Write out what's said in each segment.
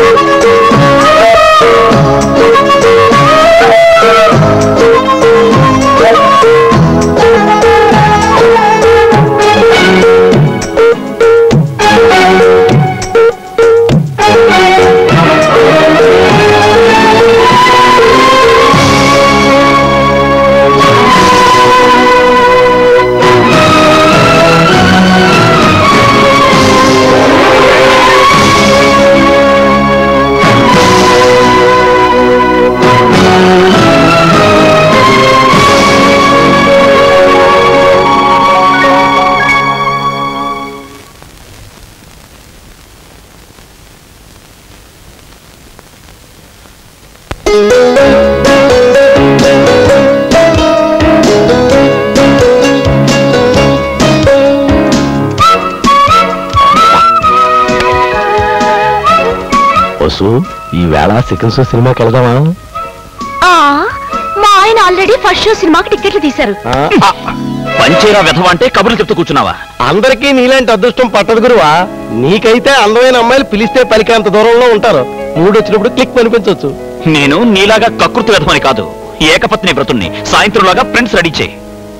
వసు ఈ వేళ second show సినిమాకి వెళదామా ఆ, మా ఆయన ఆల్రెడీ ఫస్ట్ షో సినిమాకి టికెట్లు తీశారు పంచేరా విధవ అంటే కబుర్లు చెప్తూ కూర్చున్నావా అందరికీ నీలాంటి అదృష్టం పట్టదు గురువా నీకైతే అందమైన అమ్మాయిలు పిలిస్తే పలికేంత దూరంలో ఉంటారు మూడు వచ్చినప్పుడు క్లిక్ అనిపించవచ్చు నేను నీలాగా కకృతి విధమని కాదు ఏకపత్ని వ్రతుణ్ణి సాయంత్రంలాగా ఫ్రెండ్స్ రెడీ చేయి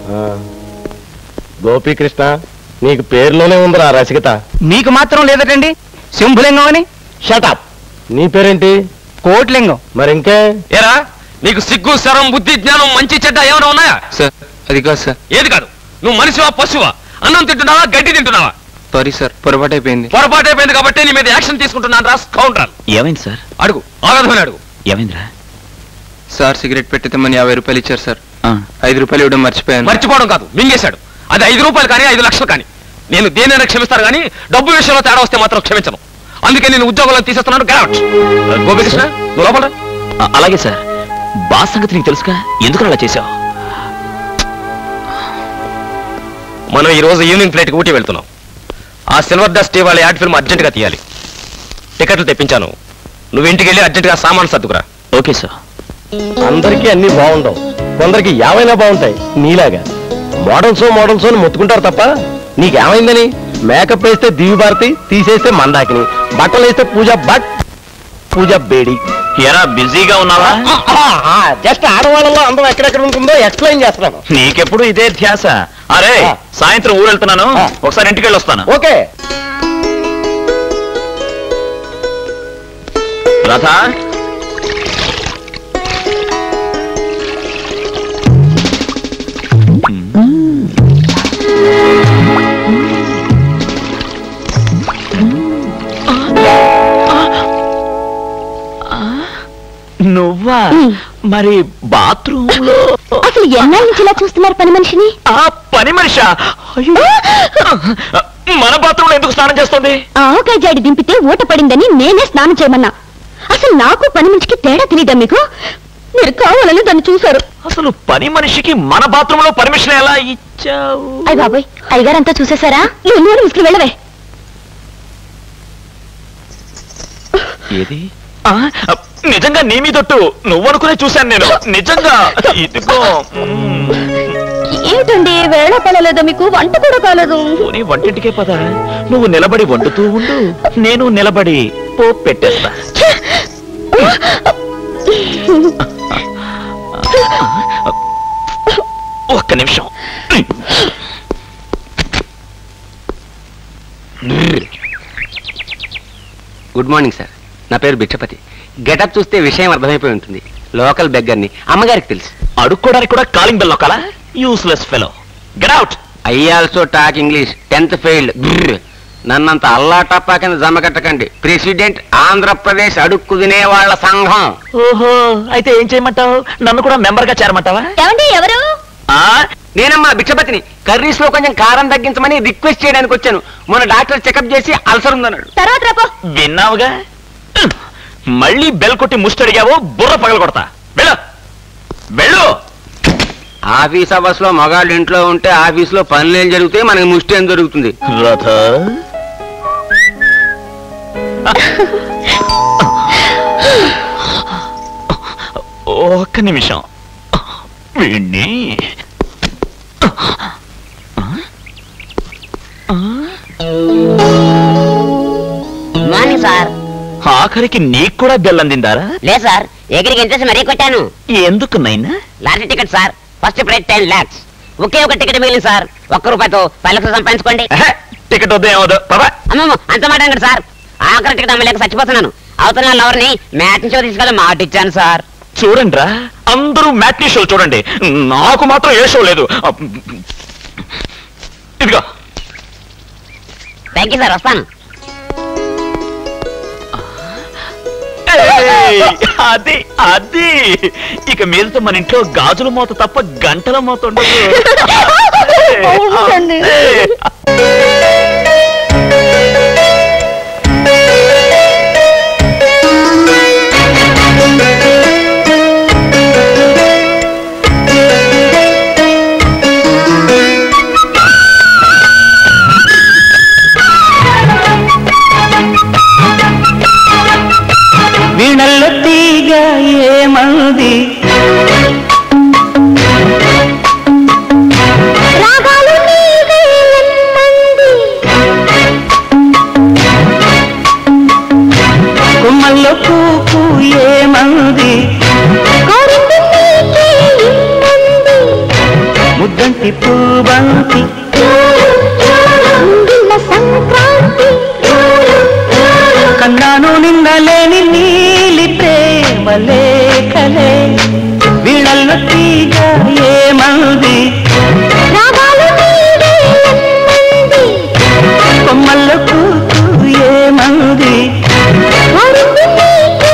గోపీకృష్ణ నీకు పేరులోనే ఉందిరా రసికత మీకు మాత్రం లేదటండి శంభులింగం అని షటప్ నీ పేరేంటి కోట్లింగం మరి ఇంకే ఏరా నీకు సిగ్గు శరం బుద్ధి జ్ఞానం మంచి చెడ్డ ఏమైనా ఉన్నాయా సార్ అది కాదు సార్ ఏది కాదు నువ్వు మనిషివా పశువా అన్నం తింటున్నావా గడ్డి తింటున్నావా సారీ సార్ పొరపాటు అయిపోయింది పొరపాటు అయిపోయింది కాబట్టి నీ మీద యాక్షన్ తీసుకుంటున్నాను రా కౌంటర్ ఏమైంది సార్ అడుగు ఆ విధమైన అడుగు ఏమైందిరా సార్ సిగరెట్ పెట్టితేమని యాభై రూపాయలు ఇచ్చారు సార్ ఆ, ఐదు రూపాయలు ఇవ్వడం మర్చిపోయాను మర్చిపోవడం కాదు మింగేశాడు అది ఐదు రూపాయలు కానీ ఐదు లక్షలు కానీ నేను దేనైనా క్షమిస్తాను కానీ డబ్బు విషయంలో తేడా వస్తే మాత్రం క్షమించను అందుకే నేను ఉద్యోగంలో తీసేస్తున్నాను గ్రాట్ గోపికృష్ణ నువ్వు లోపల రా. ఆ, అలాగే సార్ బాస్ సంగతి నీకు తెలుసుగా ఎందుకు అలా చేశావు మనం ఈ రోజు ఈవినింగ్ ఫ్లైట్కి ఊటీ వెళ్తున్నాం ఆ సిల్వర్ డస్ట్ వాళ్ళ యాడ్ ఫిల్మ్ అర్జెంటుగా తీయాలి టికెట్లు తెప్పించాను నువ్వు ఇంటికి వెళ్ళి అర్జెంటుగా సామాన్ సర్దుకురా ఓకే సార్ అందరికీ అన్ని బాగుండవు కొందరికి యావైనా బాగుంటాయి నీలాగా మోడల్స్ మోడల్స్ అని మొత్తుకుంటారు తప్ప నీకేమైందని మేకప్ వేస్తే దివి భారతి తీసేస్తే మందాకిని బట్టలు వేస్తే పూజ బట్ పూజ బేడి ఎరా బిజీగా ఉన్నావా జస్ట్ ఆడవాళ్ళలో అందం ఎక్కడెక్కడ ఉంటుందో ఎక్స్ప్లెయిన్ చేస్తున్నాను నీకెప్పుడు ఇదే ధ్యాస అరే ఆ. సాయంత్రం ఊరు వెళ్తున్నాను ఆ. ఒకసారి ఇంటికి వెళ్ళి వస్తాను ఓకే రథ నువ్వా మరి బాత్రూమ్ లో అసలు ఎన్నాళ్ళ నుంచి ఇలా చూస్తున్నారు పని మనిషిని ఆ పని మనిషా అయ్యో. మన బాత్రూమ్ లో ఎందుకు స్నానం చేస్తుంది ఆవకాయ జాడి దింపితే ఊట పడిందని నేనే స్నానం చేయమన్నా అసలు నాకు పని మనిషికి తేడా తెలియదా మీకు మీరు కావాలని దాన్ని చూశారు అసలు పని మనిషికి మన బాత్రూమ్ లో పర్మిషన్ ఎలా ఇచ్చావు అయ్య బాబాయ్ అయ్యగారంతా చూసేశారా నువ్వు నూనె ముసుకులు వెళ్ళవే ఏది ఆ, నిజంగా నీ మీదొట్టు నువ్వు అనుకునే చూశాను నేను నిజంగా ఇదిగో మ్మ్. ఏమిటండి వేళ పడలేదా మీకు వంట కూడా కాలేదు పోనీ వంటింటికే పద నువ్వు నిలబడి వండుతూ ఉండు నేను నిలబడి పోపు పెట్టేస్తా ఒక్క నిమిషం గుడ్ మార్నింగ్ సార్ నా పేరు బిచ్చపతి గెటప్ చూస్తే విషయం అర్థమైపోయి ఉంటుంది లోకల్ బెగ్గర్ని అమ్మగారికి తెలుసు అడుక్కోడానికి కూడా కాలింగ్ బెల్ నొక్కాలా useless fellow get out I also talk English tenth failed నన్నంత అల్లా టప్పా కింద జమ కట్టకండి ప్రెసిడెంట్ ఆంధ్రప్రదేశ్ అడుక్కు తినేవాళ్ల సంఘం ఓహో అయితే ఏం చేయమంటావు నన్ను కూడా మెంబర్ గా చేరమంటావా ఏమండి ఎవరు ఆ నేనమ్మా బిచ్చపతిని కర్రీస్ లో కొంచెం కారం తగ్గించమని రిక్వెస్ట్ చేయడానికి వచ్చాను మొన్న డాక్టర్ చెకప్ చేసి అల్సర్ ఉందన్నాడు తర్వాత రాపో విన్నావుగా మళ్ళీ బెల్ కొట్టి ముష్టడిగావో బుర్ర పగల కొడతా వెళ్ళు వెళ్ళు ఆఫీస్ అవర్స్ లో మగాళ్ళు ఇంట్లో ఉంటే ఆఫీస్ లో పనులు ఏం జరుగుతాయి మనకి ముష్టి ఏం జరుగుతుంది రథ ఒక్క నిమిషం వీణ్ణి మార్నింగ్ సార్ ఆఖరికి నీకు కూడా బెల్లందిందారా లేదు సార్ ఎగిరికి ఇంట్రెస్ట్ మరీ కొట్టాను ఎందుకు నైనా lottery ticket sir first prize ten lakhs ఒకే ఒక టికెట్ మిగిలింది సార్ ఒక్క రూపాయితో పది లక్షలు సంపాదించుకోండి టికెట్ వద్దు ఏమవుదు పదా అమ్మమ్మ అంత మాట అండి సార్ ఆఖరి టికెట్ అమ్మలేక చచ్చిపోతున్నాను అవతల లవర్ని మ్యాచ్ షో తీసుకెళ్ళి మాట ఇచ్చాను సార్ చూడండి రా అందరూ మ్యాట్నీ షో చూడండి నాకు మాత్రం ఏ షో లేదు ఇదిగో థ్యాంక్ యూ సార్ వస్తాను ఏయ్, అది అది ఇక మీదతో మన ఇంట్లో గాజుల మూత తప్ప గంటల మూత ఉండదు అవునండి. వీణల్లో తీగ ఏమంది రాగాలు నీవే ఎన్నంది కొమ్మల్లో పూపు ఏమంది కోరింది నీకే ఇన్నంది ముద్దంటి పూబంతి ముంగిళ్ళ సంక్రాంతి కన్నాను నిన్నలేని నీలి ప్రేమ లేఖలే వీణల్లో తీగ ఏమంది రాగాలు నీవే ఎన్నంది కొమ్మల్లో పూపు ఏమంది కోరింది నీకే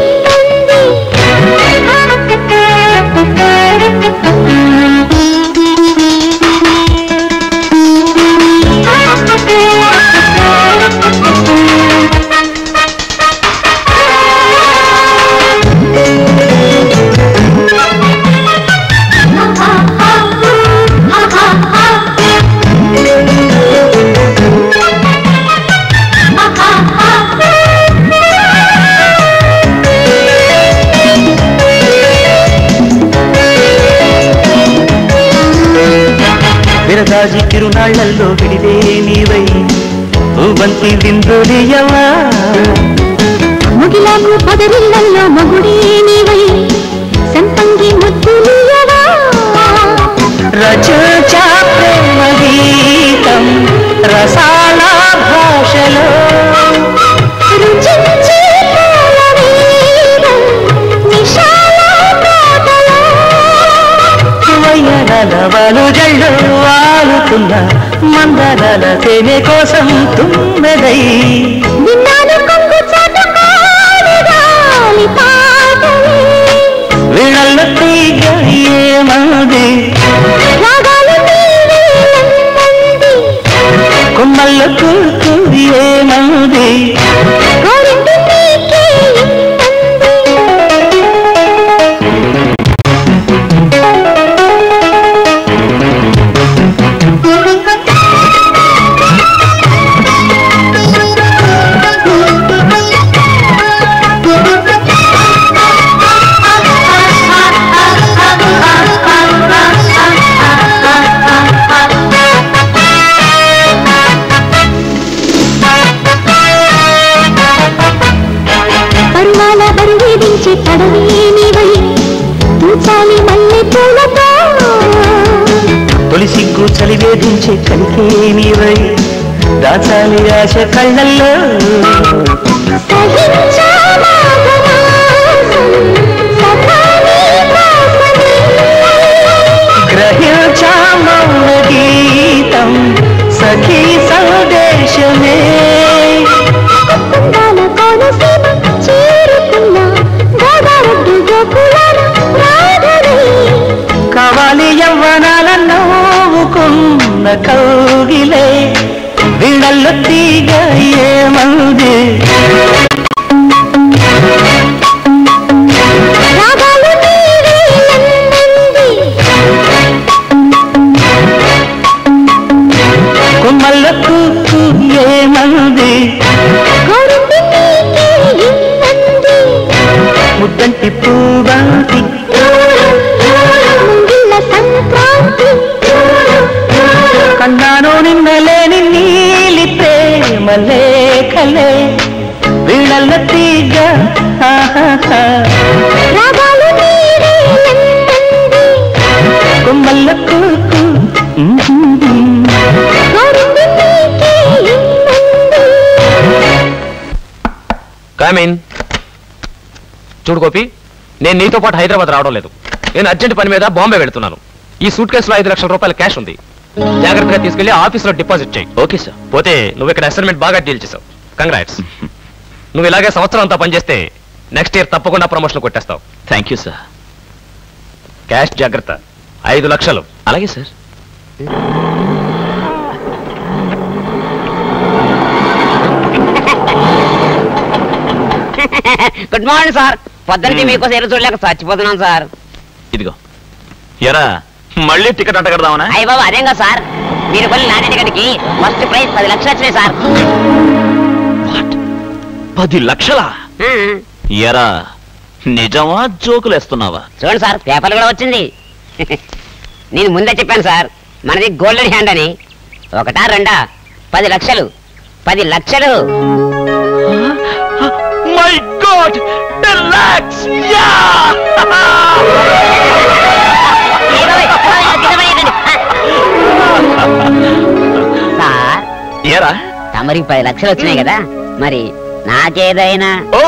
విరదాజి తిరునాళ్లలో విడిదే నీవై బంతి విందులియవా ముగిలాకు పదరిళ్ళల్లో మగుడే నీవై సంపంగి ముద్దులియవా రచా ప్రేమ గీతం రసాల భాషలో రుచించే పూలవేదం నిశాల పాటలో వయ్యనల వలు జళ్ళు వాలుతున్న మందరాల తేనె కోసం తుమ్మెదై విన్నాను కొంగు చాటుకోని గాలి పాటలే వీళ్ళల్లో తీగ ఏమంది రాగాలు నీవే నన్నంది కొమ్మల్లో కూర్చు ఏమంది కోరింది నీకే పరువాల బరువేదించే పడవే నీవై తూచాలి మల్లె పూలతో తొలి సిగ్గు చలి వేధించే కలికే నీవై దాచాలి ఆశ కళ్ళల్లో గ్రహించా మౌన గీతం సఖీ సందేశమే కావాలి యవ్వనాల నవ్వుకున్న కౌగిలే వీళ్ళల్లో తీగ ఏమంది కొమ్మల్లో కూకు ఏమంది ముద్దంటి పూబంతి కన్నాను నిన్నలేని నీలి ప్రేమ లేఖలే వీళ్ళల్లో తీయగా ఆహాహా. రాగాలు నీరే ఎంతంది కొమ్మల్ల కూకు కోరింది నీకే ఇన్నంది కామీన్ చూడు గోపి నేను నీతో పాటు హైదరాబాద్ రావడం లేదు నేను అర్జెంట్ పని మీద బాంబే వెళ్తున్నాను ఈ సూట్ కేసులో ఐదు లక్షల రూపాయల క్యాష్ ఉంది జాగ్రత్తగా తీసుకెళ్లి ఆఫీస్లో డిపాజిట్ చేయి ఓకే సార్ పోతే నువ్వు ఇక్కడ అసైన్మెంట్ బాగా డీల్ చేసావు కంగ్రాట్స్ నువ్వు ఇలాగే సంవత్సరం అంతా పనిచేస్తే నెక్స్ట్ ఇయర్ తప్పకుండా ప్రమోషన్ కొట్టేస్తావు థ్యాంక్ యూ సార్ క్యాష్ జాగ్రత్త ఐదు లక్షలు అలాగే సార్ గుడ్ మార్నింగ్ సార్ పొద్దున్నకి మీకోసం ఎదురు చూడలేక చచ్చిపోతున్నాను సార్ ఇదిగో ఎరా మళ్ళీ టికెట్ అంట కడదామనా అయ్య బాబు అదేం కదా సార్ మీరు కొన్ని నాటి టికెట్కి ఫస్ట్ ప్రైజ్ పది లక్షలు వచ్చినాయి సార్ పది లక్షలా ఉమ్. ఎరా నిజమా జోకులు వేస్తున్నావా చూడండి సార్ పేపర్లు కూడా వచ్చింది నేను ముందే చెప్పాను సార్ మనది గోల్డెన్ హ్యాండ్ అని ఒకటా రెండా పది లక్షలు పది లక్షలు my God ten lakhs sir ఎరా తమరికి పది లక్షలు వచ్చినాయి కదా మరి నాకేదైనా ఓ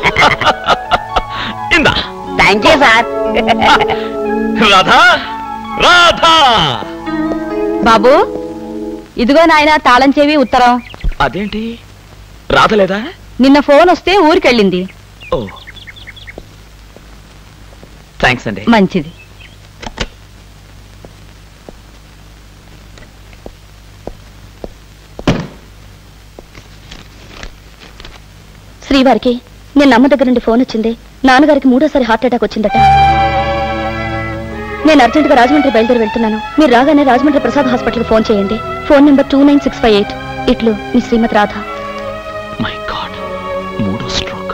ఇందా thank you sir Radha Radha బాబు ఇదిగో నాయన తాళం చెవి ఉత్తరం అదేంటి రాధలేదా నిన్న ఫోన్ వస్తే ఊరికెళ్ళింది ఓ థ్యాంక్స్ అండి మంచిది శ్రీవారికి నిన్న అమ్మ దగ్గర నుండి ఫోన్ వచ్చింది నాన్నగారికి మూడోసారి హార్ట్ అటాక్ వచ్చిందట నేను అర్జెంటుగా రాజమండ్రి బయలుదేరి వెళ్తున్నాను మీరు రాగానే రాజమండ్రి ప్రసాద్ హాస్పిటల్కి ఫోన్ చేయండి phone number two nine six five eight ఇట్లు మీ శ్రీమతి రాధ మై గాడ్ మూడో స్ట్రోక్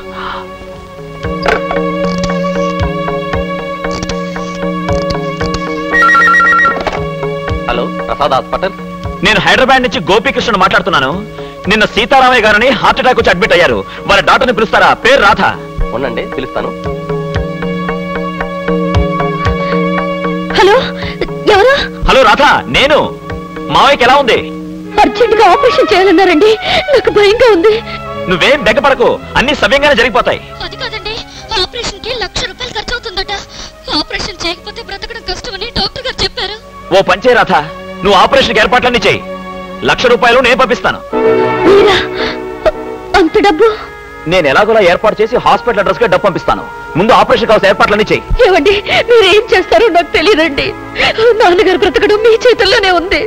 హలో ప్రసాద్ హాస్పిటల్ నేను హైదరాబాద్ నుంచి గోపీకృష్ణ మాట్లాడుతున్నాను నిన్న సీతారామయ్య గారని హార్ట్ అటాక్ వచ్చి అడ్మిట్ అయ్యారు వారి డాక్టర్ని పిలుస్తారా పేరు రాధ ఉండండి పిలుస్తాను హలో ఎవరు హలో రాధ నేను మావయ్యకి ఎలా ఉంది అర్జెంటుగా ఆపరేషన్ చేయాలన్నారండి నాకు భయంగా ఉంది నువ్వేం బెగ్గపడకు అన్ని సవ్యంగానే జరిగిపోతాయి అది కాదండి ఆపరేషన్ కి లక్ష రూపాయలు ఖర్చు అవుతుందట ఆపరేషన్ చేయకపోతే బ్రతకడం కష్టమని డాక్టర్ గారు చెప్పారు ఓ పంచే రాధ నువ్వు ఆపరేషన్కి ఏర్పాట్లన్నీ చేయి లక్ష రూపాయలు నేను పంపిస్తాను మీరా అంత డబ్బు నేను ఎలాగోలా ఏర్పాటు చేసి హాస్పిటల్ అడ్రస్ గా డబ్బు పంపిస్తాను ముందు ఆపరేషన్ కావాల్సిన ఏర్పాట్లన్నీ చేయి ఏమండి మీరు ఏం చేస్తారో నాకు తెలియదండి నాన్నగారు బ్రతకడం మీ చేతుల్లోనే ఉంది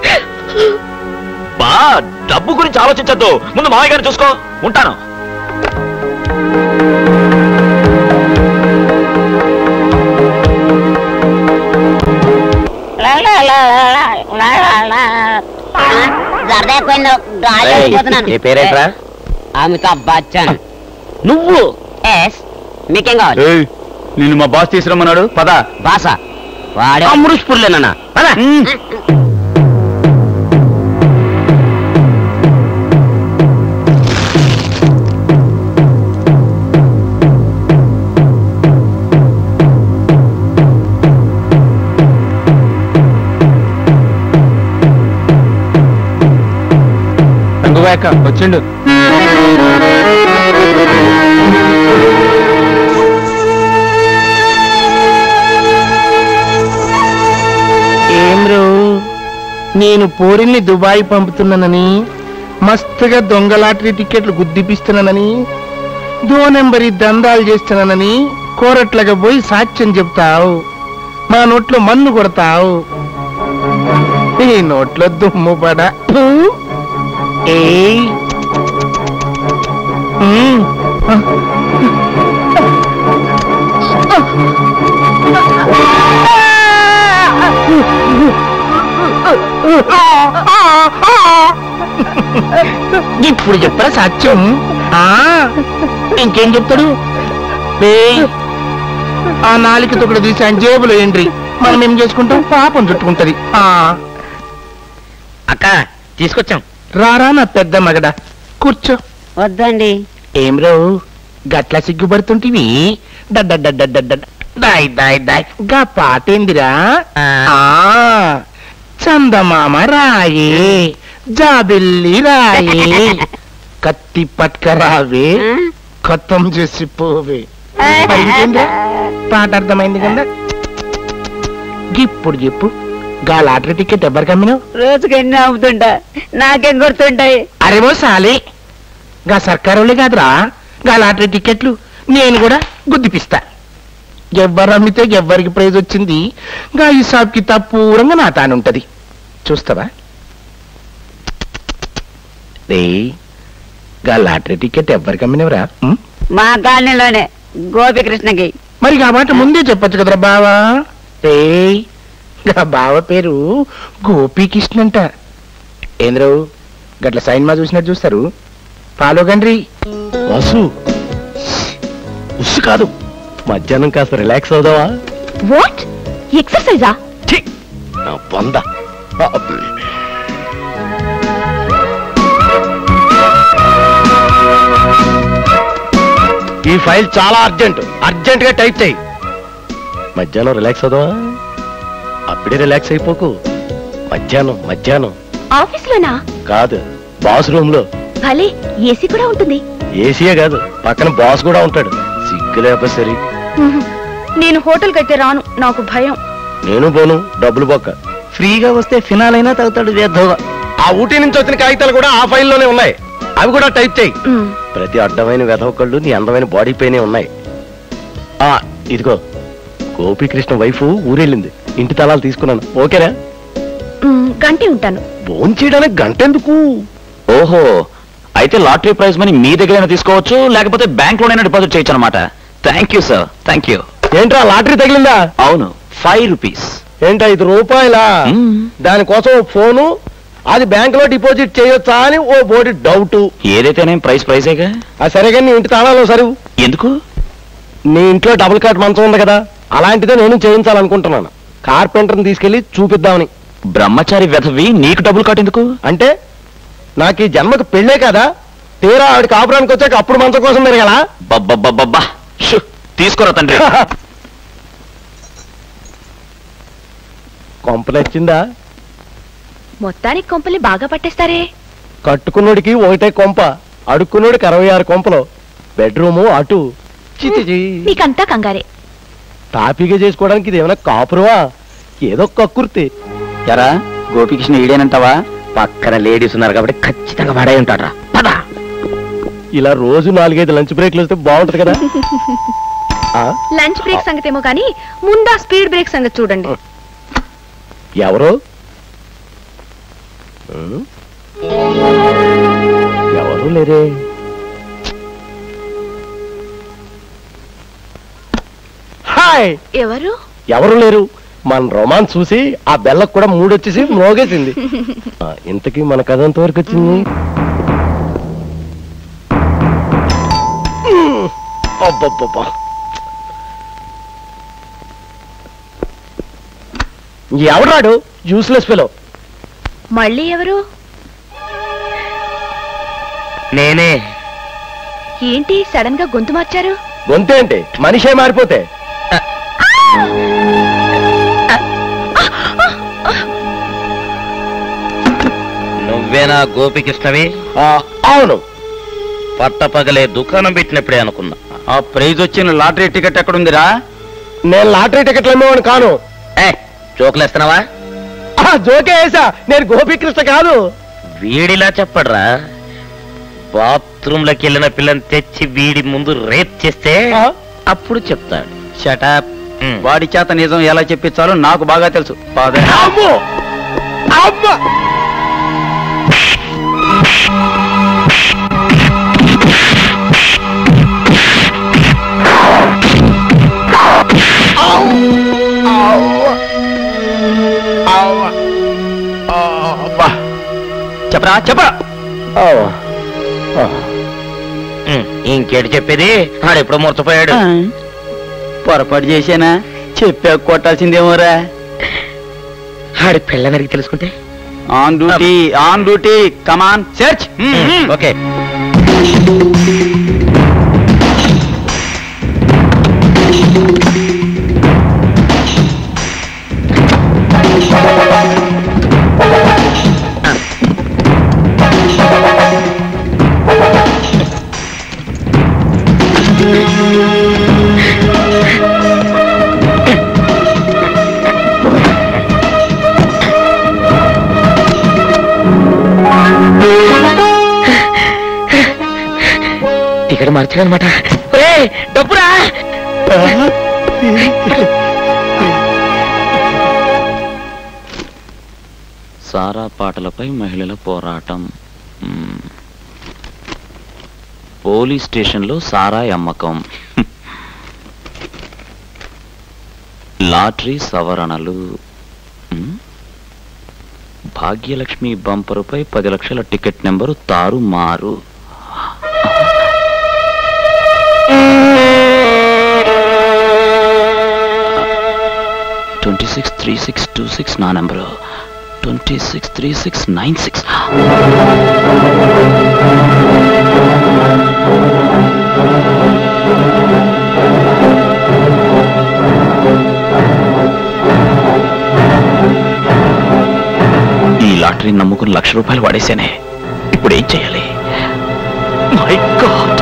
బా డబ్బు గురించి ఆలోచించద్దు ముందు మావయ్య గారిని చూసుకో ఉంటాను జరదా ఎక్కువైందో గాలి ఏయ్, వేసిపోతున్నాను. నీ పేరేంట్రా? అమితాబ్ బచ్చన్ నువ్వు ఎస్ మీకేం కావాలి నిన్ను మా బాస్ తీసుకురమ్మన్నాడు పద బాస వాడే అమృష్పూర్లేనన్నా పద రంగువాక వచ్చిండు ఏం రో నేను పోరిల్ని దుబాయ్ పంపుతున్నానని మస్తుగా దొంగ లాటరీ టికెట్లు గుద్దిపిస్తున్నానని దో నెంబరి దందాలు చేస్తున్నానని కోరట్లగా పోయి సాక్ష్యం చెప్తావు మా నోట్లో మన్ను కొడతావు ఈ నోట్లో దుమ్ము పడ ఏయ్ ఉమ్. ఇప్పుడు చెప్పరా సత్యం ఆ ఇంకేం చెప్తాడు ఏయ్, ఆ నాలిక తొక్కడు తీసి ఆయన జేబులో ఏంట్రి మనం ఏం చేసుకుంటాం పాపం చుట్టుకుంటది ఆ అక్క తీసుకొచ్చాం రారా నా పెద్ద మగడ కూర్చో వద్దండి ఏం రావు గట్ల సిగ్గుపడుతుంటివి డడ్డడ్డడ్డడ్డడ్డ. దాయ్ దాయ్ దాయ్ గా పాటేందిరా ఆ, చందమామ రాయే జాబిల్లి రాయే కత్తి పట్కరావే ఖతం చేసి పోవే మరి ఇంకేందిరా? పాట అర్థమైంది కదా ఇప్పుడు చెప్పు గా లాటరీ టికెట్ ఎవరికి అమ్మినావు రోజుకి ఎన్ని అమ్ముతుంటా నాకేం గుర్తుంటాయి అరేవో సాలే గా సర్కారులే కాదురా గా లాటరీ టికెట్లు నేను కూడా గుద్దిపిస్తా ఎవ్వరు అమ్మితే ఎవ్వరికి ప్రైజ్ వచ్చింది గా హిసాబ్ కితాబ్ పూరంగా నా తానుంటది చూస్తావా రే గా లాటరీ టికెట్ ఎవ్వరికి అమ్మినవరా ఉం? మా కాలనీలోనే గోపికృష్ణకి మరి ఆ మాట ముందే చెప్పొచ్చు కదరా బావా రే గా బావ పేరు గోపీకృష్ణ అంట ఏంద్రవు గట్ల సైన్ మా చూసినట్టు చూస్తారు ఫాలో గండ్రి వసు ఉస్సు కాదు మధ్యాహ్నం కాస్త రిలాక్స్ అవుదావా వాట్ ఎక్సర్సైజా ఛీ! నా పొంద ఆ, ఈ ఫైల్ చాలా అర్జెంట్ అర్జెంట్ గా టైప్ చేయి మధ్యాహ్నం రిలాక్స్ అవుదావా అప్పుడే రిలాక్స్ అయిపోకు మధ్యాహ్నం మధ్యాహ్నం ఆఫీస్ లోనా కాదు బాస్ రూమ్ లో భలే ఏసీ కూడా ఉంటుంది ఏసీయే కాదు పక్కన బాస్ కూడా ఉంటాడు సిగ్గు లేకపోతే సరే ఉహు. నేను హోటల్కి అయితే రాను నాకు భయం నేను పోను డబ్బులు బొక్క ఫ్రీగా వస్తే ఫినాల్ అయినా తగ్గుతాడు వేద్దోగా ఆ ఊటీ నుంచి వచ్చిన కాగితాలు కూడా ఆ ఫైల్లోనే ఉన్నాయి అవి కూడా టైప్ చేయి ఉమ్. ప్రతి అడ్డమైన వెధవ కళ్ళు నీ అందమైన బాడీ పైనే ఉన్నాయి ఆ ఇదిగో గోపీకృష్ణ వైఫ్ ఊరెళ్ళింది ఇంటి తలాలు తీసుకున్నాను ఓకేనా ఉమ్, గంటే ఉంటాను ఫోన్ చేయడానికి గంట ఎందుకు ఓహో అయితే లాటరీ ప్రైజ్ మనీ మీ దగ్గరైనా తీసుకోవచ్చు లేకపోతే బ్యాంక్ లోనైనా డిపాజిట్ చేయొచ్చు అనమాట thank you sir thank you ఏంట్రా లాటరీ తగిలిందా అవును ఫైవ్ రూపీస్ ఏంటా ఐదు రూపాయలా మ్మ్. దానికోసం ఓ ఫోను అది బ్యాంక్ లో డిపాజిట్ చేయొచ్చా అని ఓ బోడి డౌట్ ఏదైతేనేం ప్రైస్ ప్రైజేగా ఆ సరే కానీ నీ ఇంటి తాళాలు సరువు ఎందుకు నీ ఇంట్లో డబుల్ కాట్ మంచం ఉంది కదా అలాంటిదే నేను చేయించాలనుకుంటున్నాను కార్పెంటర్ని తీసుకెళ్లి చూపిద్దామని బ్రహ్మచారి వెధవి నీకు డబ్బులు కట్టేందుకు అంటే నాకు ఈ జన్మకు పెళ్ళే కదా తీరా ఆవిడ కాపురానికి వచ్చాక అప్పుడు మంచం కోసం తిరగల బబ్బబ్బబ్బబ్బా షు, తీసుకోరా తండ్రి కొంప నచ్చిందా మొత్తానికి కొంపల్ని బాగా పట్టేస్తారే కట్టుకున్నోడికి ఒకటే కొంప అడుక్కున్నోడికి అరవై ఆరు కొంపలు బెడ్రూము అటు చిచి మీకంతా కంగారే తాపీగా చేసుకోవడానికి ఇది ఏమైనా కాపురవా ఏదో కక్కుర్తి ఎరా గోపికృష్ణ ఈడేనంటావా పక్కన లేడీస్ ఉన్నారు కాబట్టి ఖచ్చితంగా వాడే ఉంటాడు పద ఇలా రోజు నాలుగైదు లంచ్ బ్రేక్లు వస్తే బాగుంటది కదా ఆ, లంచ్ బ్రేక్ సంగతి ఏమో కానీ ముందా స్పీడ్ బ్రేక్ సంగతి చూడండి ఎవరు ఉం? ఎవరు లేరే హాయ్ ఎవరు ఎవరు లేరు మన రొమాన్స్ చూసి ఆ బెల్లకు కూడా మూడొచ్చేసి మోగేసింది ఆ, ఇంతకీ మన కథ ఎంతవరకు వచ్చింది ఉమ్, అబ్బబ్బబ్బా. ఎవడాడు యూస్లెస్ ఫెలో మళ్ళీ ఎవరు నేనే ఏంటి సడన్ గా గొంతు మార్చారు గొంతేంటి మనిషే మారిపోతే నువ్వేనా గోపికృష్ణవి ఆ, అవును పట్టపగలే దుకాణం పెట్టినప్పుడే అనుకున్నా ఆ ప్రైజ్ వచ్చిన లాటరీ టికెట్ ఎక్కడుందిరా నేను లాటరీ టికెట్లు అమ్మేవాడు కాను ఏ జోకులేస్తున్నావా ఆ, జోకే వేసా నేను గోపీకృష్ణ కాదు వీడిలా చెప్పడ్రా బాత్రూమ్ లోకి వెళ్ళిన పిల్లని తెచ్చి వీడి ముందు రేప్ చేస్తే ఆ? అప్పుడు చెప్తాడు షటాప్ వాడి చేత నిజం ఎలా చెప్పించాలో నాకు బాగా తెలుసు అమ్మో అమ్మా చెప్పరా చెప్పరా ఇంకేటి చెప్పేది ఆడెప్పుడో మూర్చపోయాడు పొరపాటు చేశానా చెప్పా కొట్టాల్సిందేమోరా ఆడి పిల్లని అడిగి తెలుసుకుంటే on duty on duty come on search okay ticket మార్చానమాట డబ్బురా సారా పాటలపై మహిళల పోరాటం మ్మ్. పోలీస్ స్టేషన్లో సారాయి అమ్మకం లాటరీ సవరణలు మ్మ్. భాగ్యలక్ష్మి బంపరుపై పది లక్షల టికెట్ నెంబరు తారుమారు twenty six three six two six నా number twenty six three six nine six ఈ లాటరీ నమ్ముకుని లక్ష రూపాయలు వాడేశానే ఇప్పుడు ఏం చేయాలి మై గాడ్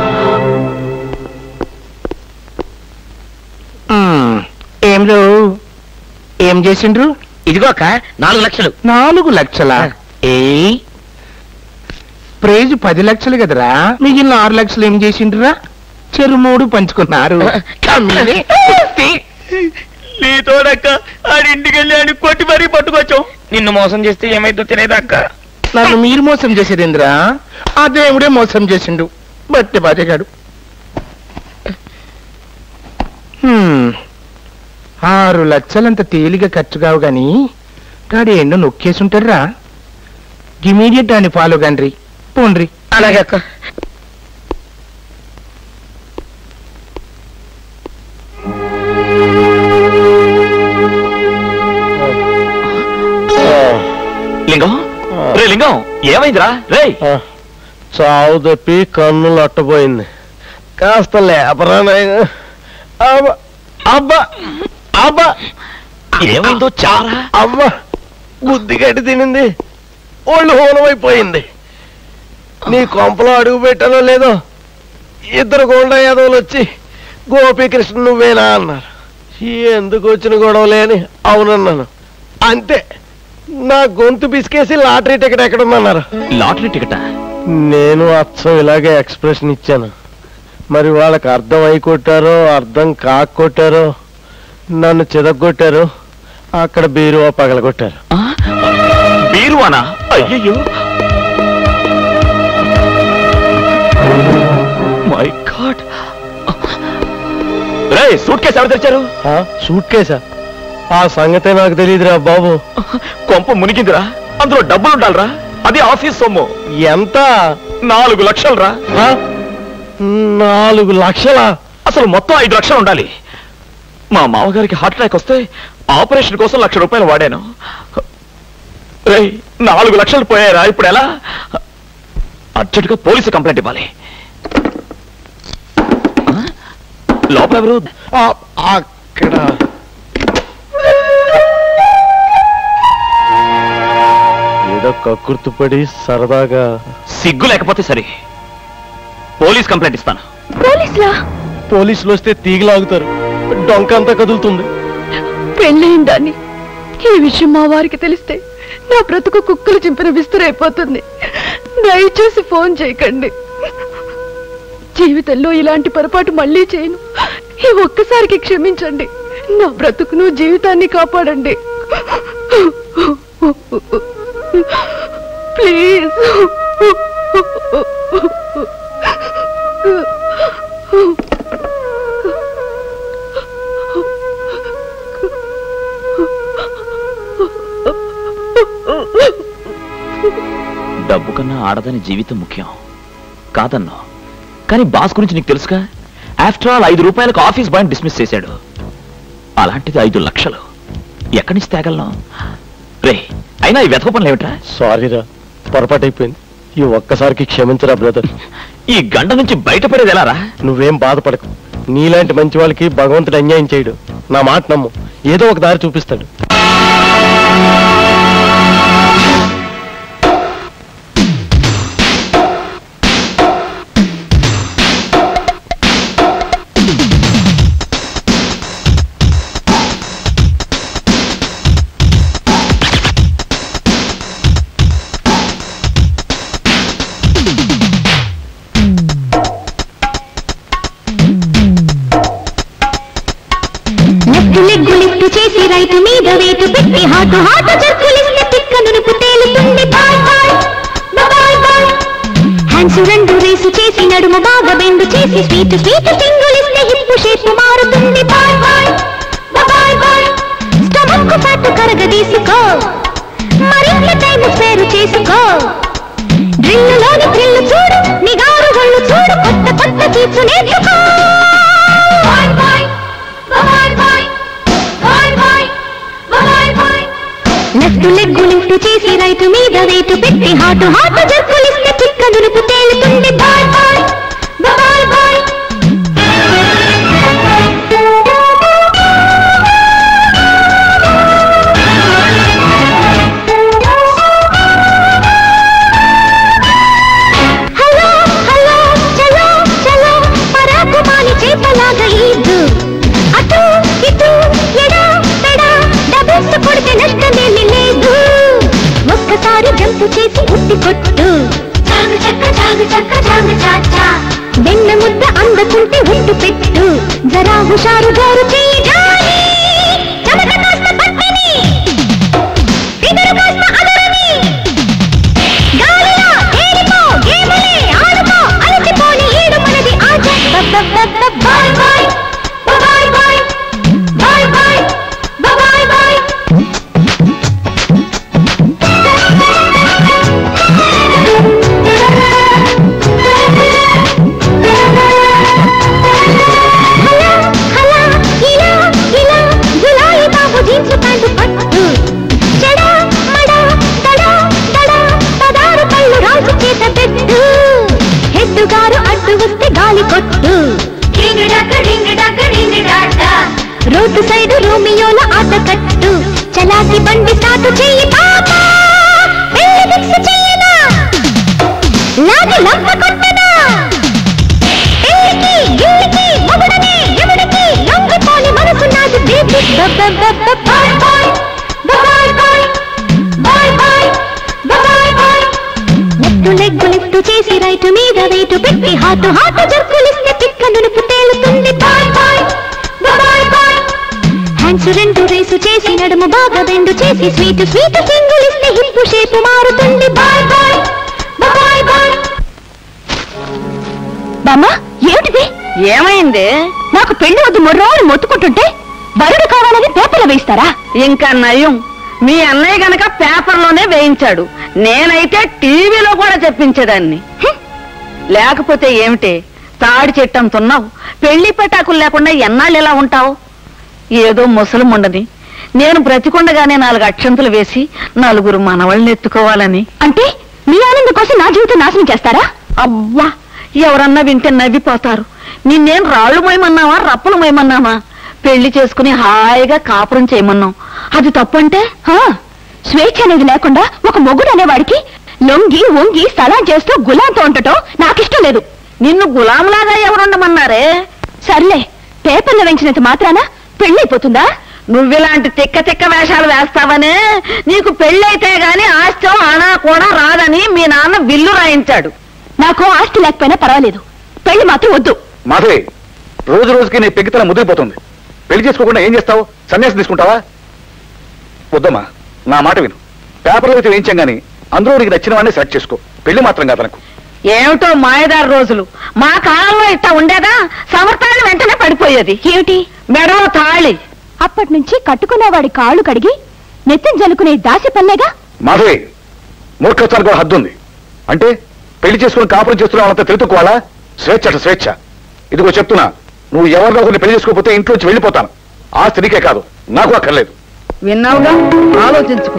ఏం లో ఏం చేసిండ్రు ఇదిగో అక్క నాలుగు లక్షలు నాలుగు లక్షల ఏ ప్రైజ్ పది లక్షలు కదరా మిగిలిన ఆరు లక్షలు ఏం చేసిండ్రురా చెరు మూడు పంచుకున్నారు కమ్మిని. నీ తోడక్క ఆడింటికి వెళ్ళి ఆయన కొట్టి మరీ పట్టుకొచ్చాం నిన్ను మోసం చేస్తే ఏమైందో తెలియదక్క నన్ను మీరు మోసం చేసేదేంద్రా ఆ దేవుడే మోసం చేసిండు బట్టి బాజగాడు హ్మ్. ఆరు లక్షలంత తేలిగా ఖర్చు కావు గాని గాడి ఎన్నో నొక్కేసుంటాడురా ఇమీడియట్ దాన్ని ఫాలో కండ్రి పోండ్రి అలాగే అక్క లింగం రే లింగం ఏమైందిరా రే చావు తప్పి కన్నులు అట్టపోయింది కాస్త లేపరా నాయన అబ్బా అబ్బా అబ్బా ఏమైందో చారా అమ్మా బుద్ధి గడ్డి తినింది ఒళ్ళు హోనమైపోయింది నీ కొంపలో అడుగు పెట్టానో లేదో ఇద్దరు గోండా యాదవులు వచ్చి గోపీకృష్ణ నువ్వేనా అన్నారు ఎందుకు వచ్చిన గొడవలే అని అవునన్నాను అంతే నా గొంతు పిసికేసి లాటరీ టికెట్ ఎక్కడుందన్నారు లాటరీ టికెటా నేను అచ్చం ఇలాగే ఎక్స్ప్రెషన్ ఇచ్చాను మరి వాళ్ళకి అర్థం అయి కొట్టారో అర్థం కాక కొట్టారో నన్ను చిదగొట్టారు అక్కడ బీరువా పగలగొట్టారు బీరువానా అయ్యయ్యో మై గాడ్ రే సూట్ కేసు ఎవరు తెచ్చారు ఆ, సూట్ కేసా ఆ సంగతే నాకు తెలియదురా బాబు కొంప మునిగిందిరా అందులో డబ్బులు ఉండాలిరా అది ఆఫీస్ సొమ్ము ఎంత నాలుగు లక్షలు రా ఆ? నాలుగు లక్షల అసలు మొత్తం ఐదు లక్షలు ఉండాలి మా మామగారికి హార్ట్ అటాక్ వస్తే ఆపరేషన్ కోసం లక్ష రూపాయలు వాడాను రేయ్ నాలుగు లక్షలు పోయారా ఇప్పుడు ఎలా అర్జెంటుగా పోలీసు కంప్లైంట్ ఇవ్వాలి ఆ? లోపల ఎవరు ఆ, అక్కడ ఏదో కక్కుర్తుపడి సరదాగా సిగ్గు లేకపోతే సరే పోలీస్ కంప్లైంట్ ఇస్తాను పోలీసులా పోలీసులు వస్తే తీగలాగుతారు డొంకంతా కదులుతుంది పెళ్ళైన దాన్ని ఈ విషయం మా వారికి తెలిస్తే నా బ్రతుకు కుక్కలు చింపిన విస్తురైపోతుంది దయచేసి ఫోన్ చేయకండి జీవితంలో ఇలాంటి పొరపాటు మళ్ళీ చేయను ఈ ఒక్కసారికి క్షమించండి నా బ్రతుకును జీవితాన్ని కాపాడండి ప్లీజ్ డబ్బు కన్నా ఆడదని జీవితం ముఖ్యం కాదన్నా కానీ బాస్ గురించి నీకు తెలుసుగా ఆఫ్టర్ ఆల్ ఐదు రూపాయలకు ఆఫీస్ బాయ్ డిస్మిస్ చేశాడు అలాంటిది ఐదు లక్షలు ఎక్కడి నుంచి తేగలను రే అయినా ఈ వెతక పనులు ఏమిట్రా సారీరా పొరపాటు అయిపోయింది ఈ ఒక్కసారికి క్షమించరా బ్రదర్ ఈ గంట నుంచి బయటపడేది ఎలారా నువ్వేం బాధపడకు నీలాంటి మంచి వాళ్ళకి భగవంతుడు అన్యాయం చేయడు నా మాట నమ్ము ఏదో ఒక దారి చూపిస్తాడు లెఫ్ట్ లెగ్ లిఫ్ట్ చేసి రైట్ మీద వేటు పెట్టి హాటు హాటు జర్కులిస్తే తిక్క నునుపు తేలుతుంది boy boy boy boy hands రెండు రేసు చేసి నడుము బాగా బెండు చేసి స్వీట్ స్వీట్ సింగులిస్తే హిప్పు షేపు మారుతుంది boy boy boy boy stomach fat కరగదీసుకో మరింత టైం స్పేరు చేసుకో డ్రిల్లులోని థ్రిల్లు చూడు నిగారు గళ్ళు చూడు కొత్త కొత్త తీర్చు నేర్చుకో boy boy boy boy boy boy boy boy left leg lift చేసి రైట్ మీద వేటు పెట్టి హాటు హాటు జర్కులిస్తే చిక్క నునుపు తేలుతుంది boy boy boy boy hello hello చలో చలో పరాకుమాని చేపలాగా ఈదు అటు ఇటు ఎడా పెడా డబుల్స్ కొడితే నష్టమేమి లేదు ఒక్కసారి జంపు చేసి ఉట్టి కొట్టు చాగు చక్క చాగు చక్క చాగు చాచా వెన్న ముద్ద అందుకుంటే ఉంటు పెట్టు జరా హుషారు జోరు చెయ్యి జారి చెమట కాస్త పట్టని ఫిగరు కాస్త అదరని గాలిలో ఏరిపో గేములే ఆడుకో అలసిపోని ఈడు మనది ఆట boy boy boy boy boy boy boy boy హలా ఇలా ఇలా జులాయి బాబు జీన్స్ ప్యాంటు పట్టు చెడా మడా దడా దడా పదారు కళ్ళు రాజు చేత పెట్టు హెడ్డు గారు అడ్డు వస్తే గాలి కొట్టు రోడ్డు సైడు రోమియోల ఆట కట్టు చలాకి బండి స్టార్ట్ చెయ్యి పాపా పెళ్లి ఫిక్స్ చెయ్యనా లాగి లంప కొట్టనా పెళ్లికి గిల్లికి మొగుడనే ఎముడికి లొంగిపోని మనసు నాది baby boy boy boy boy boy boy boy boy left leg lift చేసి రైట్ మీద వెయిట్ పెట్టి హాటు హాటు జర్కులిస్తే పిక్క నునుపు తేలుతుంది boy boy boy boy hands రెండు రేసు చేసి నడుము బాగా బెండు చేసి స్వీట్ స్వీట్ సింగులిస్తే హిప్పు షేపు మారుతుంది బాయ్ బాయ్ బాయ్ బాయ్ బామ్మ ఏమిటిది ఏమైంది నాకు పెళ్లి వద్దు మొర్రోలు మొత్తుకుంటుంటే బరుడు కావాలని పేపర్లో వేయిస్తారా ఇంకా నయం మీ అన్నయ్య గనక పేపర్లోనే వేయించాడు నేనైతే టీవీలో కూడా చెప్పించేదాన్ని లేకపోతే ఏమిటి తాడి చెట్టంతున్నావు పెళ్లి పెటాకులు లేకుండా ఎన్నాళ్ళు ఎలా ఉంటావు ఏదో ముసలముండని నేను బ్రతికొండగానే నాలుగు అక్షంతలు వేసి నలుగురు మనవళ్ళని ఎత్తుకోవాలని అంటే మీ ఆనందం కోసం నా జీవితం నాశనం చేస్తారా అవ్వా ఎవరన్నా వింటే నవ్విపోతారు నిన్నేం రాళ్ళు మోయమన్నావా రప్పలు మోయమన్నావా పెళ్లి చేసుకుని హాయిగా కాపురం చేయమన్నాం అది తప్పంటే హా, స్వేచ్ఛ అనేది లేకుండా ఒక మొగుడు అనేవాడికి లొంగి వంగి సలాం చేస్తూ గులాంతో ఉండటం నాకిష్టం లేదు నిన్ను గులాంలాగా ఎవరుండమన్నారే సర్లే పేపర్లో వెంచినంత మాత్రాన పెళ్ళైపోతుందా నువ్విలాంటి తిక్క తిక్క వేషాలు వేస్తావనే నీకు పెళ్ళైతే గాని ఆస్తో ఆనా కూడా రాదని మీ నాన్న విల్లు రాయించాడు నాకు ఆస్తి లేకపోయినా పర్వాలేదు పెళ్లి మాత్రం వద్దు మాధవి రోజు రోజుకి నీ పెగ్గితనం ముదిరిపోతుంది పెళ్లి చేసుకోకుండా ఏం చేస్తావు సన్యాసం తీసుకుంటావా వద్దమ్మా నా మాట విను పేపర్లో అయితే వేయించాం గానీ అందులో నీకు నచ్చిన వాడిని సెలెక్ట్ చేసుకో పెళ్లి మాత్రం కాదు తనకు ఏమిటో మాయదారు రోజులు మా కాలంలో ఇట్ట ఉండేదా సమర్థాలు వెంటనే పడిపోయేది ఏమిటి మెడలో తాళి అప్పటి నుంచి కట్టుకునేవాడి కాళ్ళు కడిగి నెత్తిన జలుకునే దాసి పల్లేగా మాధవి మూర్ఖత్వానికి కూడా హద్దు ఉంది అంటే పెళ్లి చేసుకుని కాపురం చేస్తున్న వాళ్ళంతా తెలుతుకోవాలా స్వేచ్ఛ అట స్వేచ్ఛ ఇదిగో చెప్తున్నా నువ్వు ఎవరినో ఒకరిని పెళ్లి చేసుకోకపోతే ఇంట్లోంచి వెళ్ళిపోతాను ఆస్తి నీకే కాదు నాకు అక్కర్లేదు విన్నావుగా ఆలోచించుకో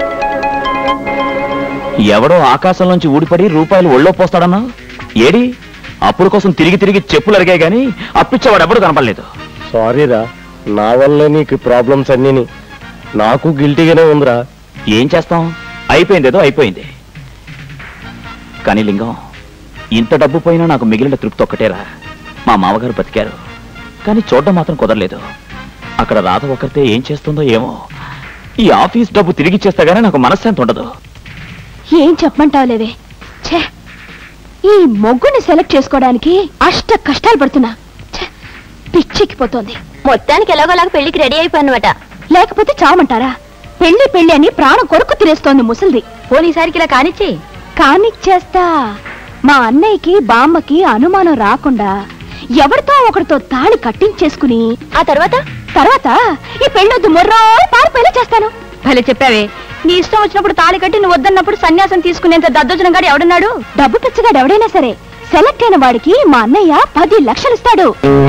ఎవడో ఆకాశం నుంచి ఊడిపడి రూపాయలు ఒళ్ళో పోస్తాడన్నా ఏడి అప్పుల కోసం తిరిగి తిరిగి చెప్పులు అరిగాయి గాని అప్పిచ్చేవాడు ఎవడు కనపడలేదు సారీరా నా వల్ల నీకు ప్రాబ్లమ్స్ అన్నీని నాకు గిల్టీగానే ఉందిరా ఏం చేస్తాం అయిపోయిందేదో అయిపోయింది కానీ లింగం ఇంత డబ్బు పోయినా నాకు మిగిలిన తృప్తి ఒక్కటేరా మా మామగారు బతికారు కానీ చూడడం మాత్రం కుదరలేదు అక్కడ రాధ ఒకరితే ఏం చేస్తుందో ఏమో ఈ ఆఫీస్ డబ్బు తిరిగి ఇచ్చేస్తే గానీ నాకు మనశ్శాంతి ఉండదు ఏం చెప్పమంటావులేవే ఛే ఈ మొగ్గుని సెలెక్ట్ చేసుకోవడానికి అష్ట కష్టాలు పడుతున్నా ఛే, పిచ్చెక్కిపోతోంది మొత్తానికి ఎలాగోలాగా పెళ్లికి రెడీ అయిపోయానమాట లేకపోతే చావమంటారా పెళ్లి పెళ్లి అని ప్రాణం కొరకు తినేస్తోంది ముసల్ది పోలీసారికి ఇలా కానిచ్చి కానిచ్చేస్తా మా అన్నయ్యకి బామ్మకి అనుమానం రాకుండా ఎవరితో ఒకరితో తాళి కట్టించేసుకుని ఆ తర్వాత తర్వాత ఈ పెళ్ళొద్దు మొర్రో పారిపోయేలా చేస్తాను భలే చెప్పావే నీ ఇష్టం వచ్చినప్పుడు తాళి కట్టి నువ్వు వద్దన్నప్పుడు సన్యాసం తీసుకునేంత దద్దోజనం గాడు ఎవడన్నాడు డబ్బు పిచ్చగాడు ఎవడైనా సరే సెలెక్ట్ అయిన వాడికి మా అన్నయ్య పది లక్షలు ఇస్తాడు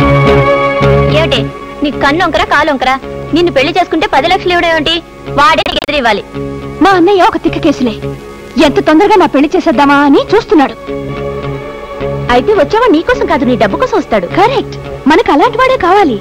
ఏమిటి నీకు కన్ను వంకరా కాలు వంకరా నిన్ను పెళ్లి చేసుకుంటే పది లక్షలు ఇవ్వడం ఏమిటి వాడే నీకు ఎదురు ఇవ్వాలి మా అన్నయ్య ఒక తిక్క కేసులే ఎంత తొందరగా నా పెళ్లి చేసేద్దామా అని చూస్తున్నాడు అయితే వచ్చావా నీకోసం కాదు నీ డబ్బు కోసం వస్తాడు కరెక్ట్ మనకు అలాంటి వాడే కావాలి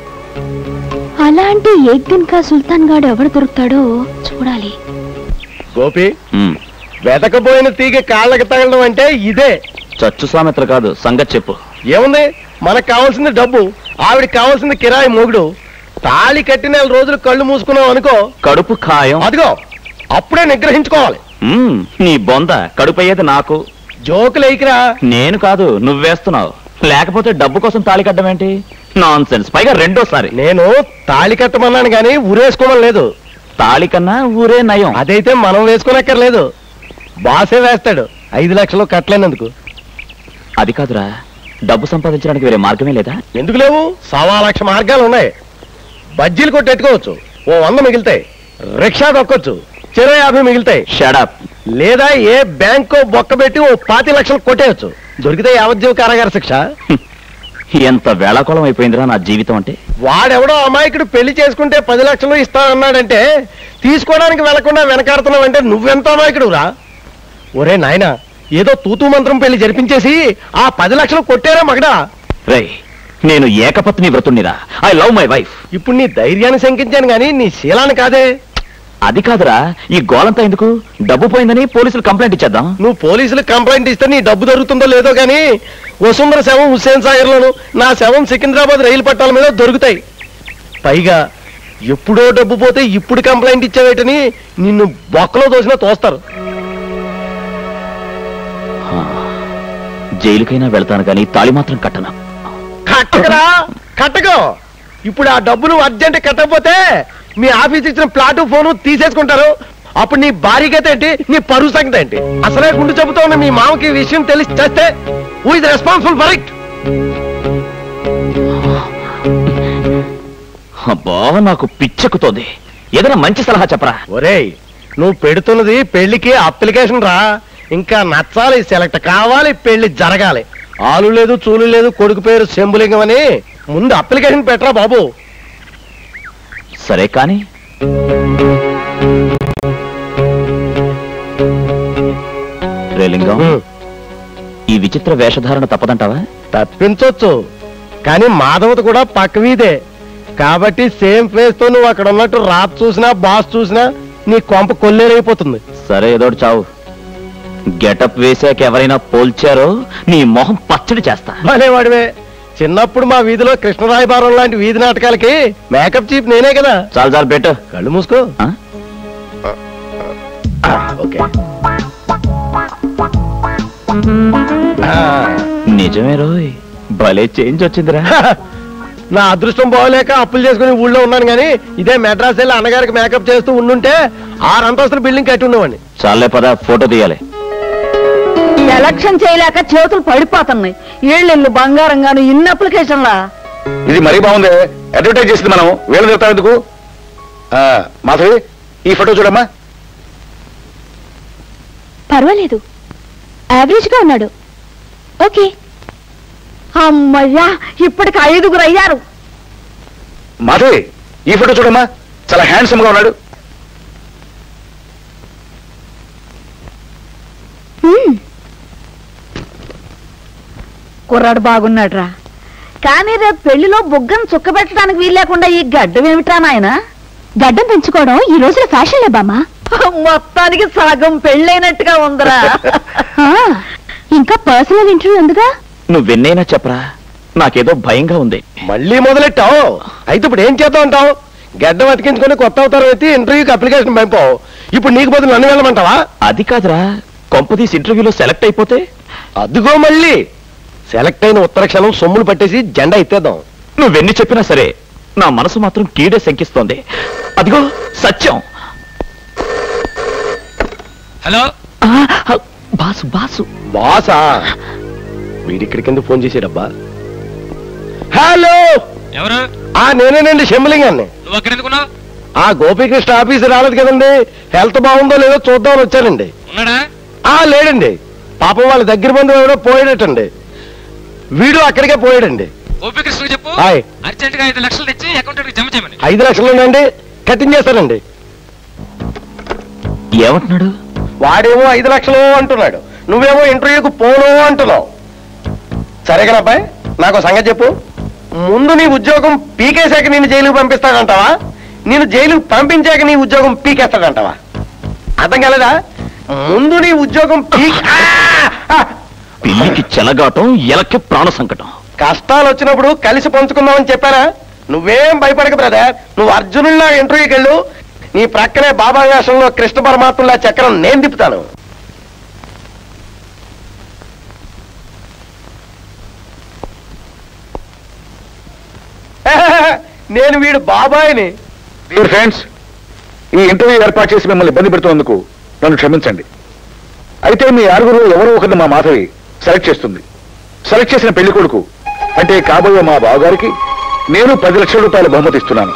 అలాంటి ఏక్ దిన్ కా సుల్తాన్ గాడు ఎవడు దొరుకుతాడో చూడాలి గోపి వెతకపోయిన తీగ కాళ్ళకి తగలడం అంటే ఇదే చచ్చు సామెతలు కాదు సంగతి చెప్పు ఏముంది మనకు కావాల్సింది డబ్బు ఆవిడకి కావాల్సింది కిరాయి మొగుడు తాళి కట్టి నెల రోజులు కళ్ళు మూసుకున్నాం అనుకో కడుపు ఖాయం అదిగో అప్పుడే నిగ్రహించుకోవాలి మ్మ్, నీ బొంద కడుపు అయ్యేది నాకు జోకులు ఎయికిరా నేను కాదు నువ్వేస్తున్నావు లేకపోతే డబ్బు కోసం తాళి కట్టడం ఏంటి నాన్ సెన్స్ పైగా రెండోసారి నేను తాళి కట్టమన్నాను గాని ఊరేసుకోమని లేదు తాళి కన్నా ఊరే నయం అదైతే మనం వేసుకోనక్కర్లేదు బాసే వేస్తాడు ఐదు లక్షలు కట్టలేనందుకు అది కాదురా డబ్బు సంపాదించడానికి వేరే మార్గమే లేదా ఎందుకు లేవు సవా లక్ష మార్గాలు ఉన్నాయి బజ్జీలు కొట్టెట్టుకోవచ్చు ఓ వంద మిగులుతాయి రిక్షా దొక్కొచ్చు చెరో యాభై మిగులుతాయి షడప్ లేదా ఏ బ్యాంకో బొక్క పెట్టి ఓ పాతి లక్షలు కొట్టేయచ్చు దొరికితే యావజ్జీవ కారాగార శిక్ష ఎంత వేళాకోళం అయిపోయిందిరా నా జీవితం అంటే వాడెవడో అమాయకుడు పెళ్లి చేసుకుంటే పది లక్షలు ఇస్తానన్నాడంటే తీసుకోవడానికి వెళ్లకుండా వెనకాడుతున్నావంటే నువ్వెంత అమాయకుడు రా ఒరే నాయనా ఏదో తూతూ మంత్రం పెళ్లి జరిపించేసి ఆ పది లక్షలు కొట్టారా మగడా రేయ్ నేను ఏకపత్ని వ్రతుణ్ణిరా ఐ లవ్ మై వైఫ్ ఇప్పుడు నీ ధైర్యాన్ని శంకించాను గాని నీ శీలాన్ని కాదే అది కాదురా ఈ గోలంతా ఎందుకు డబ్బు పోయిందని పోలీసులు కంప్లైంట్ ఇచ్చేద్దాం నువ్వు పోలీసులకు కంప్లైంట్ ఇస్తే నీ డబ్బు దొరుకుతుందో లేదో గాని వసుంధర శవం హుస్సేన్ సాగర్ లోను నా శవం సికింద్రాబాద్ రైలు పట్టాల మీద దొరుకుతాయి పైగా ఎప్పుడో డబ్బు పోతే ఇప్పుడు కంప్లైంట్ ఇచ్చావేటని నిన్ను బొక్కలో దోసినా తోస్తారు జైలుకైనా వెళ్తాను కానీ తాళి మాత్రం కట్టను కట్టకరా కట్టకో ఇప్పుడు ఆ డబ్బును అర్జెంట్ కట్టకపోతే మీ ఆఫీస్ ఇచ్చిన ప్లాటు ఫోను తీసేసుకుంటారు అప్పుడు నీ భార్యగత ఏంటి నీ పరువు సంగతి ఏంటి అసలే గుండు చెబుతూ ఉన్న మీ మామకి ఈ విషయం తెలిసి చేస్తే who is responsible for it అబ్బా నాకు పిచ్చెక్కుతోంది ఏదైనా మంచి సలహా చెప్పరా ఒరేయ్ నువ్వు పెడుతున్నది పెళ్లికి అప్లికేషన్ రా ఇంకా నచ్చాలి సెలెక్ట్ కావాలి పెళ్లి జరగాలి ఆలు లేదు చూలు లేదు కొడుకు పేరు శంభులింగం అని ముందు అప్లికేషన్ పెట్టరా బాబు సరే కానీ రేలింగం ఈ విచిత్ర వేషధారణ తప్పదంటావా తప్పించొచ్చు కానీ మాధవత కూడా పక్క వీధే కాబట్టి సేమ్ ఫేస్ తో నువ్వు అక్కడ ఉన్నట్టు రాత్ చూసినా బాస్ చూసినా నీ కొంప కొల్లేరైపోతుంది సరే ఏదోటి చావు గెటప్ వేసాక ఎవరైనా పోల్చారో నీ మొహం పచ్చడి చేస్తా భలేవాడివే చిన్నప్పుడు మా వీధిలో కృష్ణరాయబారం లాంటి వీధి నాటకాలకి మేకప్ చీప్ నేనే కదా చాలు చాలు పెట్టు కళ్ళు మూసుకో ఆ? ఆ, ఓకే ఆ, నిజమే రోయ్ భలే చేంజ్ వచ్చిందిరా నా అదృష్టం బాగోలేక అప్పులు చేసుకుని ఊళ్ళో ఉన్నాను కానీ ఇదే మెడ్రాస్ వెళ్ళి అన్నగారికి మేకప్ చేస్తూ ఉండుంటే ఆరు అంతస్తుల బిల్డింగ్ కట్టి ఉండేవాడిని చాలే పద ఫోటో తీయాలి ఎలక్షన్ చేయలేక చేతులు పడిపోతున్నాయి ఏళ్ళు బంగారంగాను ఇన్ని అప్లికేషన్లా ఇది మరీ బాగుంది అడ్వర్టైజ్ చేసింది మనం వీళ్ళు చెప్తాం ఎందుకు ఆ, మాధవి ఈ ఫోటో చూడమ్మా పర్వాలేదు యావరేజ్ గా ఉన్నాడు ఓకే అమ్మయ్యా ఇప్పటికి ఐదుగురు అయ్యారు మాధవి ఈ ఫోటో చూడమ్మా చాలా హ్యాండ్సమ్ గా ఉన్నాడు హ్మ్, కుర్రాడు బాగున్నాడురా కానీ రేపు పెళ్లిలో బుగ్గను చుక్క పెట్టడానికి వీలు లేకుండా ఈ గడ్డం ఏమిట్రా నాయన గడ్డం పెంచుకోవడం ఈ రోజుల ఫ్యాషన్ లే బామ్మా మొత్తానికి సగం పెళ్ళైనట్టుగా ఉందిరా ఆ, ఇంకా పర్సనల్ ఇంటర్వ్యూ ఉందిగా నువ్వెన్నైనా చెప్పరా నాకేదో భయంగా ఉంది మళ్ళీ మొదలెట్టావు అయితే ఇప్పుడు ఏం చేద్దాం అంటావు గడ్డం అతికించుకొని కొత్త అవతారం ఎత్తి ఇంటర్వ్యూకి అప్లికేషన్ పంపావు ఇప్పుడు నీకు బదులు నన్ను వెళ్ళమంటావా అది కాదురా కొంపదీస్ ఇంటర్వ్యూలో సెలెక్ట్ అయిపోతే అదిగో మళ్ళీ సెలెక్ట్ అయిన ఉత్తర క్షణం సొమ్ములు పట్టేసి జెండా ఎత్తేద్దాం నువ్వెన్ని చెప్పినా సరే నా మనసు మాత్రం కీడే శంకిస్తోంది అదిగో సత్యం హలో ఆ, బాసు బాసు బాసా వీడిక్కడికి ఎందుకు ఫోన్ చేసాడబ్బా హలో ఎవరు ఆ నేనేనండి షెమ్లింగాన్ని నువ్వు అక్కడ ఎందుకున్నావు ఆ గోపీకృష్ణ ఆఫీస్ రాలేదు కదండి హెల్త్ బాగుందో లేదో చూద్దామని వచ్చానండి ఉన్నాడా ఆ లేడండి పాపం వాళ్ళ దగ్గర బంధువు ఎవరో పోయాడటండి వీడు అక్కడికే పోయాడండి గోపికృష్ణ చెప్పు హాయ్. అర్జెంట్ గా ఐదు లక్షలు తెచ్చి అకౌంట్ జమ చేయమని ఐదు లక్షలునండి కట్టించేస్తానండి ఏమంటున్నాడు వాడేమో ఐదు లక్షలు అంటున్నాడు నువ్వేమో ఇంటర్వ్యూకి పోను అంటున్నావు సరే కనబ్బాయ్ నాకు ఓ సంగతి చెప్పు ముందు నీ ఉద్యోగం పీకేశాక నేను జైలుకి పంపిస్తాడంటావా నేను జైలుకి పంపించాక నీ ఉద్యోగం పీకేస్తాడంటావా అర్థం కాలేదా ముందు నీ ఉద్యోగం పీక్ ఆ! ఆ! పిల్లికి చెలగాటం ఎలకి ప్రాణ సంకటం కష్టాలు వచ్చినప్పుడు కలిసి పంచుకుందామని చెప్పానా నువ్వేం భయపడక బ్రదర్ నువ్వు అర్జునుల్లా ఇంటర్వ్యూకి వెళ్ళు నీ ప్రక్కనే బాబా వేషంలో కృష్ణ పరమాత్మలా చక్రం నేను తిప్పుతాను నేను వీడు బాబాయిని డియర్ ఫ్రెండ్స్ ఈ ఇంటర్వ్యూ ఏర్పాటు చేసి మిమ్మల్ని ఇబ్బంది పెడుతున్నందుకు నన్ను క్షమించండి అయితే మీ ఆరుగురు ఎవరో ఒకరిని మా మాధవి సెలెక్ట్ చేస్తుంది సెలెక్ట్ చేసిన పెళ్లి కొడుకు అంటే కాబోయే మా బావగారికి నేను పది లక్షల రూపాయల బహుమతి ఇస్తున్నాను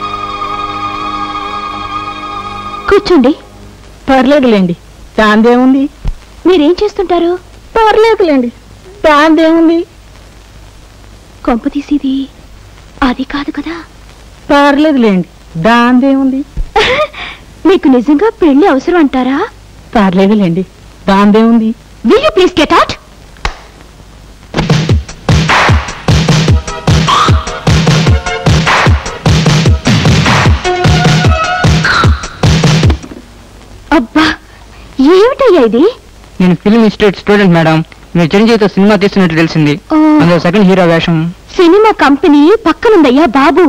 కూర్చోండి పర్లేదులేండి దాందేముంది మీరేం చేస్తుంటారు పర్లేదులేండి దాందేముంది కొంప తీసేది అది కాదు కదా పర్లేదులేండి దాందేముంది మీకు నిజంగా పెళ్లి అవసరం అంటారా పర్లేదులేండి దాందేముంది will you please get out అబ్బా ఏమిటయ్యా ఇది నేను ఫిల్మ్ ఇన్స్టిట్యూట్ స్టూడెంట్ మేడం మీరు చిరంజీవితో సినిమా తీస్తున్నట్టు తెలిసింది ఆ. అందులో సెకండ్ హీరో వేషం సినిమా కంపెనీ పక్కనుందయ్యా బాబు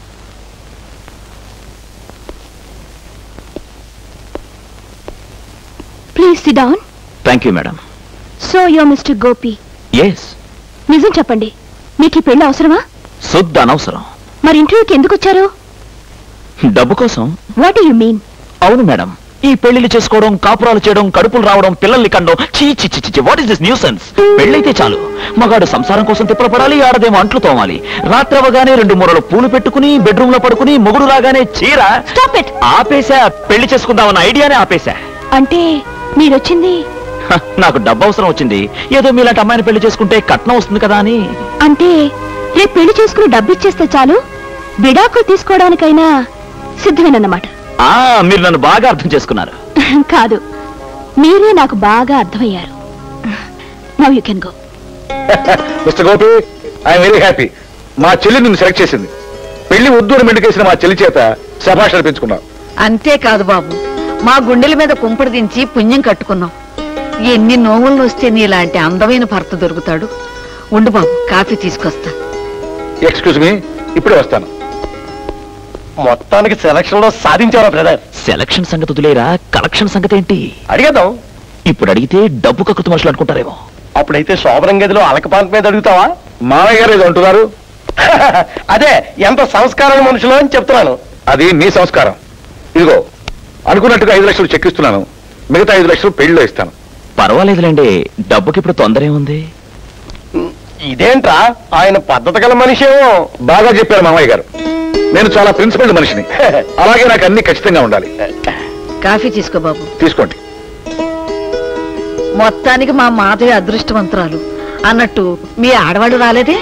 please sit down thank you madam so you mister Gopi yes నిజం చెప్పండి మీకు ఈ పెళ్లి అవసరమా శుద్ధ అనవసరం మరి ఇంటర్వ్యూకి ఎందుకు వచ్చారు డబ్బు కోసం వాట్ యు మీన్ అవును మేడం ఈ పెళ్లిళ్ళు చేసుకోవడం కాపురాలు చేయడం కడుపులు రావడం పిల్లల్ని కండం చీ చి చి చి what is this nonsense పెళ్ళైతే చాలు మగాడు సంసారం కోసం తిప్పలు పడాలి ఆడదేమో అంట్లు తోమాలి రాత్రి అవగానే రెండు మూరలు పూలు పెట్టుకుని బెడ్రూమ్ లో పడుకుని మొగుడు రాగానే చీర స్టాప్ ఇట్ ఆపేసా పెళ్లి చేసుకుందామన్న ఐడియానే ఆపేసా అంటే మీరొచ్చింది హ, నాకు డబ్బు అవసరం వచ్చింది ఏదో మీలాంటి అమ్మాయిని పెళ్లి చేసుకుంటే కట్నం వస్తుంది కదా అని అంటే రేపు పెళ్లి చేసుకుని డబ్బు ఇచ్చేస్తే చాలు విడాకులు తీసుకోవడానికైనా సిద్ధమేనన్నమాట ఆ మీరు నన్ను బాగా అర్థం చేసుకున్నారు కాదు మీరే నాకు బాగా అర్థమయ్యారు now you can go mister Gopi I'm very happy మా చెల్లి నిన్ను సెలెక్ట్ చేసింది పెళ్లి ఉద్దూరు మెండుకేసిన మా చెల్లి చేత శభాష్ అనిపించుకున్నాం అంతేకాదు బాబు మా గుండెల మీద కుంపడి దించి పుణ్యం కట్టుకున్నాం ఎన్ని నోవులు వస్తే నీలాంటి అందమైన భర్త దొరుకుతాడు ఉండు బాబు కాఫీ తీసుకొస్తా ఎక్స్క్యూజ్ మీ ఇప్పుడే వస్తాను మొత్తానికి సెలక్షన్ లో సాధించారా బ్రదర్ సెలక్షన్ సంగతి వదిలేరా కలెక్షన్ సంగతి ఏంటి అడిగేద్దాం ఇప్పుడు అడిగితే డబ్బు కక్కుతు మనుషులు అనుకుంటారేమో అప్పుడైతే శోభనం గదిలో అలకపాంత మీద అడుగుతావా మామయ్య గారు ఏదో అంటున్నారు అదే ఎంత సంస్కారం మనుషులు అని చెప్తున్నాను అది మీ సంస్కారం ఇదిగో అనుకున్నట్టుగా ఐదు లక్షలు చెక్ ఇస్తున్నాను మిగతా ఐదు లక్షలు పెళ్లిలో ఇస్తాను పర్వాలేదులేండి డబ్బుకి ఇప్పుడు తొందర ఏముంది ఇదేంట్రా ఆయన పద్ధతి గల మనిషేమో బాగా చెప్పారు మామయ్య గారు నేను చాలా ప్రిన్సిపల్ మనిషిని అలాగే నాకు అన్ని ఖచ్చితంగా ఉండాలి కాఫీ తీసుకో బాబు తీసుకోండి మొత్తానికి మా మాధవి అదృష్టవంతురాలు అన్నట్టు మీ ఆడవాళ్ళు రాలేదే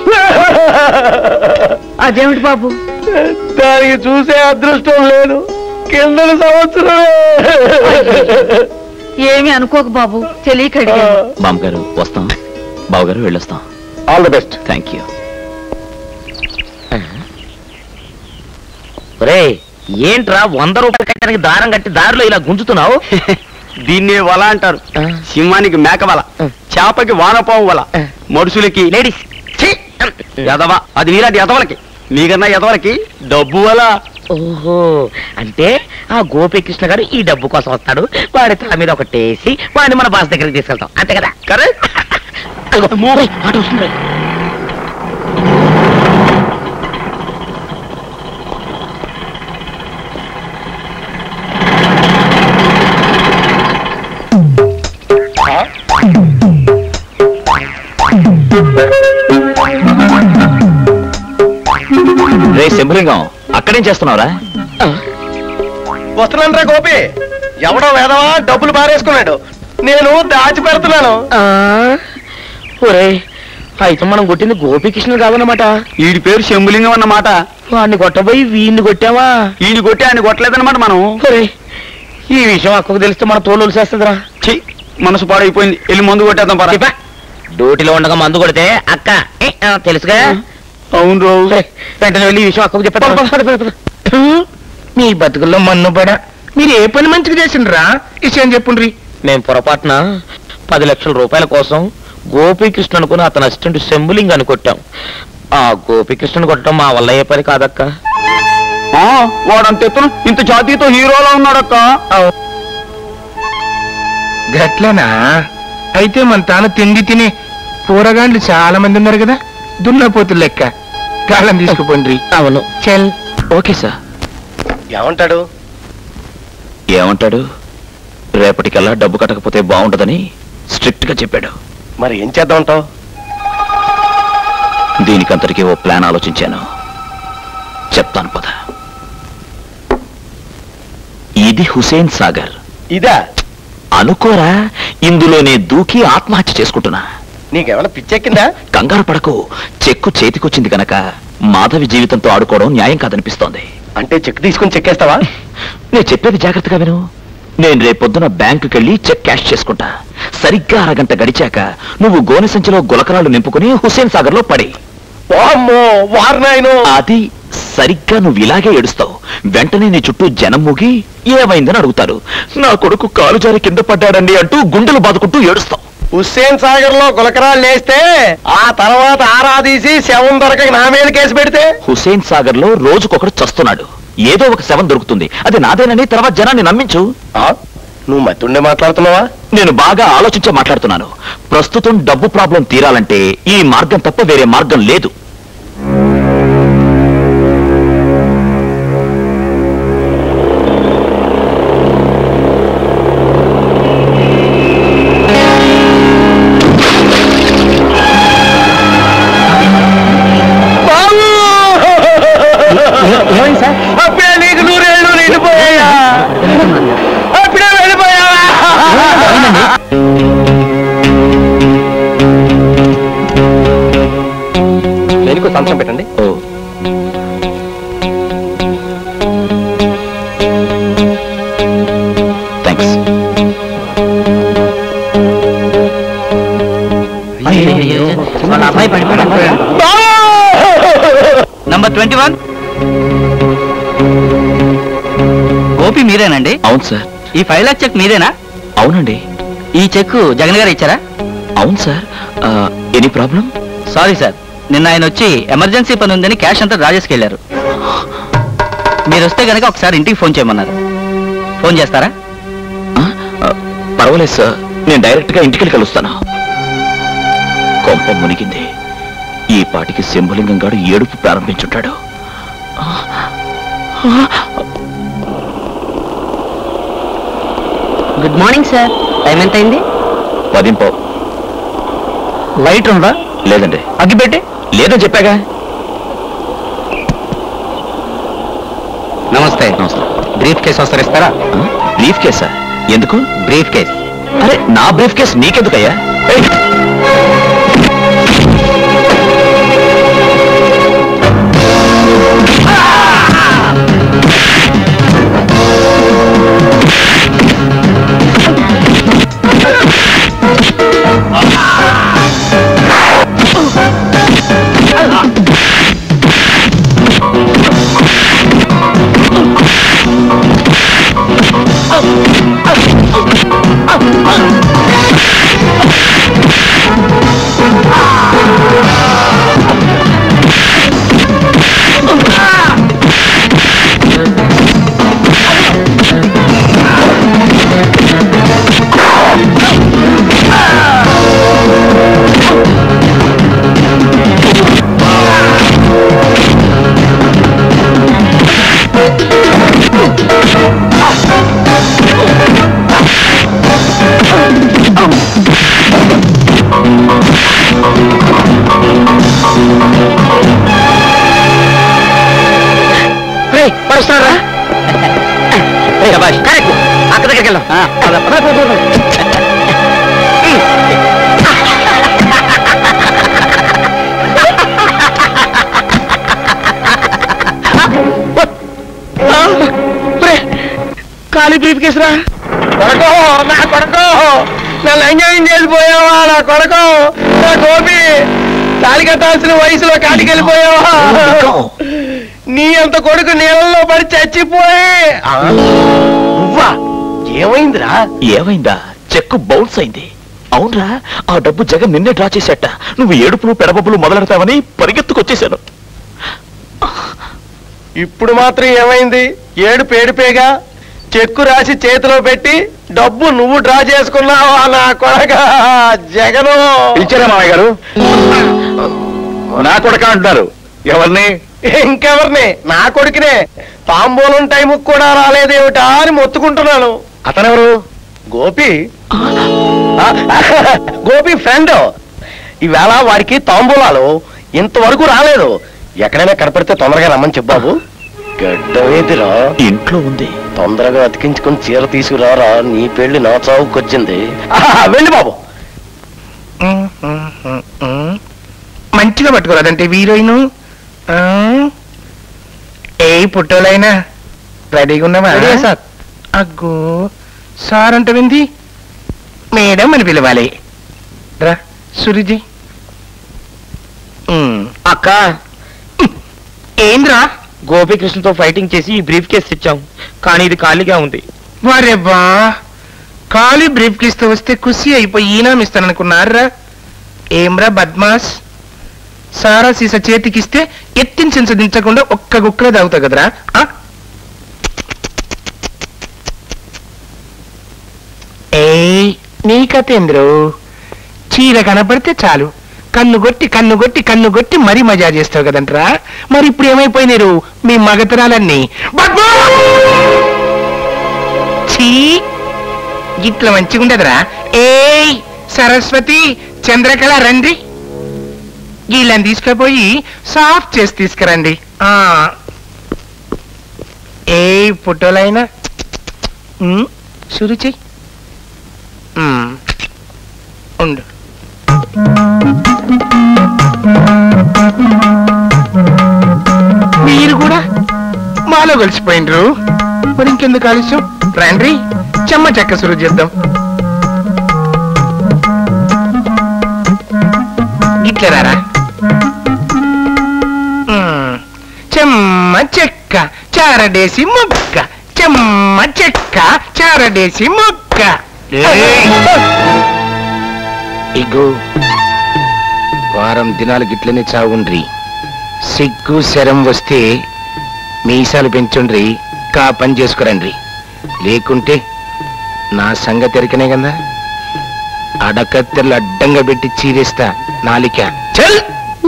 అదేమిటి బాబు దానికి చూసే అదృష్టం లేదు కిందటి సంవత్సరం ఏమి అనుకోకు బాబు తెలియక అడిగాను బామ్మగారు వస్తాం బావగారు వెళ్ళొస్తాం all the best thank you ఒరే ఏంట్రా వంద రూపాయలు కట్టడానికి దారం కట్టి దారిలో ఇలా గుంజుతున్నావు దీన్ని వల అంటారు సింహానికి మేక వల చేపకి వానపాము వల మనుషులకి లేడీస్ ఎదవ అది నీలాంటి ఎదవలకి నీకన్నా ఎదవలకి డబ్బు వల ఓహో అంటే ఆ గోపీకృష్ణ గారు ఈ డబ్బు కోసం వస్తాడు వాడి తల మీద ఒకటేసి వాడిని మన బాస్ దగ్గరికి తీసుకెళ్తాం అంతే కదా కరెక్ట్ రే శంభులింగం అక్కడేం చేస్తున్నావురా వస్తున్నాను రా గోపి ఎవడో వేదవా డబ్బులు పారేసుకున్నాడు నేను దాచి పెడుతున్నాను ఒరే అయితే మనం కొట్టింది గోపికృష్ణ కాదన్నమాట వీడి పేరు శంభులింగం అన్నమాట వాడిని కొట్టబోయి వీడిని కొట్టావా ఈయన కొట్టి ఆయన కొట్టలేదన్నమాట మనం ఒరే ఈ విషయం అక్కకు తెలిస్తే మన తోలు చేస్తుందిరా ఛీ, మనసు పాడైపోయింది వెళ్ళి మందు కొట్టేద్దాం పరా డ్యూటీలో ఉండగా మందు కొడితే అక్క ఏ, ఆ, తెలుసుగా అవును రోజు ఒరే, వెంటనే వెళ్ళి ఈ విషయం అక్కకు చెప్పేద్దాం మీ బతుకుల్లో మన్ను పడ మీరు ఏ పని మంచిగా చేసిండ్రా విషయం చెప్పుండ్రి మేము పొరపాటున పది లక్షల రూపాయల కోసం గోపీకృష్ణ అనుకుని అతని అసిస్టెంట్ శంభులింగ్ అని కొట్టాం ఆ గోపీకృష్ణను కొట్టడం మా వల్ల అయ్యే పని కాదక్క ఆ, వాడంత ఎత్తున ఇంత జాతీయతో హీరోలా ఉన్నాడక్క గట్లనా అయితే మన తాను తిండి తిని కూరగాండ్లు చాలా మంది ఉన్నారు కదా దున్నపోతులు లెక్క కాలం తీసుకుపోండి అవును చెల్ ఓకే సార్ ఏమంటాడు ఏమంటాడు రేపటికల్లా డబ్బు కట్టకపోతే బాగుంటదని స్ట్రిక్ట్ గా చెప్పాడు మరి ఏం చేద్దామంటావు దీనికంతటికీ ఓ ప్లాన్ ఆలోచించాను చెప్తాను పద ఇది హుసేన్ సాగర్ ఇదా అనుకోరా ఇందులోనే దూకి ఆత్మహత్య చేసుకుంటున్నా నీకేమైనా పిచ్చెక్కిందా కంగారు పడకు చెక్కు చేతికొచ్చింది గనక మాధవి జీవితంతో ఆడుకోవడం న్యాయం కాదనిపిస్తోంది అంటే చెక్ తీసుకుని చెక్కేస్తావా నేను చెప్పేది జాగ్రత్తగా విను నేను రేపొద్దున బ్యాంకుకి వెళ్ళి చెక్ క్యాష్ చేసుకుంటా సరిగ్గా అరగంట గడిచాక నువ్వు గోనె సంచిలో గులకరాలు నింపుకుని హుసేన్ సాగర్ లో పడి వామ్మో వారినాయను అది సరిగ్గా నువ్వు ఇలాగే ఏడుస్తావు వెంటనే నీ చుట్టూ జనం మూగి ఏమైందని అడుగుతారు నా కొడుకు కాలు జారి కింద పడ్డాడండి అంటూ గుండెలు బాదుకుంటూ ఏడుస్తావు హుస్సేన్ సాగర్ లో గులకరాలు లేస్తే ఆ తర్వాత ఆరాధీసి శవం దొరక నా మీద కేసు పెడితే హుసేన్ సాగర్ లో రోజుకొకడు చస్తున్నాడు ఏదో ఒక శవం దొరుకుతుంది అది నాదేనని తర్వాత జనాన్ని నమ్మించు నువ్వు మతుండే మాట్లాడుతున్నావా నేను బాగా ఆలోచించే మాట్లాడుతున్నాను ప్రస్తుతం డబ్బు ప్రాబ్లం తీరాలంటే ఈ మార్గం తప్ప వేరే మార్గం లేదు అప్పుడే నీకు నూరేళ్ళు నిండిపోయా అప్పుడే వెళ్ళిపోయావా దేనికో సంతకం పెట్టండి ఓ thanks number twenty one Gopi మీరేనండి అవును సార్ ఈ ఫైవ్ లాక్ చెక్ మీదేనా అవునండి ఈ చెక్ జగన్ గారు ఇచ్చారా అవును sir any problem sorry sir నిన్న ఆయన వచ్చి ఎమర్జెన్సీ పని ఉందని క్యాష్ అంతా రాజేష్కి వెళ్ళారు మీరు వస్తే కనుక ఒకసారి ఇంటికి ఫోన్ చేయమన్నారు ఫోన్ చేస్తారా పర్వాలేదు సార్ నేను డైరెక్ట్ గా ఇంటికి కలుస్తాను కొంప మునిగింది ఈ పాటికి శంభులింగం గాడు ఏడుపు ప్రారంభించుంటాడు గుడ్ మార్నింగ్ సార్ టైం ఎంత అయింది పదింపో లైట్ ఉందా లేదండి అగ్గిపెట్టి లేదని చెప్పాగా నమస్తే నమస్తే బ్రీఫ్ కేసు వస్తారు ఇస్తారా బ్రీఫ్ కేసా ఎందుకు బ్రీఫ్ కేస్ అరే నా బ్రీఫ్ కేస్ నీకెందుకయ్యా ఏయ్! Oh! వస్తారా కరెక్ట్ అక్క దగ్గరికి వెళ్దాం ఖాళీ బ్రీఫ్ కేసురా కొడకో నా కొడకో నన్ను ఎంజాయ్ చేసిపోయావా నా కొడకో నా గోపి తాళి కట్టాల్సిన వయసులో కాటికి వెళ్ళిపోయావా నీ అంత కొడుకు నీళ్ళలో పడి చచ్చిపోయి నువ్వా ఏమైందిరా ఏమైందా చెక్కు బౌన్స్ అయింది అవునరా ఆ డబ్బు జగన్ నిన్నే డ్రా చేసేట నువ్వు ఏడుపులు పెడబబ్బులు మొదలెడతావని పరిగెత్తుకొచ్చేశాను ఇప్పుడు మాత్రం ఏమైంది ఏడు పేడిపేగా చెక్కు రాసి చేతిలో పెట్టి డబ్బు నువ్వు డ్రా చేసుకున్నావా నా కొడక జగను పిలిచారా మామయ్య గారు నా కొడక అంటున్నారు ఎవరిని ఇంకెవరిని నా కొడుకునే తాంబూలం టైంకి కూడా రాలేదేమిటా అని మొత్తుకుంటున్నాను అతనెవరు గోపి ఆ, గోపి ఫ్రెండ్ ఈవేళ వాడికి తాంబూలాలు ఇంతవరకు రాలేదు ఎక్కడైనా కనపడితే తొందరగా రమ్మని చెప్పు బాబు గడ్డవేదిరా ఇంట్లో ఉంది తొందరగా అతికించుకుని చీర తీసుకురారా నీ పెళ్లి నా చావుకొచ్చింది ఆహా, వెళ్ళి బాబు మంచిగా పట్టుకోరాదంటే హీరోయిన్ ఏ పుట్టోలైనా రెడీగా ఉన్నావా రెడీ సార్. అగ్గో సార్ అంటే వింది మేడం అని పిలవాలి రా సురిజీ అక్క ఏంద్రా గోపికృష్ణతో ఫైటింగ్ చేసి ఈ బ్రీఫ్ కేసు ఇచ్చాం కానీ ఇది ఖాళీగా ఉంది వారే బా ఖాళీ బ్రీఫ్ కిస్తూ వస్తే ఖుషి అయిపోయి ఈనాం ఇస్తాననుకున్నారా ఏమ్రా బద్మాస్ సారా సీస చేతికిస్తే ఎత్తిన చించ దించకుండా ఒక్క గుక్కలే తాగుతావు కదరా ఆ? ఏయ్ నీ కథేంద్రు చీర కనపడితే చాలు కన్ను కొట్టి కన్ను కొట్టి కన్ను కొట్టి మరీ మజా చేస్తావు కదంట్రా మరి ఇప్పుడు ఏమైపోయినారు మీ మగతరాలన్నీ బద్మా! ఛీ ఇట్లా మంచిగుండదురా ఏయ్ సరస్వతి చంద్రకళ రండి వీళ్ళని తీసుకుపోయి సాఫ్ట్ చేసి తీసుకురండి ఆ ఏ ఫోటోలైనా ఉమ్, షురు చెయ్యి ఉమ్, ఉండు మీరు కూడా మాలో కలిసిపోయినరు మరి ఇంకెందుకు ఆలస్యం రండి చెమ్మ చెక్క సురు చేద్దాం గిట్లరారా మ్మ్. చెమ్మ చెక్క చారడేసి మొక్క చెమ్మ చెక్క చారడేసి మొక్క ఇగో వారం దినాలు గిట్లనే చావుండ్రి సిగ్గు శరం వస్తే మీసాలు పెంచుండ్రి కా పని చేసుకురండ్రి లేకుంటే నా సంగతి ఎరికనే కదా అడకత్తెరలు అడ్డంగా పెట్టి చీరేస్తా నాలిక చల్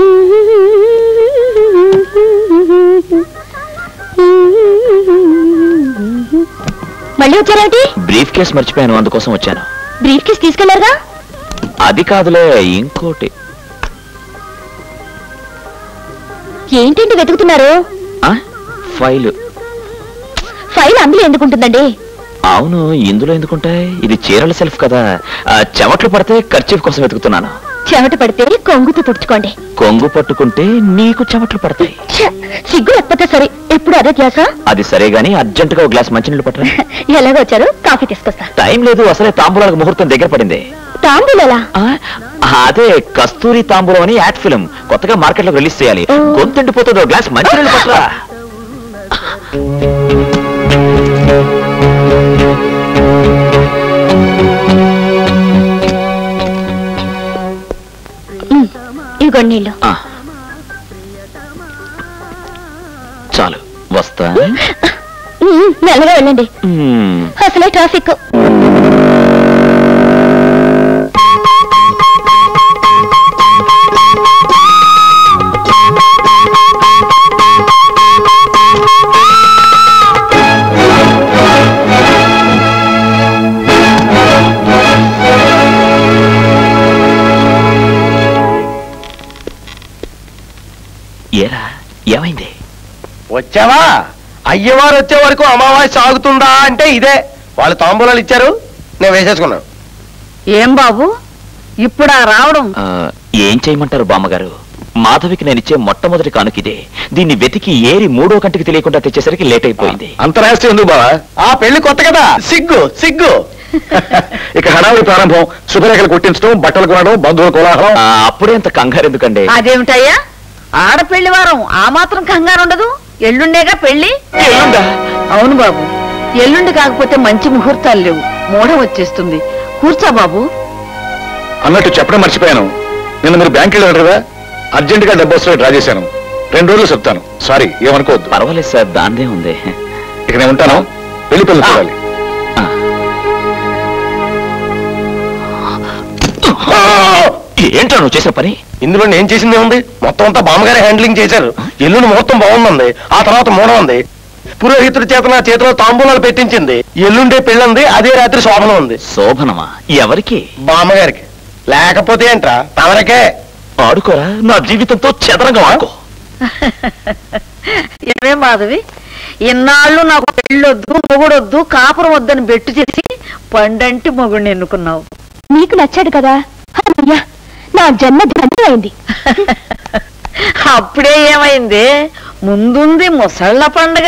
మళ్ళీ వచ్చారేమిటి బ్రీఫ్ కేస్ మర్చిపోయాను అందుకోసం వచ్చాను బ్రీఫ్ కేస్ తీసుకెళ్లారుగా అది కాదులే ఇంకోటి ఏంటండి వెతుకుతున్నారు ఆ? ఫైల్ ఫైల్ అందులో ఎందుకుంటుందండి అవును ఇందులో ఎందుకుంటాయి ఇది చీరల సెల్ఫ్ కదా ఆ, చెమట్లు పడితే ఖర్చీఫ్ కోసం వెతుకుతున్నాను చెమట పడితే కొంగుతో తుడుచుకోండి కొంగు పట్టుకుంటే నీకు చెమట్లు పడతాయి ఛ, సిగ్గు లేకపోతే సరే ఎప్పుడు అదే ధ్యాస అది సరే గానీ అర్జెంట్ గా ఒక గ్లాస్ మంచినీళ్ళు పట్టరా ఎలాగో వచ్చారు కాఫీ తీసుకొస్తా టైం లేదు అసలే తాంబూలాలకు ముహూర్తం దగ్గర పడింది తాంబూలలా అదే కస్తూరి తాంబూలం అని యాడ్ ఫిల్మ్ కొత్తగా మార్కెట్ లో రిలీజ్ చేయాలి గొంతుండిపోతుంది ఒక గ్లాస్ మంచినీళ్ళు పట్టరా ఇదిగోండి నీళ్ళు ఆ. చాలు వస్తా ఉమ్, మెల్లగా వెళ్ళండి మ్మ్. అసలే ట్రాఫిక్ ఏరా ఏమైంది వచ్చావా అయ్యవారు వచ్చే వరకు అమావాస్య సాగుతుందా అంటే ఇదే వాళ్ళు తాంబూలాలు ఇచ్చారు నేను వేసేసుకున్నాను ఏం బాబు ఇప్పుడా రావడం ఆ, ఏం చేయమంటారు బామ్మగారు మాధవికి నేను ఇచ్చే మొట్టమొదటి కానుక ఇదే దీన్ని వెతికి ఏరి మూడో కంటికి తెలియకుండా తెచ్చేసరికి లేట్ అయిపోయింది అంత రహస్యం ఎందుకు బావా ఆ పెళ్లి కొత్త కదా సిగ్గు సిగ్గు ఇక హడావుడి ప్రారంభం శుభరేఖలు కొట్టించడం బట్టలు కొనడం బంధువుల కోలాహలం ఆ, అప్పుడే అంత కంగారు ఎందుకండి అదేమిటయ్యా ఆడపెళ్లి వారం ఆ మాత్రం కంగారు ఉండదు ఎల్లుండేగా పెళ్లి అవును బాబు ఎల్లుండి కాకపోతే మంచి ముహూర్తాలు లేవు మూఢ వచ్చేస్తుంది కూర్చో బాబు అన్నట్టు చెప్పడం మర్చిపోయాను నిన్న మీరు బ్యాంక్ వెళ్ళారు కదా అర్జెంట్ గా డబ్బు వస్తే డ్రా చేశాను రెండు రోజులు చెప్తాను సారీ ఏమనుకోవద్దు పర్వాలేదు సార్ దాందే ఉంది ఇక నేను ఉంటాను పెళ్లి పిల్లలు చూడాలి ఏంటో నువ్వు చేసిన పని ఇందులో నేను చేసింది ఉంది మొత్తం అంతా బామ్మగారే హ్యాండ్లింగ్ చేశారు ఎల్లుండి ముహూర్తం బాగుంది ఆ తర్వాత మూడం ఉంది పురోహితుడి చేత నా చేతిలో తాంబూలాలు పెట్టించింది ఎల్లుండే పెళ్ళంది అదే రాత్రి శోభనం ఉంది శోభనమా ఎవరికి బామ్మగారికి లేకపోతే ఏంట్రా తమరకే ఆడుకోరా నా జీవితంతో చదరంగా ఆడుకో ఏమే మాధవి ఇన్నాళ్ళు నాకు పెళ్ళొద్దు మొగుడొద్దు కాపురం వద్దని బెట్టు చేసి పండంటి మొగుడిని ఎన్నుకున్నావు నీకు నచ్చాడు కదా అమ్మయ్యా, నా జన్మ ధన్యమైంది అప్పుడే ఏమైంది ముందుంది ముసళ్ళ పండగ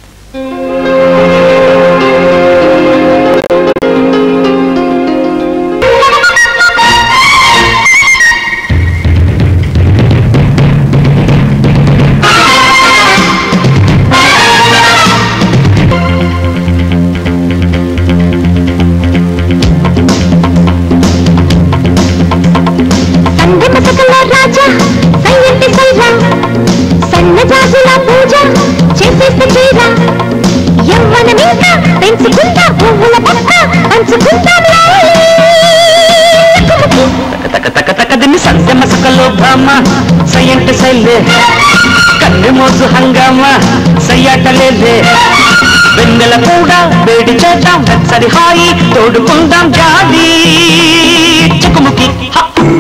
సందె మసకల రాజా సయ్యంటి సైరా సన్న జాజుల పూజ చేసేస్తే చీర యవ్వనమింకా పెంచుకుంటా పువ్వుల పక్క పంచుకుంటాం తక తక తక దిన్ని సంధ్య మసకలో భామ సయ్యంటి సైలే కన్నె మోజు హంగామ సయ్యాటలేలే వెన్నెల కూడా వేడి చేద్దాం వెచ్చడి హాయి తోడుకుందాం జాలి చుకుముకి హ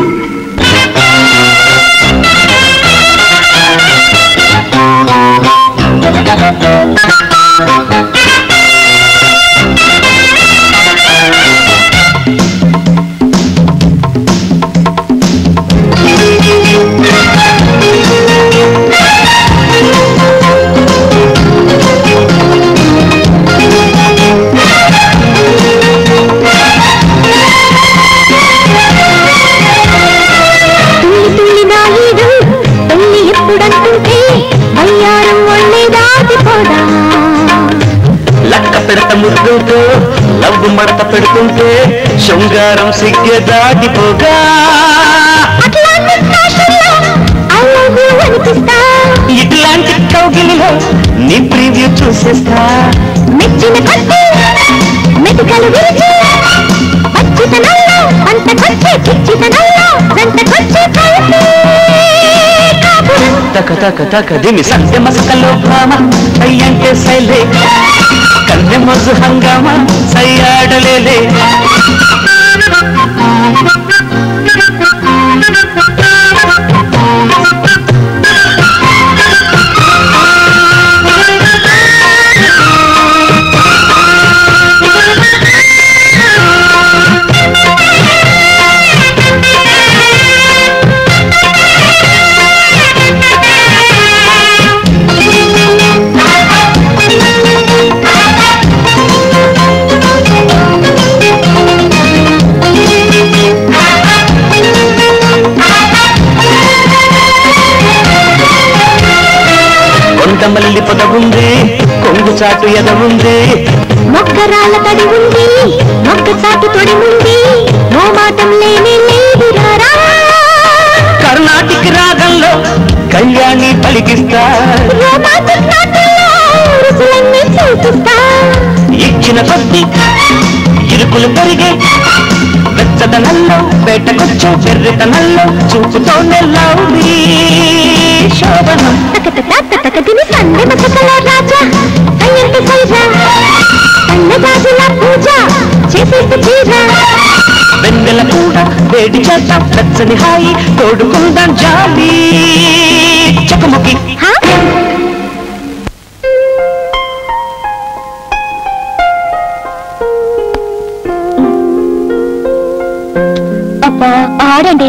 తుల్లి తుల్లి నాయుడు పెళ్లి ఎప్పుడంటుంటే అయ్యారం ఒళ్ళే దాటిపోదా లక్క పెడత ముద్దుతో లవ్వు మడత పెడుతుంటే శృంగారం సిగ్గె దాటిపోగా అట్లాంటి ఫ్యాషన్లో అల్లగు అనిపిస్తా ఇట్లాంటి కౌగిలిలో నీ ప్రివ్యూ చూసేస్తా మెచ్చిన కొద్ది మెతుకలు విరిచి పచ్చితనంలో పంటకొచ్చే పిచ్చితనంలో జంటకొచ్చే కలిసి కాపురం తక తక తక దిని సంధ్య మసకలో భామ అయ్యంటే సైలే కన్నె మజు హంగామ సయ్యాడలేలే కొండమల్లి పొదవుంది కొంగు చాటు ఎదవుంది మొక్కరాల తడి ఉంది మొక్క చాటు తొడి ఉంది నో మాటం లేనే లేదు రారా కర్ణాటిక రాగంలో కళ్యాణి పలికిస్తా రోమాంటిక్ నాటల్లో రుసులన్నీ చూపిస్తా ఇచ్చిన కొద్ది ఇరుకులు పెరిగే వెచ్చదనంలో వేటకొచ్చే వెర్రితనంలో చూపుతోనే లౌరీ శోభనం తకదిని సందె మసకల రాజా సయ్యంటి సైరా సన్న జాజుల పూజ చేసేస్తే చీర వెన్నెల కూడా వేడి చేద్దాం వెచ్చని హాయి తోడుకుందాం జాలి చకముకి హా? బాబా ఆడండి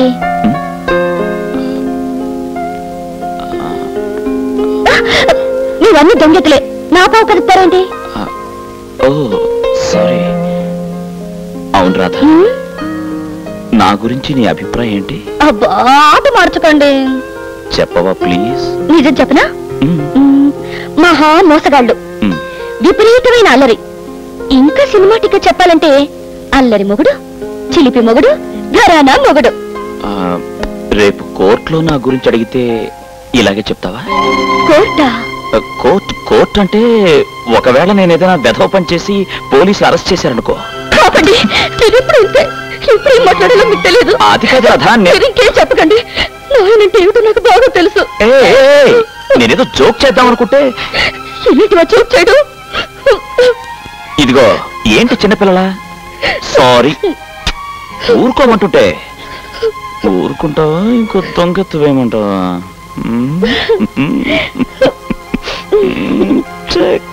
నువ్వన్నీ దొంగెతులే నా పావు కలుపుతారేంటి ఓ సారీ అవును రాధ నా గురించి నీ అభిప్రాయం ఏంటి అబ్బా ఆట మార్చకండి చెప్పవా ప్లీజ్ నిజం చెప్పనా మ్మ్. మహా మోసగాళ్ళు విపరీతమైన అల్లరి ఇంకా సినిమాటిక్ గా చెప్పాలంటే అల్లరి మొగుడు చిలిపి మొగుడు ఘరానా మొగుడు ఆ, రేపు కోర్టులో నా గురించి అడిగితే ఇలాగే చెప్తావా కోర్టా ఆ, కోర్ట్ కోర్ట్ అంటే ఒకవేళ నేను ఏదైనా వెధవ పని చేసి పోలీసులు అరెస్ట్ చేశారనుకో కాపండి నేను ఎప్పుడు ఇంతే ఇప్పుడు ఏం మాట్లాడాలో మీకు తెలియదు అది కాదు రాధా నే- మీరు ఇంకేం చెప్పకండి నాయనంటే ఏమిటో నాకు బాగా తెలుసు ఏ, ఏ, ఏ, నేనేదో జోక్ చేద్దాం అనుకుంటే ఎన్నిటి వచ్చి వచ్చాడు ఇదిగో ఏంటి చిన్నపిల్లలా సారీ ఊరుకోమంటుంటే ఊరుకుంటావా ఇంకో దొంగెత్తువేమంటావా మ్మ్. మ్మ్. చెక్.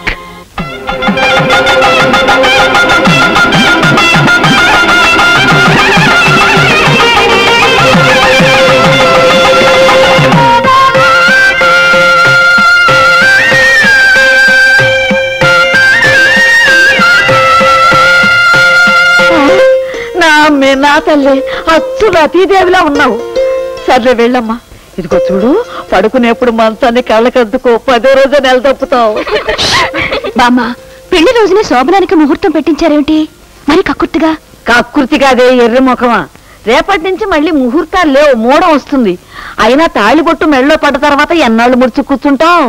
నా అమ్మే నా తల్లి అచ్చు రతీదేవిలా ఉన్నావు సర్లే వెళ్ళమ్మా ఇదిగో చూడు పడుకునేప్పుడు మంచాన్ని కళ్ళకద్దుకో పదే రోజు నెల తప్పుతావు బామ్మ పెళ్లి రోజునే శోభనానికి ముహూర్తం పెట్టించారేమిటి మరి కక్కుర్తిగా కకృతి కాదే ఎర్రి ముఖమా రేపటి నుంచి మళ్ళీ ముహూర్తాలు లేవు మూడం వస్తుంది అయినా తాళిబొట్టు మెళ్ళో పడ్డ తర్వాత ఎన్నాళ్ళు ముడిచి కూర్చుంటావు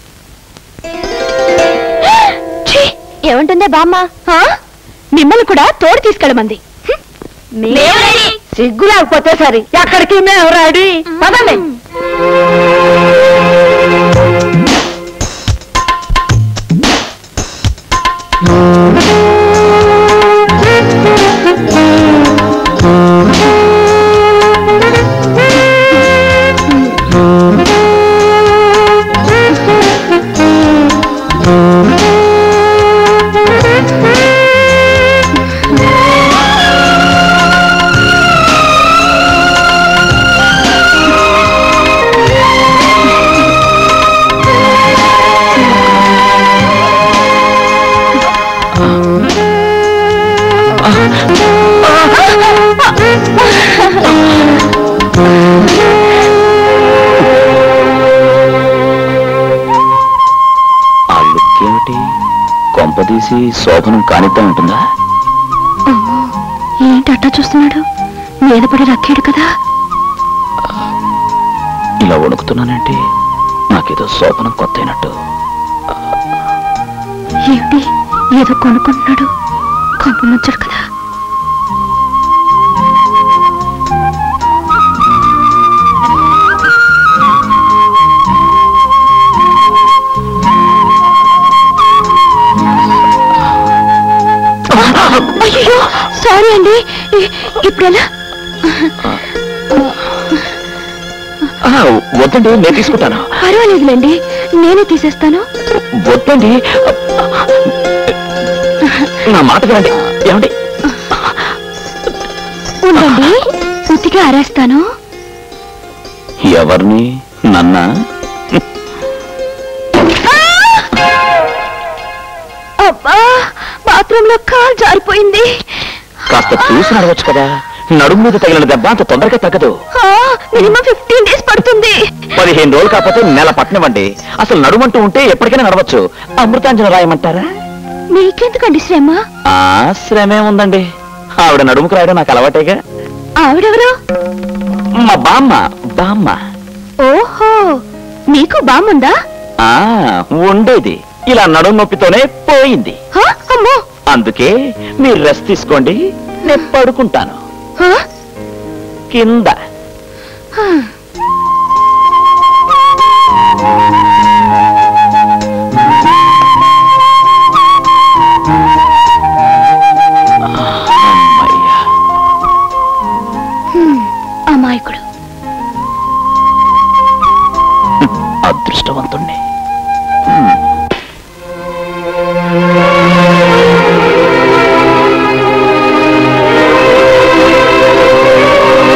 ఛీ, ఏమంటుందే బామ్మ ఆ? మిమ్మల్ని కూడా తోడు తీసుకెళ్ళమంది సిగ్గు లేకపోతే సరి ఎక్కడికి మేము రాడి పదండి ఆ లుక్ ఏమిటి కొంపదీసి శోభనం కానిద్దాం ఉంటుందా అమ్మో, ఏంటి అట్టా చూస్తున్నాడు మీద పడి రక్కాడు కదా ఇలా వణుకుతున్నానంటే నాకేదో శోభనం కొత్త అయినట్టు ఏమిటి ఏదో కొనుక్కుంటున్నాడు కొంప ముచ్చడు కదా అయ్యో సారీ అండి ఇ- ఇప్పుడెలా ఆ, వద్దండి నేను తీసుకుంటాను పర్వాలేదులేండి నేనే తీసేస్తాను వద్దండి నా మాట వినండి ఏమండి ఉండండి ఉతికి ఆరేస్తాను ఎవరిని నన్నా అబ్బా బాత్రూమ్ లో కాల్ జారిపోయింది కాస్త చూసి నడవచ్చు కదా నడుము మీద తగిలిన దెబ్బ అంత తొందరగా తగ్గదు మినిమం ఫిఫ్టీన్ డేస్ పడుతుంది పదిహేను రోజులు కాకపోతే నెల పట్టనివ్వండి అసలు నడుమంటూ ఉంటే ఎప్పటికైనా నడవచ్చు అమృతాంజన రాయమంటారా మీకెందుకండి శ్రమ ఆ శ్రమే ఉందండి ఆవిడ నడుముకు రాయడం నాకు అలవాటేగా ఆవిడెవరు మా బామ్మ బామ్మ ఓహో మీకు బాముందా ఆ ఉండేది ఇలా నడుము నొప్పితోనే పోయింది హా? అమ్మో అందుకే మీరు రెస్ట్ తీసుకోండి నేను పడుకుంటాను హా? కింద హా. అమ్మయ్యా హ్మ్. అమాయకుడు అదృష్టవంతుణ్ణి ఆ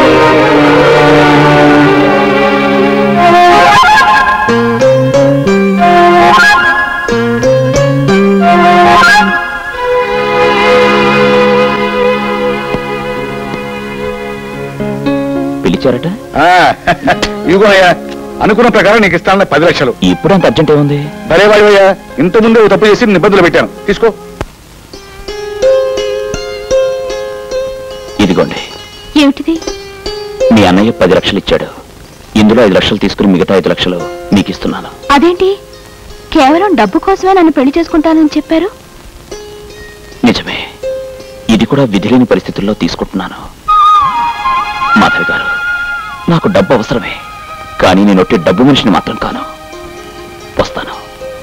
ఇచ్చారట ఆ, ఇదిగో అయ్యా అనుకున్న ప్రకారం నీకు ఇస్తానన్న పది లక్షలు ఇప్పుడు అంత అర్జెంట్ ఏముంది భలే వాడివయ్యా ఇంత ముందే ఓ తప్పు చేసి నిబంధనలు పెట్టాను తీసుకో ఇదిగోండి ఏమిటిది మీ అన్నయ్య పది లక్షలు ఇచ్చాడు ఇందులో ఐదు లక్షలు తీసుకుని మిగతా ఐదు లక్షలు మీకు ఇస్తున్నాను అదేంటి కేవలం డబ్బు కోసమే నన్ను పెళ్లి చేసుకుంటానని చెప్పారు నిజమే ఇది కూడా విధి లేని పరిస్థితుల్లో తీసుకుంటున్నాను మాధవి గారు నాకు డబ్బు అవసరమే కానీ నేను ఒట్టి డబ్బు మనిషిని మాత్రం కాను వస్తాను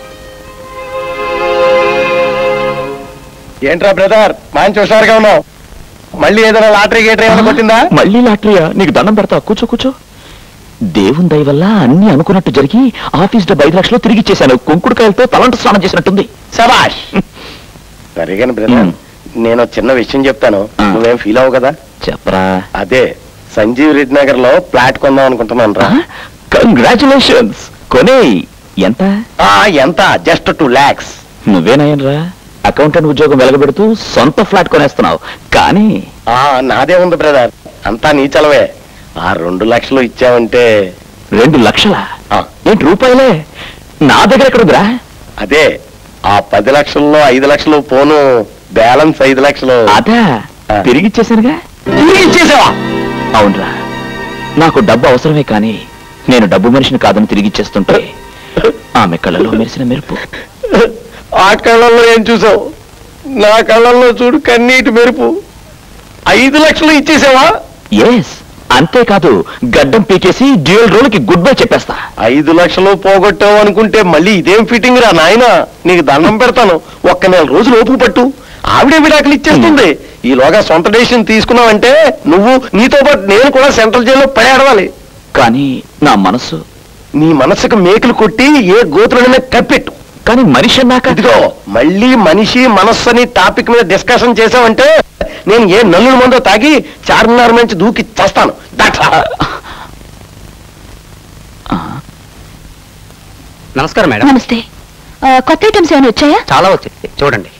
ఏంట్రా బ్రదర్ మంచి హుషారుగా ఉన్నావు మళ్ళీ ఏదైనా లాటరీ గేటరీ ఏమైనా కొట్టిందా మళ్ళీ లాటరీయా నీకు దండం పెడతా కూర్చో కూర్చో దేవుని దయ వల్ల అన్ని అనుకున్నట్టు జరిగి ఆఫీస్ డబ్బు ఐదు లక్షలు తిరిగి ఇచ్చేశాను కుంకుడుకాయలతో తలంట స్నానం చేసినట్టుంది సబాష్ సరిగాని బ్రదర్ నేను చిన్న విషయం చెప్తాను నువ్వేం ఫీల్ అవ్వు కదా చెప్పరా అదే సంజీవ్ రెడ్డి నగర్ లో ఫ్లాట్ కొందాం అనుకుంటున్నాను రా కంగ్రాచులేషన్స్ కొనే ఎంత ఎంత జస్ట్ టూ లాక్స్ నువ్వేనాయనరా అకౌంటెంట్ ఉద్యోగం వెలగబెడుతూ సొంత ఫ్లాట్ కొనేస్తున్నావు కానీ ఆ నాదే ఉంది బ్రదర్ అంతా నీ చలవే ఆ రెండు లక్షలు ఇచ్చావంటే రెండు లక్షల ఏంటి రూపాయలే నా దగ్గర ఎక్కడుందిరా అదే ఆ పది లక్షల్లో ఐదు లక్షలు పోను బ్యాలెన్స్ ఐదు లక్షలు అదా తిరిగి ఇచ్చేసానుగా ఇచ్చేసావా అవునరా నాకు డబ్బు అవసరమే కానీ నేను డబ్బు మనిషిని కాదని తిరిగి ఇచ్చేస్తుంటే ఆమె కళ్ళలో మెరిసిన మెరుపు ఆ కళ్ళల్లో ఏం చూసావు నా కళ్ళల్లో చూడు కన్నీటి మెరుపు ఐదు లక్షలు ఇచ్చేసావా ఎస్ అంతేకాదు గడ్డం పీకేసి డ్యూయల్ రోల్కి గుడ్ బై చెప్పేస్తా ఐదు లక్షలు పోగొట్టావు అనుకుంటే మళ్ళీ ఇదేం ఫిట్టింగ్ రా నాయన నీకు దండం పెడతాను ఒక్క నెల రోజులు ఓపిక పట్టు ఆవిడే విడాకులు ఇచ్చేస్తుంది ఈలోగా సొంత డెసిషన్ తీసుకున్నావంటే నువ్వు నీతో పాటు నేను కూడా సెంట్రల్ జైల్లో పడేడవాలి కానీ నా మనసు నీ మనసుకు మేకులు కొట్టి ఏ గోతులనే కప్పెట్టు కానీ మనిషి అన్నాక ఇదిగో మళ్ళీ మనిషి మనస్సు అని టాపిక్ మీద డిస్కషన్ చేసావంటే నేను ఏ నల్లుల మందో తాగి చార్మినార్ నుంచి దూకి చేస్తాను నమస్కారం మేడం నమస్తే ఆ, కొత్త ఐటమ్స్ ఏమైనా వచ్చాయా చాలా వచ్చింది చూడండి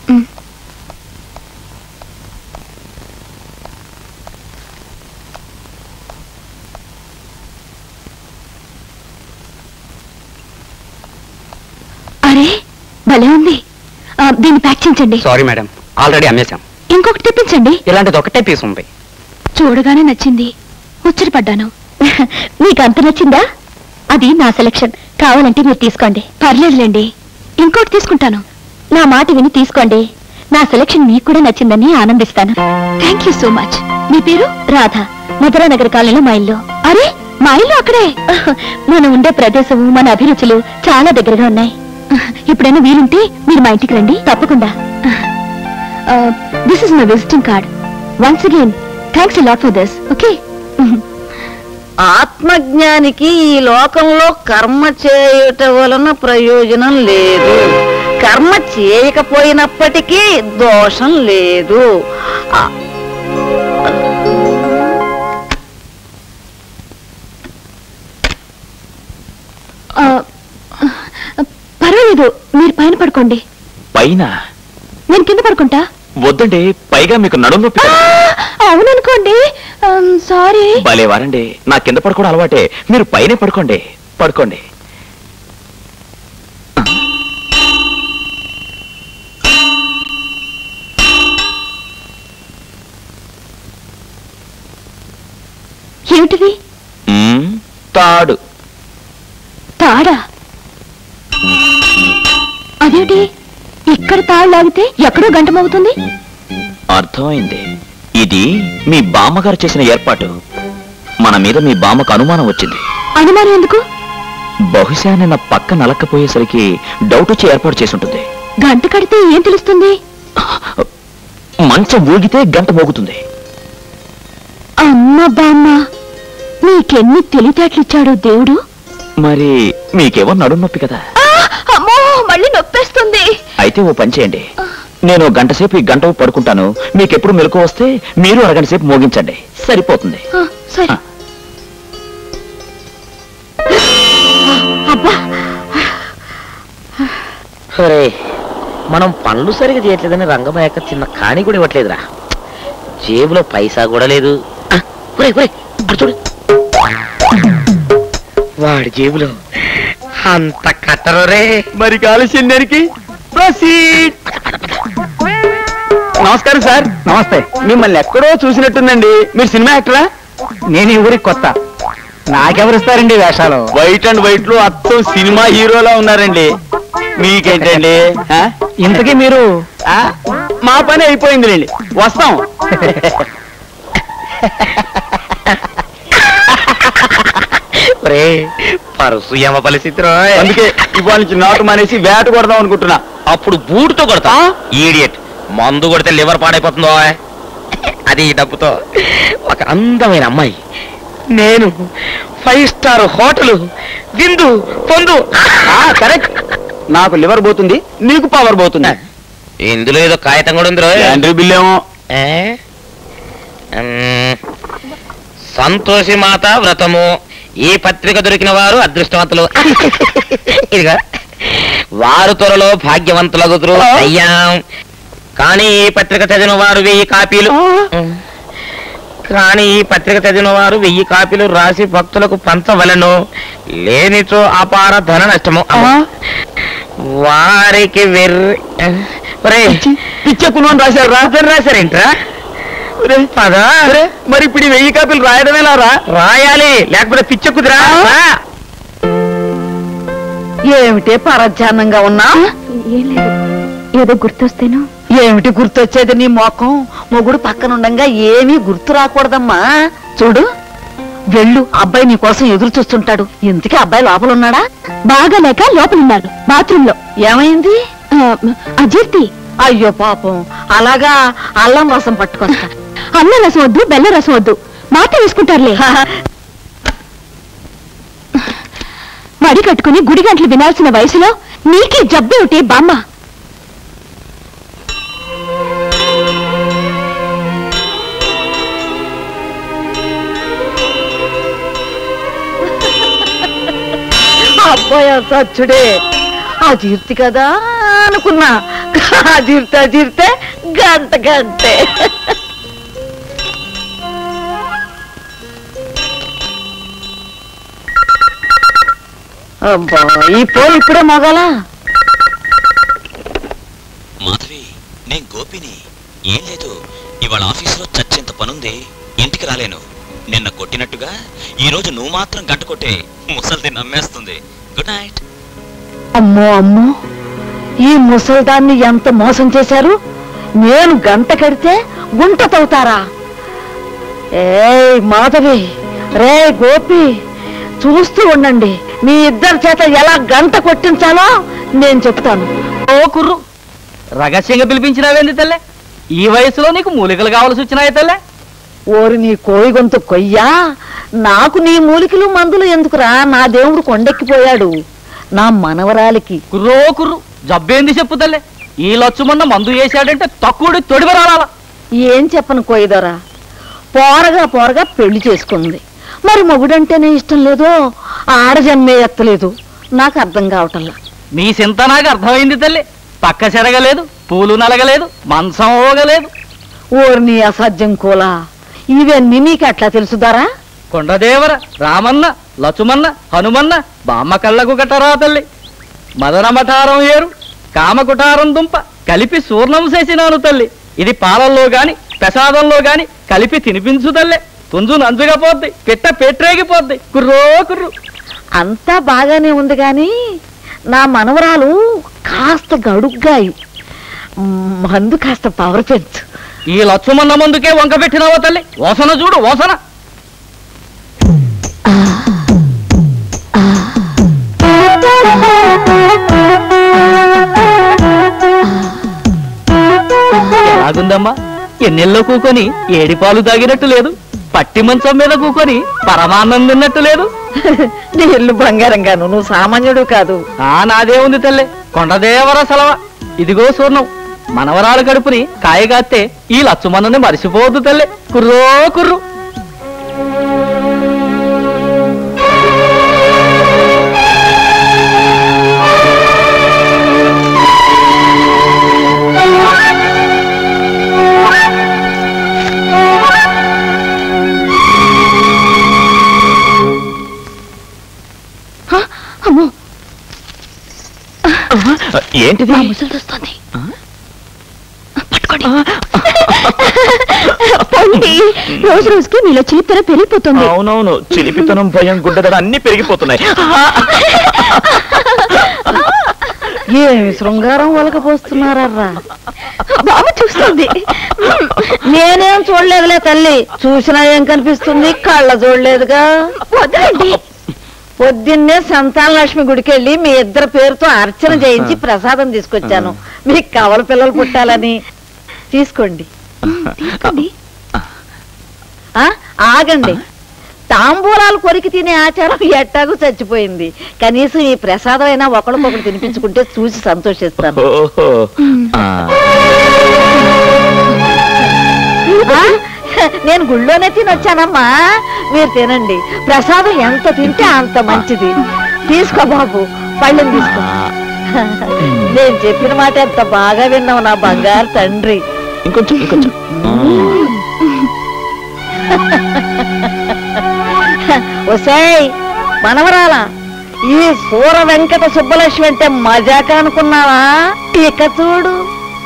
అరే భలే ఉంది ఆ, దీన్ని ప్యాక్ చేయించండి సారీ మేడం ఆల్రెడీ అమ్మేశాం ఇంకొకటి తెప్పించండి ఇలాంటిది ఒకటే పీస్ ఉంది చూడగానే నచ్చింది ముచ్చటపడ్డాను మీకు అంత నచ్చిందా అది నా సెలక్షన్ కావాలంటే మీరు తీసుకోండి పర్లేదులేండి ఇంకోటి తీసుకుంటాను నా మాట విని తీసుకోండి నా సెలక్షన్ మీకు కూడా నచ్చిందని ఆనందిస్తాను థ్యాంక్ యూ సో మచ్ మీ పేరు రాధ మధురా నగర్ కాలనీలో మా ఇల్లు అరే మా ఇల్లు అక్కడే మనం ఉండే ప్రదేశం మన అభిరుచులు చాలా దగ్గరగా ఉన్నాయి ఎప్పుడైనా వీలుంటే మీరు మా ఇంటికి రండి తప్పకుండా this is my visiting card once again thanks lot for this okay ఆత్మజ్ఞానికి ఈ లోకంలో కర్మ చేయుట వలన ప్రయోజనం లేదు కర్మ చేయకపోయినప్పటికీ దోషం లేదు ఆ- పర్వాలేదు మీరు పైన పడుకోండి పైన నేను కింద పడుకుంటా వద్దండి పైగా మీకు నడుము నొప్పి కదా. అవుననుకోండి సారీ భలే వారండి నా కింద పడుకోవడం అలవాటే మీరు పైనే పడుకోండి పడుకోండి ఏమిటిది మ్మ్, తాడు తాడా అదేంటి ఇక్కడ తాడు లాగితే ఎక్కడో గంటమవుతుంది అర్థమైంది ఇది మీ బామ్మగారు చేసిన ఏర్పాటు మన మీద మీ బామ్మకు అనుమానం వచ్చింది అనుమానం ఎందుకు బహుశా నిన్న పక్క నలక్కపోయేసరికి డౌట్ వచ్చి ఏర్పాటు చేసి ఉంటుంది గంట కడితే ఏం తెలుస్తుంది మంచం ఊగితే గంట మోగుతుంది అమ్మ బామ్మ నీకెన్ని తెలివితేటలిచ్చాడు దేవుడు మరి మీకేమో నడుము నొప్పి కదా అమ్మో మళ్ళీ నొప్పేస్తుంది అయితే ఓ పని చేయండి నేను గంట సేపు ఈ గంట పడుకుంటాను మీకెప్పుడు మెలకు వస్తే మీరు అరగంట సేపు మోగించండి సరిపోతుంది ఆ, సరే అబ్బా ఒరే మనం పనులు సరిగా చేయట్లేదని రంగమయ్యక చిన్న కాణి కూడా ఇవ్వట్లేదురా జేబులో పైసా కూడా లేదు ఆ, ఒరేయ్, ఒరేయ్, అటు చూడు వాడి జేబులో అంత కట్టరు రే మరి కాలుష్యం దేనికి Proceed. నమస్కారం సార్ నమస్తే మిమ్మల్ని ఎక్కడో చూసినట్టుందండి మీరు సినిమా యాక్టరా నేను ఈ ఊరికి కొత్త నాకెవరిస్తారండి వేషాలు వైట్ అండ్ వైట్ లో అత్తం సినిమా హీరోలా ఉన్నారండి మీకేంటండి ఆ? ఇంతకీ మీరు ఆ? మా పని అయిపోయిందిలేండి వస్తాం రే పరుసు యమ పరిస్థితి అందుకే ఇవాళ నుంచి నాటు మానేసి వేట కొడదాం అనుకుంటున్నా అప్పుడు బూటుతో కొడతా ఈడియట్ మందు కొడితే లివర్ పాడైపోతుందో అది ఈ డబ్బుతో ఒక అందమైన అమ్మాయి నేను ఫైవ్ స్టార్ హోటల్ విందు పొందు కరెక్ట్ నాకు లివర్ పోతుంది నీకు పవర్ పోతుంది ఇందులో ఏదో కాగితం కూడా ఉంది ల్యాండ్రీ బిల్ ఏమో సంతోషి మాత వ్రతము ఈ పత్రిక దొరికిన వారు అదృష్టవంతులు ఇదిగా వారు త్వరలో భాగ్యవంతులగుతురు అయ్యా కానీ ఈ పత్రిక చదివిన వారు వెయ్యి కాపీలు కానీ ఈ పత్రిక చదివిన వారు వెయ్యి కాపీలు రాసి భక్తులకు పంచవలను లేనిచో అపార ధన నష్టము వారికి వెర్రి పిచ్చకును రాశారు రా రాశారేంట్రా పదా మరి ఇప్పుడు ఈ వెయ్యి కాపీలు రాయడమేలా రా రాయాలి లేకపోతే పిచ్చ కుదిరా ఏమిటే పరధ్యానంగా ఉన్నా ఏం లేదు ఏదో గుర్తొస్తేను ఏమిటి గుర్తొచ్చేది నీ మోకం మొగుడు పక్కనుండంగా ఏమీ గుర్తు రాకూడదమ్మా చూడు వెళ్ళు అబ్బాయి నీ కోసం ఎదురు చూస్తుంటాడు ఇంతకీ అబ్బాయి లోపల ఉన్నాడా బాగా లేక లోపలున్నారు బాత్రూమ్ లో ఏమైంది అజీర్తి అయ్యో పాపం అలాగా అల్లం రసం పట్టుకొస్తా అన్న రసం వద్దు బెల్ల రసం వద్దు మాత్రం వేసుకుంటారులే మడి కట్టుకుని గుడి గంటలు వినాల్సిన వయసులో నీకే జబ్బేమిటి బామ్మ అబ్బాయి సచ్చుడే అజీర్తి కదా అనుకున్నా అజీర్తి అజీర్తే గంట గంటే అబ్బా ఈ పోలు ఇప్పుడే మొగాలా మాధవి నేను గోపిని ఏం లేదు ఇవాళ ఆఫీసులో చచ్చేంత పనుంది ఇంటికి రాలేను నిన్న కొట్టినట్టుగా ఈ రోజు నువ్వు మాత్రం గంట కొట్టే ముసల్ది నమ్మేస్తుంది గుడ్ నైట్ అమ్మో అమ్మో ఈ ముసల్దాన్ని ఎంత మోసం చేశారు నేను గంట కడితే గుంట తవ్వుతారా ఏయ్ మాధవి రే గోపి చూస్తూ ఉండండి మీ ఇద్దరి చేత ఎలా గంట కొట్టించాలో నేను చెప్తాను ఓ కుర్రు రహస్యంగా పిలిపించినావేంది తల్లే ఈ వయసులో నీకు మూలికలు కావాల్సి వచ్చినాయి తల్లే ఓరి నీ కోయి గొంతు కొయ్యా నాకు నీ మూలికలు మందులు ఎందుకురా నా దేవుడు కొండెక్కిపోయాడు నా మనవరాలికి కుర్రో కుర్రు జబ్బేంది చెప్పు తల్లే ఈ లచ్చుమన్న మందు వేసాడంటే తక్కువ తొడివరాల ఏం చెప్పను కోయిదరా పోరగా పోరగా పెళ్లి చేసుకుంది మరి మొగుడంటేనే ఇష్టం లేదో ఆడజన్మే ఎత్తలేదు నాకు అర్థం కావటంలా మీ సింత నాకు అర్థమైంది తల్లి పక్క చెరగలేదు పూలు నలగలేదు మంచం ఓగలేదు ఓర్ని అసాధ్యం కోలా ఇవన్నీ నీకు ఎట్లా తెలుసుదారా కొండదేవర రామన్న లచుమన్న హనుమన్న బామ్మ కళ్ళకు గట్టరా తల్లి మదన మఠారం ఏరు కామకుటారం దుంప కలిపి సూర్ణం చేసినాను తల్లి ఇది పాలల్లో గాని ప్రసాదంలో గాని కలిపి తినిపించు తల్లే తుంజు నంజుగా పోద్ది పిట్ట పెట్టరేగిపోద్ది కుర్రో కుర్రు అంతా బాగానే ఉంది గాని నా మనవరాలు కాస్త గడుగ్గాయి మందు కాస్త పవర్ పెంచు ఈ లచ్చుమన్న ముందుకే వంక పెట్టినావో తల్లి ఓసన చూడు ఓసన ఎలాగుందమ్మా ఎన్నెల్లో కూకొని ఏడిపాలు తాగినట్టు లేదు పట్టి మంచం మీద కూకొని పరమాన్నం తిన్నట్టు లేదు నీ ఇల్లు బంగారంగాను నువ్వు సామాన్యుడు కాదు ఆ నాదే ఉంది తల్లి కొండదేవర సెలవ ఇదిగో సూర్ణం మనవరాలు కడుపుని కాయగాస్తే ఈ లచ్చుమన్నని మరిసిపోవద్దు తల్లి కుర్రో కుర్రు ఏంటిది మా ముసలిది వస్తుంది పట్టుకోండి పొండి రోజు రోజుకి మీలో చిలిపిన పెరిగిపోతుంది అవునవును చిలిపితనం భయం గుడ్డదడ అన్ని పెరిగిపోతున్నాయి ఏమి శృంగారం వలకపోస్తున్నారర్రా బాబు చూస్తుంది నేనేం చూడలేదులే తల్లి చూసినా ఏం కనిపిస్తుంది కళ్ళ చూడలేదుగా వదలండి పొద్దున్నే సంతాన లక్ష్మి గుడికి వెళ్ళి మీ ఇద్దరు పేరుతో అర్చన చేయించి ప్రసాదం తీసుకొచ్చాను మీకు కవల పిల్లలు పుట్టాలని తీసుకోండి తీసుకోండి ఆ ఆగండి తాంబూలాలు కొరికి తినే ఆచారం ఎట్టాగు చచ్చిపోయింది కనీసం ఈ ప్రసాదం అయినా ఒకరికొకరు తినిపించుకుంటే చూసి సంతోషిస్తాను ఓహో ఆ, ఆ? నేను గుళ్ళోనే తినొచ్చానమ్మా మీరు తినండి ప్రసాదం ఎంత తింటే అంత మంచిది తీసుకో బాబు పళ్ళని తీసుకో నేను చెప్పిన మాట ఎంత బాగా విన్నావు నా బంగారు తండ్రి ఇంకొంచెం ఇంకొంచెం ఒసేయ్ మనవరాలా ఈ సూర వెంకట సుబ్బలక్ష్మి అంటే మజాక అనుకున్నావా ఇక చూడు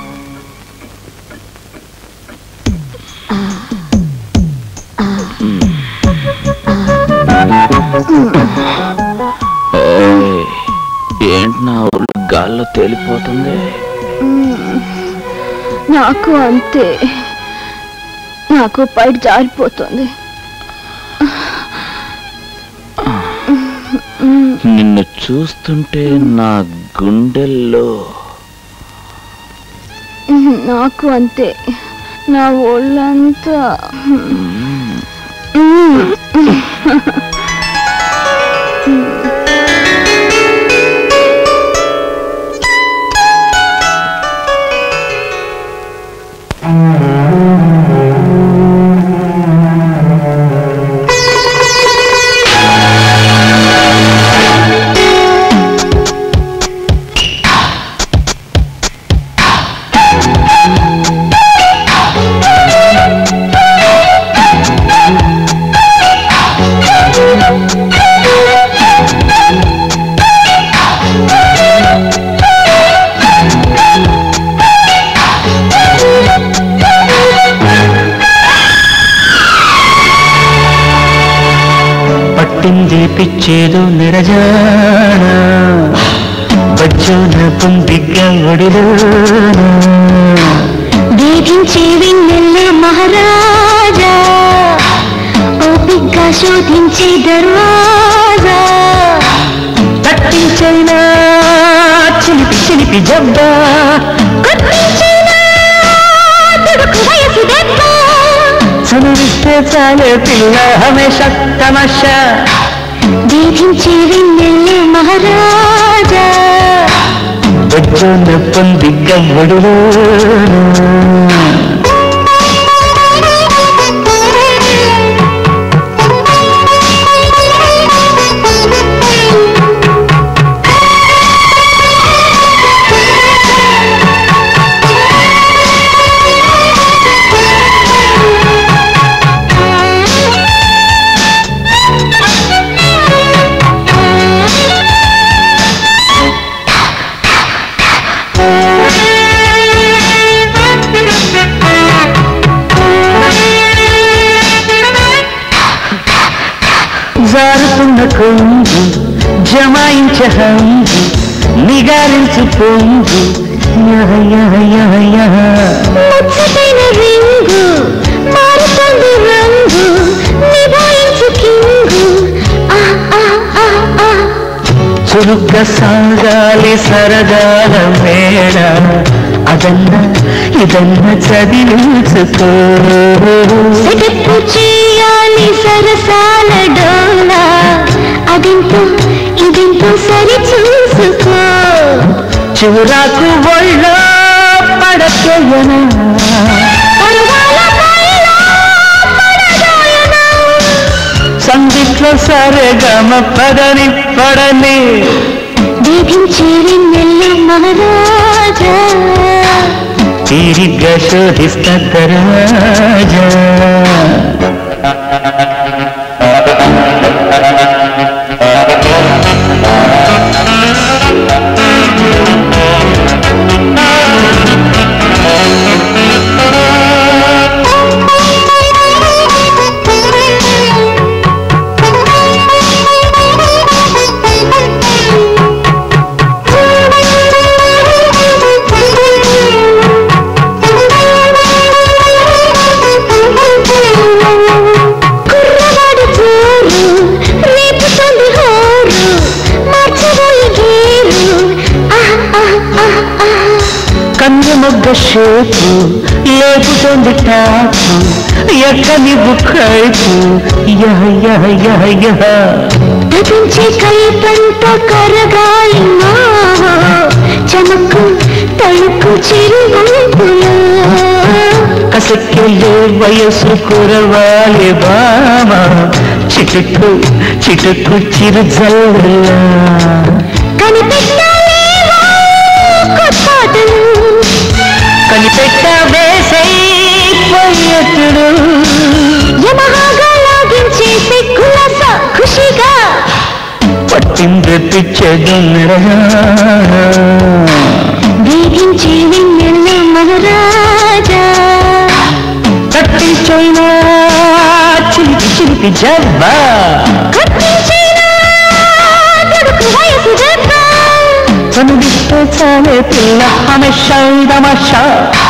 ఓయ్, ఏంటి నా ఒళ్ళు గాల్లో తేలిపోతుంది నాకు అంతే నాకు బయట జారిపోతుంది నిన్ను చూస్తుంటే నా గుండెల్లో నాకు అంతే నా ఒళ్ళంతా పట్టింది పిచ్చేదో నిరజాన బజ్జోన పొందిగ్గ ఒడిలోన వేధించే వెన్నెల్ల మహారాజా ఓపిగ్గా శోధించే దర్వాజా తట్టించైనా చిలిపి చిలిపి జబ్బా కొట్టించేనా తుడుకు వయసు దెబ్బ చనువిస్తే చాలే పిల్ల హమేష తమాషా వేధించే వెన్నెల్ల మహారాజా బజ్జోన పొందిగ్గ ఒడిలోన జారుతున్న కొంగు జమాయించ హంగు నిగారించు పొంగు యహ యహ యహ యహ. ముచ్చటైన రింగు మారుతుంది రంగు నిభాయించు కింగు ఆ ఆ ఆ ఆ చురుగ్గా సాగాలి సరదాల మేడ అదన్న ఇదన్న చదివించుకో సెటప్పు చేయాలి సరసాల డోలా అదింతో ఇదింతో సరి చూసుకో చివరాకు ఒళ్ళో పడకేయనా పరువాల పైన పడదోయనా. సంగీట్లో సరే గమ పదని పడని వేధించే వెన్నెల్ల మహారాజా తీరిగ్గా శోధిస్తా తరాజా కన్ను మొగ్గ షేపు లేపుతోంది టాపు ఎక్కని బుక్కైపు యహ యహ యహ యహ తపించే కల్పంత కరగాలి మావా చమకు తళుకు చిరువంపులా కసక్కెళ్ళే వయసు కురవాలి బామ చిటుకు చిటుకు చిరుజల్లా కనిపెట్టాలేవో కొత్తాటలు కనిపెట్ట వేసే పయ్యతుడు యమహాగా లాగించే సిగ్గులస ఖుషిగా పట్టింది పిచ్చదున్నరా వేధించే వెన్నెల మహారాజా తట్టించైనా చిలిపి చిలిపి జబ్బా కత్తించేనా తడుకు వయసు దెబ్బ కనుడిస్తే చాలే పిల్ల హమేషా తమాషా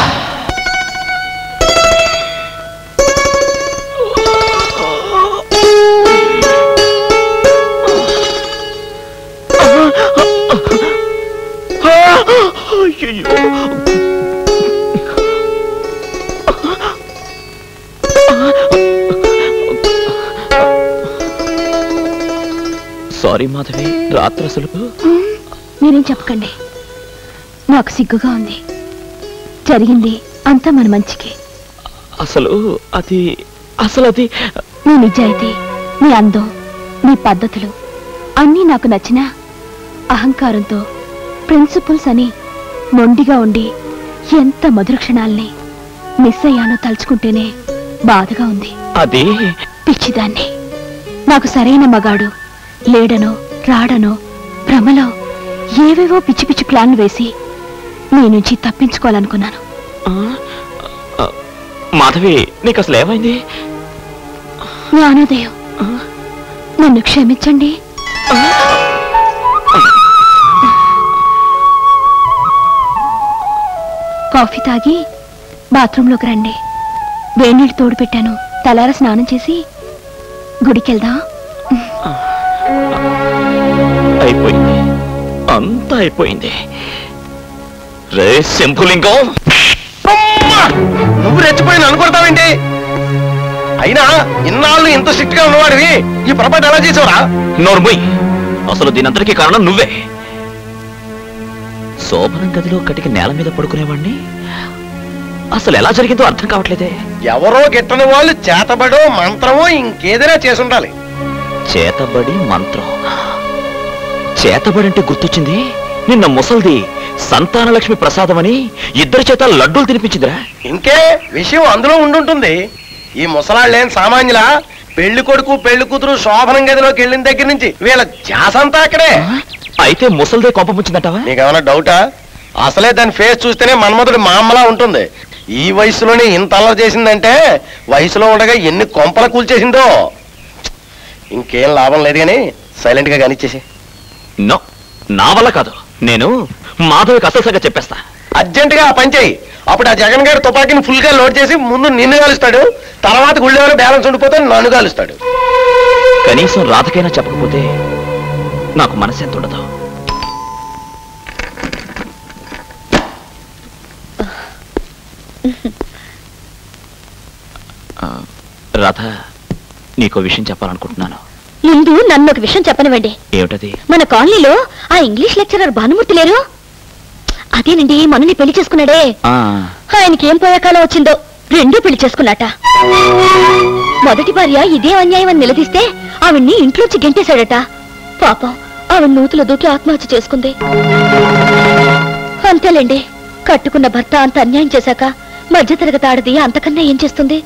సారీ మాధవి రాత్రి అసలు మీరేం చెప్పకండి నాకు సిగ్గుగా ఉంది జరిగింది అంతా మన మంచికి అసలు అది అసలు అది నీ నిజాయితీ నీ అందం నీ పద్ధతులు అన్నీ నాకు నచ్చిన అహంకారంతో ప్రిన్సిపల్స్ అని మొండిగా ఉండి ఎంత మధుర క్షణాల్ని మిస్ అయ్యానో తలుచుకుంటేనే బాధగా ఉంది అది పిచ్చిదాన్ని నాకు సరైన మగాడు లేడనో రాడనో భ్రమలో ఏవేవో పిచ్చి పిచ్చి ప్లాన్లు వేసి నీ నుంచి తప్పించుకోవాలనుకున్నాను మాధవి నీకు అసలు ఏమైంది జ్ఞానోదయం నన్ను క్షమించండి కాఫీ తాగి బాత్రూంలోకి రండి వేణీళ్ళు తోడు పెట్టాను తలార స్నానం చేసి గుడికెళ్దాం అయిపోయింది అంతా అయిపోయింది రే శంభులింగం నువ్వు రెచ్చిపోయి అనుకుంటావేంటి అయినా ఇన్నాళ్ళు ఇంత స్ట్రిక్ట్ గా ఉన్నవాడివి ఈ పొరపాటు ఎలా చేసావురా నోర్ముయ్ అసలు దీనంతటికీ కారణం నువ్వే శోభనం గదిలో కటికి నేల మీద పడుకునేవాడిని అసలు ఎలా జరిగిందో అర్థం కావట్లేదే ఎవరో గిట్టని వాళ్ళు చేతబడో మంత్రమో ఇంకేదైనా చేసి ఉండాలి చేతబడి మంత్రం చేతబడి అంటే గుర్తొచ్చింది నిన్న ముసల్ది సంతానలక్ష్మి ప్రసాదం అని ఇద్దరి చేత లడ్డూలు తినిపించిందిరా ఇంకే విషయం అందులో ఉండుంటుంది ఈ ముసలాళ్ళేం సామాన్యులా పెళ్లి కొడుకు పెళ్లి కూతురు శోభనం గదిలోకి వెళ్ళిన దగ్గర నుంచి వీళ్ళ జాసంతా అక్కడే అయితే ముసల్దే కొంప ముంచిందంటావా నీకేమైనా డౌటా అసలే దాని ఫేస్ చూస్తేనే మన్మధుడు మా అమ్మలా ఉంటుంది ఈ వయసులోనే ఇంత అల్లరి చేసిందంటే వయసులో ఉండగా ఎన్ని కొంపల కూల్చేసిందో ఇంకేం లాభం లేదు కానీ సైలెంట్ గా కానిచ్చేసి నో నా వల్ల కాదు నేను మాధవికి అసలు చెప్పేస్తా అర్జెంట్ గా ఆ పని చేయి అప్పుడు ఆ జగన్ గారి తుపాకీని ఫుల్ గా లోడ్ చేసి ముందు నిన్ను కాలుస్తాడు తర్వాత గుళ్ళెవరో బ్యాలెన్స్ ఉండిపోతే నన్ను కాలుస్తాడు కనీసం రాతకైనా చెప్పకపోతే నాకు మనసు ఎంత ఉండదు ఆ, రాధ నీకో విషయం చెప్పాలనుకుంటున్నాను ముందు నన్ను ఒక విషయం చెప్పనివ్వండి ఏమిటది మన కాలనీలో ఆ ఇంగ్లీష్ లెక్చరర్ భానుమూర్తి లేరు అదేనండి మనని పెళ్లి చేసుకున్నాడే ఆ, ఆయనకి ఏం పోయే కాలం వచ్చిందో రెండూ పెళ్లి చేసుకున్నట మొదటి భార్య ఇదే అన్యాయం అని నిలదీస్తే ఆవిడ్ని ఇంట్లోంచి గెంటేశాడట పాపం ఆవిడ నూతులు దూకి ఆత్మహత్య చేసుకుంది అంతేలేండి కట్టుకున్న భర్త అంత అన్యాయం చేశాక మధ్యతరగతి ఆడది అంతకన్నా ఏం చేస్తుంది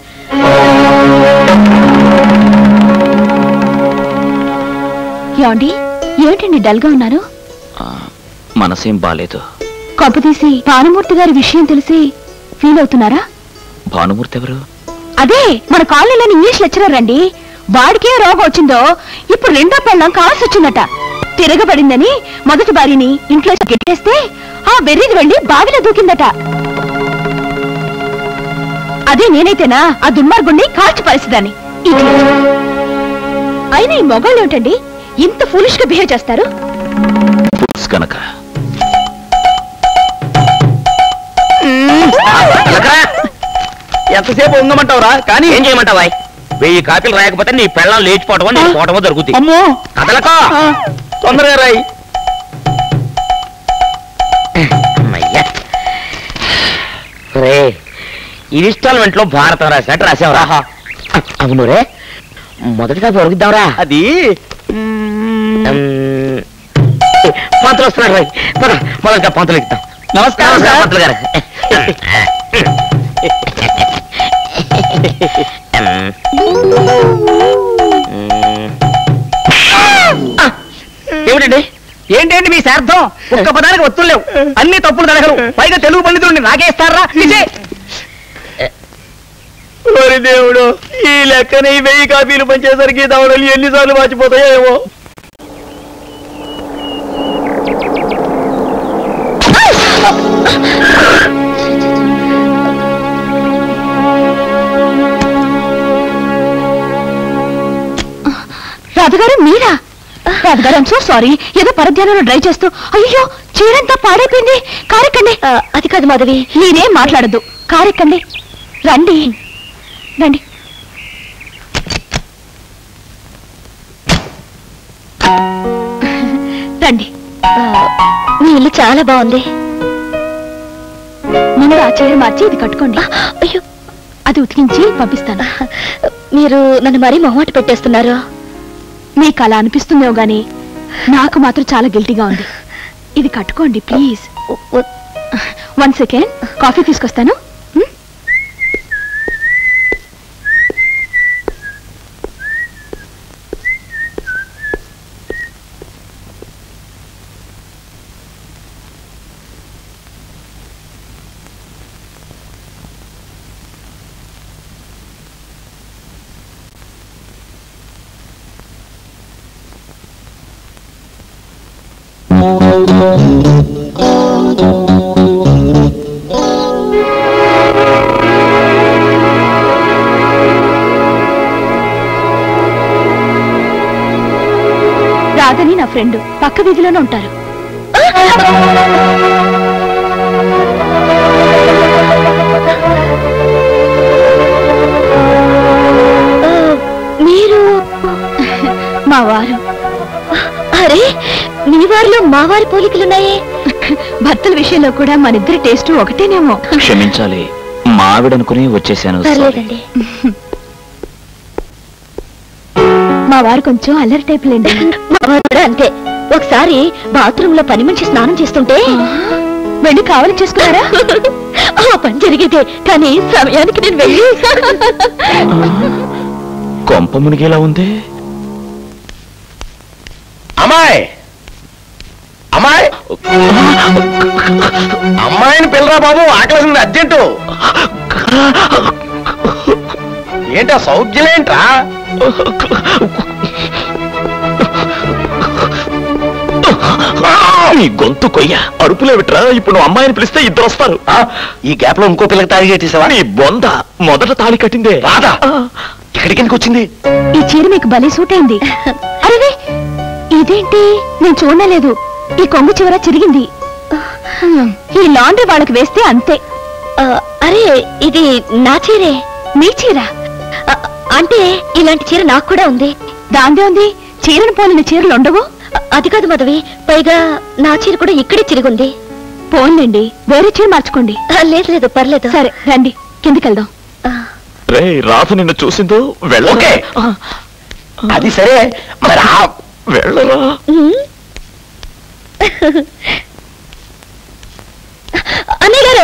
ఏమండి ఏమిటండి డల్గా ఉన్నారు మనసేం బాలేదు కొంపతీసి భానుమూర్తి గారి విషయం తెలిసి ఫీల్ అవుతున్నారా భానుమూర్తి ఎవరు అదే మన కాలనీలోని ఇంగ్లీష్ లెక్చరర్ అండి వాడికే రోగం వచ్చిందో ఇప్పుడు రెండో పెళ్ళం కావాల్సి వచ్చిందట తిరగబడిందని మొదటి భార్యని ఇంట్లో గెట్టేస్తే ఆ బెర్రికి వెళ్లి బావిలో దూకిందట అదే నేనైతేనా ఆ దుర్మార్గుణ్ణి కాల్చి పరిస్థిదాన్ని అయినా ఈ మొగాళ్ళు ఏమిటండి ఇంత ఫూలిష్ గా బిహేవ్ చేస్తారు ఫుడ్స్ కనుక ఎంతసేపు ఉందమంటావురా కానీ ఏం చేయమంటావా వెయ్యి కాపీలు రాయకపోతే నీ పెళ్ళం లేచిపోవటమో నీ పోవటమో జరుగుతుంది అమ్మో కదలకో తొందరగా రాయి అమ్మయ్యా రే ఇన్స్టాల్మెంట్ లో భారతం రాసినట్టు రాసావురా అవును రే మొదటి కాపీ ఉరుకుద్దాంరా అది పంతులు వస్తున్నాడు రాయ్ పద మొదటి కాపీ పంతులు ఎక్కుతాం నమస్కారం సార్. పంతులు గారు ఏమిటండి ఏంటండి మీ శార్థం ఒక్క పదానికి ఒత్తులేవు అన్ని తప్పులు తడగలు పైగా తెలుగు పండితుడిని నాకే ఇస్తారా ఇచ్చే ఓరి దేవుడు ఈ లెక్కన ఈ వెయ్యి కాపీలు పంచేసరికి దవడలు ఎన్నిసార్లు మర్చిపోతాయో ఏమో రాధగారు మీరా రాధగారు ఐమ్ సో సారీ ఏదో పరధ్యానంలో డ్రైవ్ చేస్తూ అయ్యో చీరంతా పాడైపోయింది కారెక్కండి అది కాదు మాధవి నేనేం మాట్లాడద్దు కారెక్కండి రండి రండి రండి మీ ఇల్లు చాలా బాగుంది ముందు ఆ చీర మార్చి ఇది కట్టుకోండి అయ్యో అది ఉతికించి పంపిస్తాను మీరు నన్ను మరీ మొహమాట పెట్టేస్తున్నారు మీకు అలా అనిపిస్తుందేమో గాని నాకు మాత్రం చాలా గిల్టీగా ఉంది ఇది కట్టుకోండి ప్లీజ్ వన్ సెకండ్ కాఫీ తీసుకొస్తాను హ్మ్? రాధని నా ఫ్రెండ్ పక్క వీధిలోనే ఉంటారు మీరు మా వారు అరే మీ వారిలో మా వారి పోలికలున్నాయే భర్తల విషయంలో కూడా మన ఇద్దరి టేస్ట్ ఒకటేనేమో క్షమించాలి మా ఆవిడనుకుని వచ్చేసాను sorry. పర్లేదండి మా వారు కొంచెం అల్లరి టైప్ లేండి మా వారు కూడా అంతే ఒకసారి బాత్రూమ్ లో పని మనిషి స్నానం చేస్తుంటే వెళ్ళి కావాలి చేసుకున్నారా ఆ పని జరిగేదే కానీ సమయానికి నేను వెళ్ళి కొంప మునిగేలా ఉంది అమ్మాయి అమ్మాయి అమ్మాయిని పిల్లరా బాబు ఆకలిసింది అర్జెంటు ఏంటా సౌజ్యలేంట్రా నీ గొంతు కొయ్య అరుపులే విట్రా ఇప్పుడు నువ్వు అమ్మాయిని పిలిస్తే ఇద్దరు వస్తారు ఈ గ్యాప్ లో ఇంకో పిల్లకి తాగి కట్టేసావా నీ బొంద మొదట తాళి కట్టిందే రాదా ఇక్కడికి ఎందుకు వచ్చింది ఈ చీర మీకు భలే సూట్ అయింది అరే ఇదేంటి నేను చూడలేదు ఈ కొంగు చివర చిరిగింది ఈ లాండ్రీ వాళ్ళకి వేస్తే అంతే అరే ఇది నా చీరే మీ చీర అంటే ఇలాంటి చీర నాకు కూడా ఉంది దాందే ఉంది చీరను పోలిన చీరలు ఉండవు అది కాదు మధవి పైగా నా చీర కూడా ఇక్కడే చిరుగుంది పోన్లేండి వేరే చీర మార్చుకోండి లేదు లేదు పర్లేదు సరే రండి కిందికి వెళ్దాం రే రాధ నిన్ను చూసిందో వెళ్ళ ఓకే. అది సరే మరి ఆ వెళ్ళరా అన్నయ్య గారు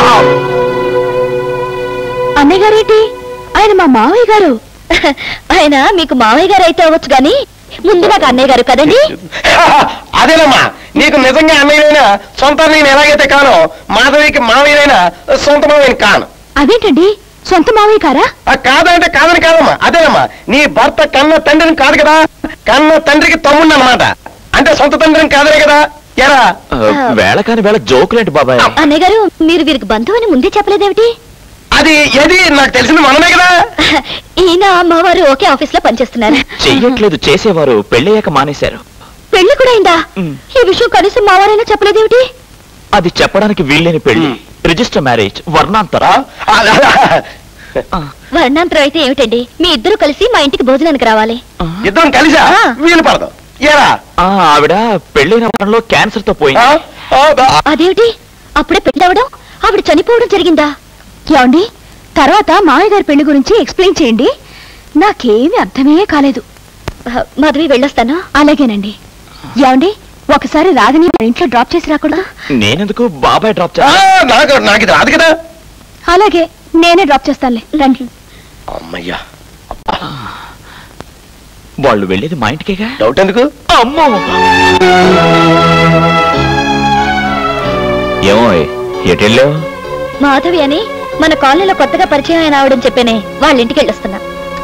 అన్నయ్య గారేంటి ఆయన మా మావయ్య గారు ఆయన మీకు మావయ్య గారు అయితే అవ్వచ్చు గాని ముందు నాకు అన్నయ్య గారు కదండి అదేనమ్మా నీకు నిజంగా అన్నయ్యనైనా సొంత నేను ఎలాగైతే కానో మాధవికి మావయ్యనైనా సొంత మావయ్యని కాను అదేంటండి సొంత మావయ్య గారా ఆ కాదంటే కాదని కాదమ్మా అదేనమ్మా నీ భర్త కన్న తండ్రిని కాదు కదా కన్న తండ్రికి తమ్ముడు అనమాట అంటే సొంత తండ్రిని కాదనే కదా ఎరా వేళ కాని వేళ జోకులేంటి బాబాయ్ అన్నయ్య గారు మీరు వీరికి బంధువు అని ముందే చెప్పలేదేమిటి అది ఏది నాకు తెలిసింది మనమే కదా ఈయన అమ్మవారు ఒకే ఆఫీస్ లో పనిచేస్తున్నారు చెయ్యట్లేదు చేసేవారు పెళ్ళయ్యాక మానేశారు పెళ్లి కూడా అయిందా ఈ విషయం కనీసం మావారైనా చెప్పలేదేమిటి అది చెప్పడానికి వీల్లేని పెళ్లి రిజిస్టర్ మ్యారేజ్ వర్ణాంతరా వర్ణాంతరం అయితే ఏమిటండి మీ ఇద్దరు కలిసి మా ఇంటికి భోజనానికి రావాలి ఇద్దరం కలిసా వీలు పడదు ఏరా ఆ, ఆవిడ పెళ్ళైన వారంలో క్యాన్సర్ తో పోయింది అదేమిటి అప్పుడే పెళ్ళవడం ఆవిడ చనిపోవడం జరిగిందా ఏమండి తర్వాత మామయ్య గారి పెళ్లి గురించి ఎక్స్ప్లెయిన్ చేయండి నాకేమీ అర్థమే కాలేదు మాధవి వెళ్ళొస్తాను అలాగేనండి ఏమండి ఒకసారి రాధని మన ఇంట్లో డ్రాప్ చేసి రాకూడదా నేనెందుకు బాబాయ్ డ్రాప్ నాకు నాకు ఇది రాదు కదా అలాగే నేనే డ్రాప్ చేస్తానులే రండి అమ్మయ్యా వాళ్ళు వెళ్ళేది మా ఇంటికేగా డౌట్ ఎందుకు అమ్మో ఏమో ఎటెళ్ళావు మాధవి అని మన కాలనీలో కొత్తగా పరిచయం అయిన ఆవిడని చెప్పేనే వాళ్ళ ఇంటికి వెళ్ళొస్తున్నా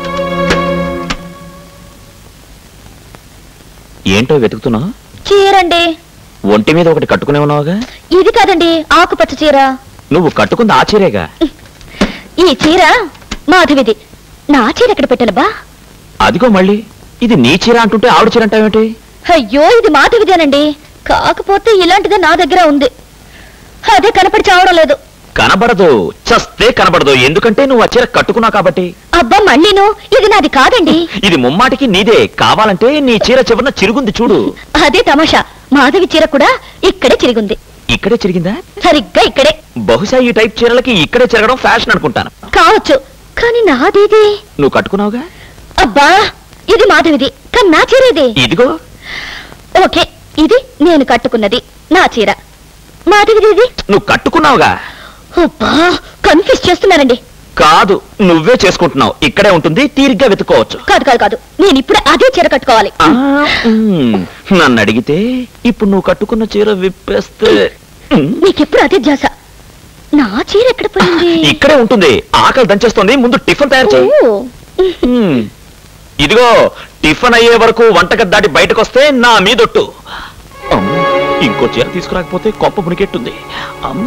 ఏంటో వెతుకుతున్నావు చీరండి ఒంటి మీద ఒకటి కట్టుకునే ఉన్నావుగా ఇది కాదండి ఆకుపచ్చ చీర నువ్వు కట్టుకుంది ఆ చీరేగా ఈ చీర మాధవిది నా చీర ఎక్కడ పెట్టాలబ్బా అదిగో మళ్ళీ ఇది నీ చీర అంటుంటే ఆవిడ చీర అంటావేంటి అయ్యో ఇది మాధవిదేనండి కాకపోతే ఇలాంటిదే నా దగ్గర ఉంది అదే కనపడి చావడం లేదు కనబడదు చస్తే కనబడదు ఎందుకంటే నువ్వు ఆ చీర కట్టుకున్నావు కాబట్టి అబ్బా మళ్ళీను ఇది నాది కాదండి ఇది ముమ్మాటికి నీదే కావాలంటే నీ చీర చివరన చిరుగుంది చూడు అదే తమాషా మాధవి చీర కూడా ఇక్కడే చిరిగుంది ఇక్కడే చిరిగిందా సరిగ్గా ఇక్కడే బహుశా ఈ టైప్ చీరలకి ఇక్కడే చిరగడం ఫ్యాషన్ అనుకుంటాను కావచ్చు కానీ నాదేది నువ్వు కట్టుకున్నావుగా అబ్బా ఇది మాధవిది కానీ నా చీర ఇది ఇదిగో ఓకే ఇది నేను కట్టుకున్నది నా చీర మాధవిది ఇది నువ్వు కట్టుకున్నావుగా అబ్బా కన్ఫ్యూజ్ చేస్తున్నారండి కాదు నువ్వే చేసుకుంటున్నావు ఇక్కడే ఉంటుంది తీరిగ్గా వెతుక్కోవచ్చు కాదు కాదు కాదు నేను ఇప్పుడు అదే చీర కట్టుకోవాలి మ్మ్. నన్ను అడిగితే ఇప్పుడు నువ్వు కట్టుకున్న చీర విప్పేస్తే మ్మ్. నీకెప్పుడు అదే ధ్యాస నా చీర ఎక్కడ పోయింది ఇక్కడే ఉంటుంది ఆకలి దంచేస్తుంది ముందు టిఫిన్ తయారు చేయి ఓ, మ్మ్. ఇదిగో టిఫిన్ అయ్యే వరకు వంటగది దాటి బయటకు వస్తే నా మీదొట్టు అమ్, ఇంకో చీర తీసుకురాకపోతే కొప్ప మునికెట్టుంది అమ్.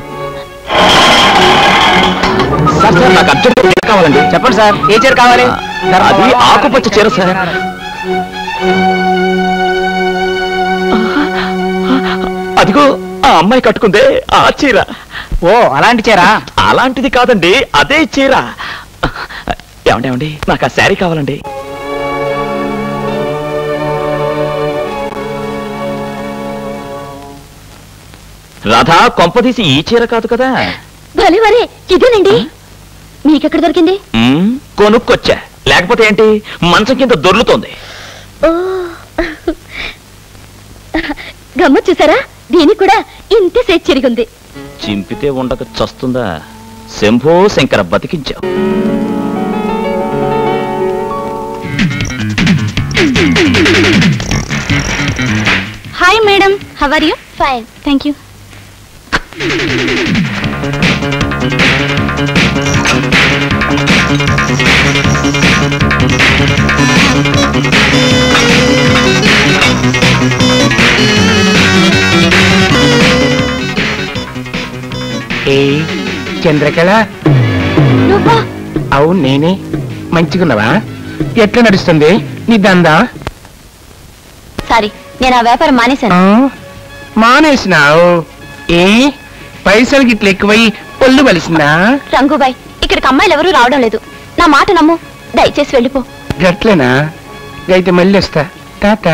సార్ సార్ నాకు అర్జెంట్ చీర కావాలండి చెప్పండి సార్ ఏ చీర కావాలి అది ఆకుపచ్చ చీర సార్ అదిగో ఆ అమ్మాయి కట్టుకుందే ఆ చీర ఓ అలాంటి చీర అలాంటిది కాదండి అదే చీర ఏమండి ఏమండి నాకు ఆ శారీ కావాలండి రాధా కొంపదీసి ఈ చీర కాదు కదా భలే వరే ఇదేనండి మీకెక్కడ దొరికింది మ్మ్, కొనుక్కొచ్చా లేకపోతే ఏంటి మంచం కింద దొర్లుతోంది ఓ గమ్మత్ చూసారా దీనికి కూడా ఇంతే సేచ్ చిరిగింది చింపితే ఉండక చస్తుందా శంభో శంకర బతికించావు hi madam how are you fine thank you ఏ చంద్రకళ నువ్వా అవును నేనే మంచిగున్నావా ఎట్లా నడుస్తుంది నీ దందా సారీ నేను ఆ వ్యాపారం మానేశాను ఆ, మానేసినావు ఏ పైసలు గిట్ల ఎక్కువై ఒళ్ళు బలిసిందా రంగుబాయ్ ఇక్కడికి అమ్మాయిలు ఎవరూ రావడం లేదు నా మాట నమ్ము దయచేసి వెళ్ళిపో గట్లేనా అయితే మళ్ళీ వస్తా టాటా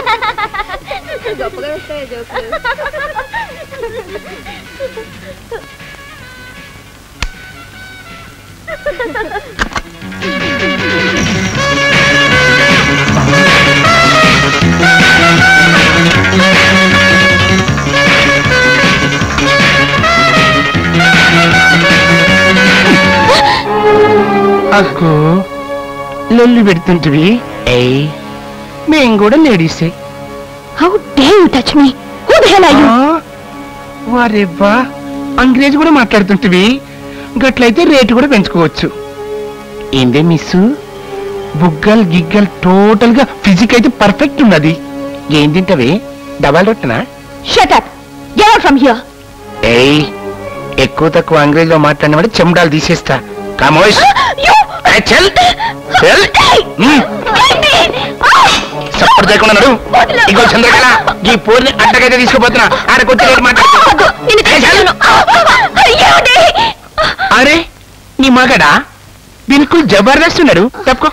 అక్కో లొల్లి పెడుతుంటివి ఏయ్ మేం కూడా లేడీసే how dare you touch me who the hell are you వారెవ్వా అంగ్రేజీ కూడా మాట్లాడుతుంటివి గట్లయితే రేటు కూడా పెంచుకోవచ్చు ఏందే మిస్సు బుగ్గల్ గిగ్గల్ టోటల్ గా ఫిజిక్ అయితే పర్ఫెక్ట్ ఉన్నది ఏం తింటవే డబల్ రొట్టెనా shut up get out from here ఏయ్ ఎక్కువ తక్కువ అంగ్రేజీలో మాట్లాడిన వాడు చెమడాలు తీసేస్తా కామోష్ ఏయ్, చల్ చల్ మ్మ్. సపోర్ట్ చేయకుండా నడు ఇగో చంద్రకళ ఈ పూర్ని అడ్డకైతే తీసుకుపోతున్నా ఆడకొచ్చి రేటు మాట్లాడు ఏయ్, చల్. అరే నీ మగడా బిల్కుల్ జబర్దస్త్ ఉన్నాడు తప్పుకో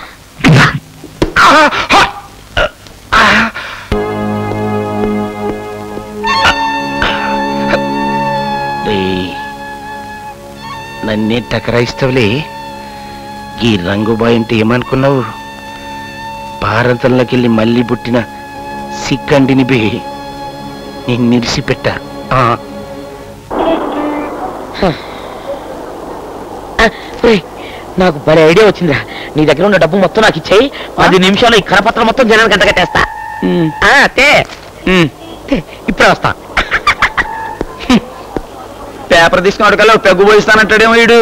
నన్నే టకరాయిస్తావులే ఈ రంగుబాయ్ అంటే ఏమనుకున్నావు భారతంలోకి వెళ్ళి మళ్ళీ పుట్టిన సిక్కండిని బే నేను నిరిసిపెట్టా ఆ. ఒరేయ్, నాకు భలే ఐడియా వచ్చిందిరా నీ దగ్గర ఉన్న డబ్బు మొత్తం నాకు ఇచ్చేయి పది నిమిషాలు ఈ కరపత్రం మొత్తం జనానికి అంతగా తెస్తా ఆ, తే తే, ఇప్పుడే వస్తా పేపర్ తీసుకున్నాడు కల్లా పెగ్గు పోయిస్తానంటాడేమో వీడు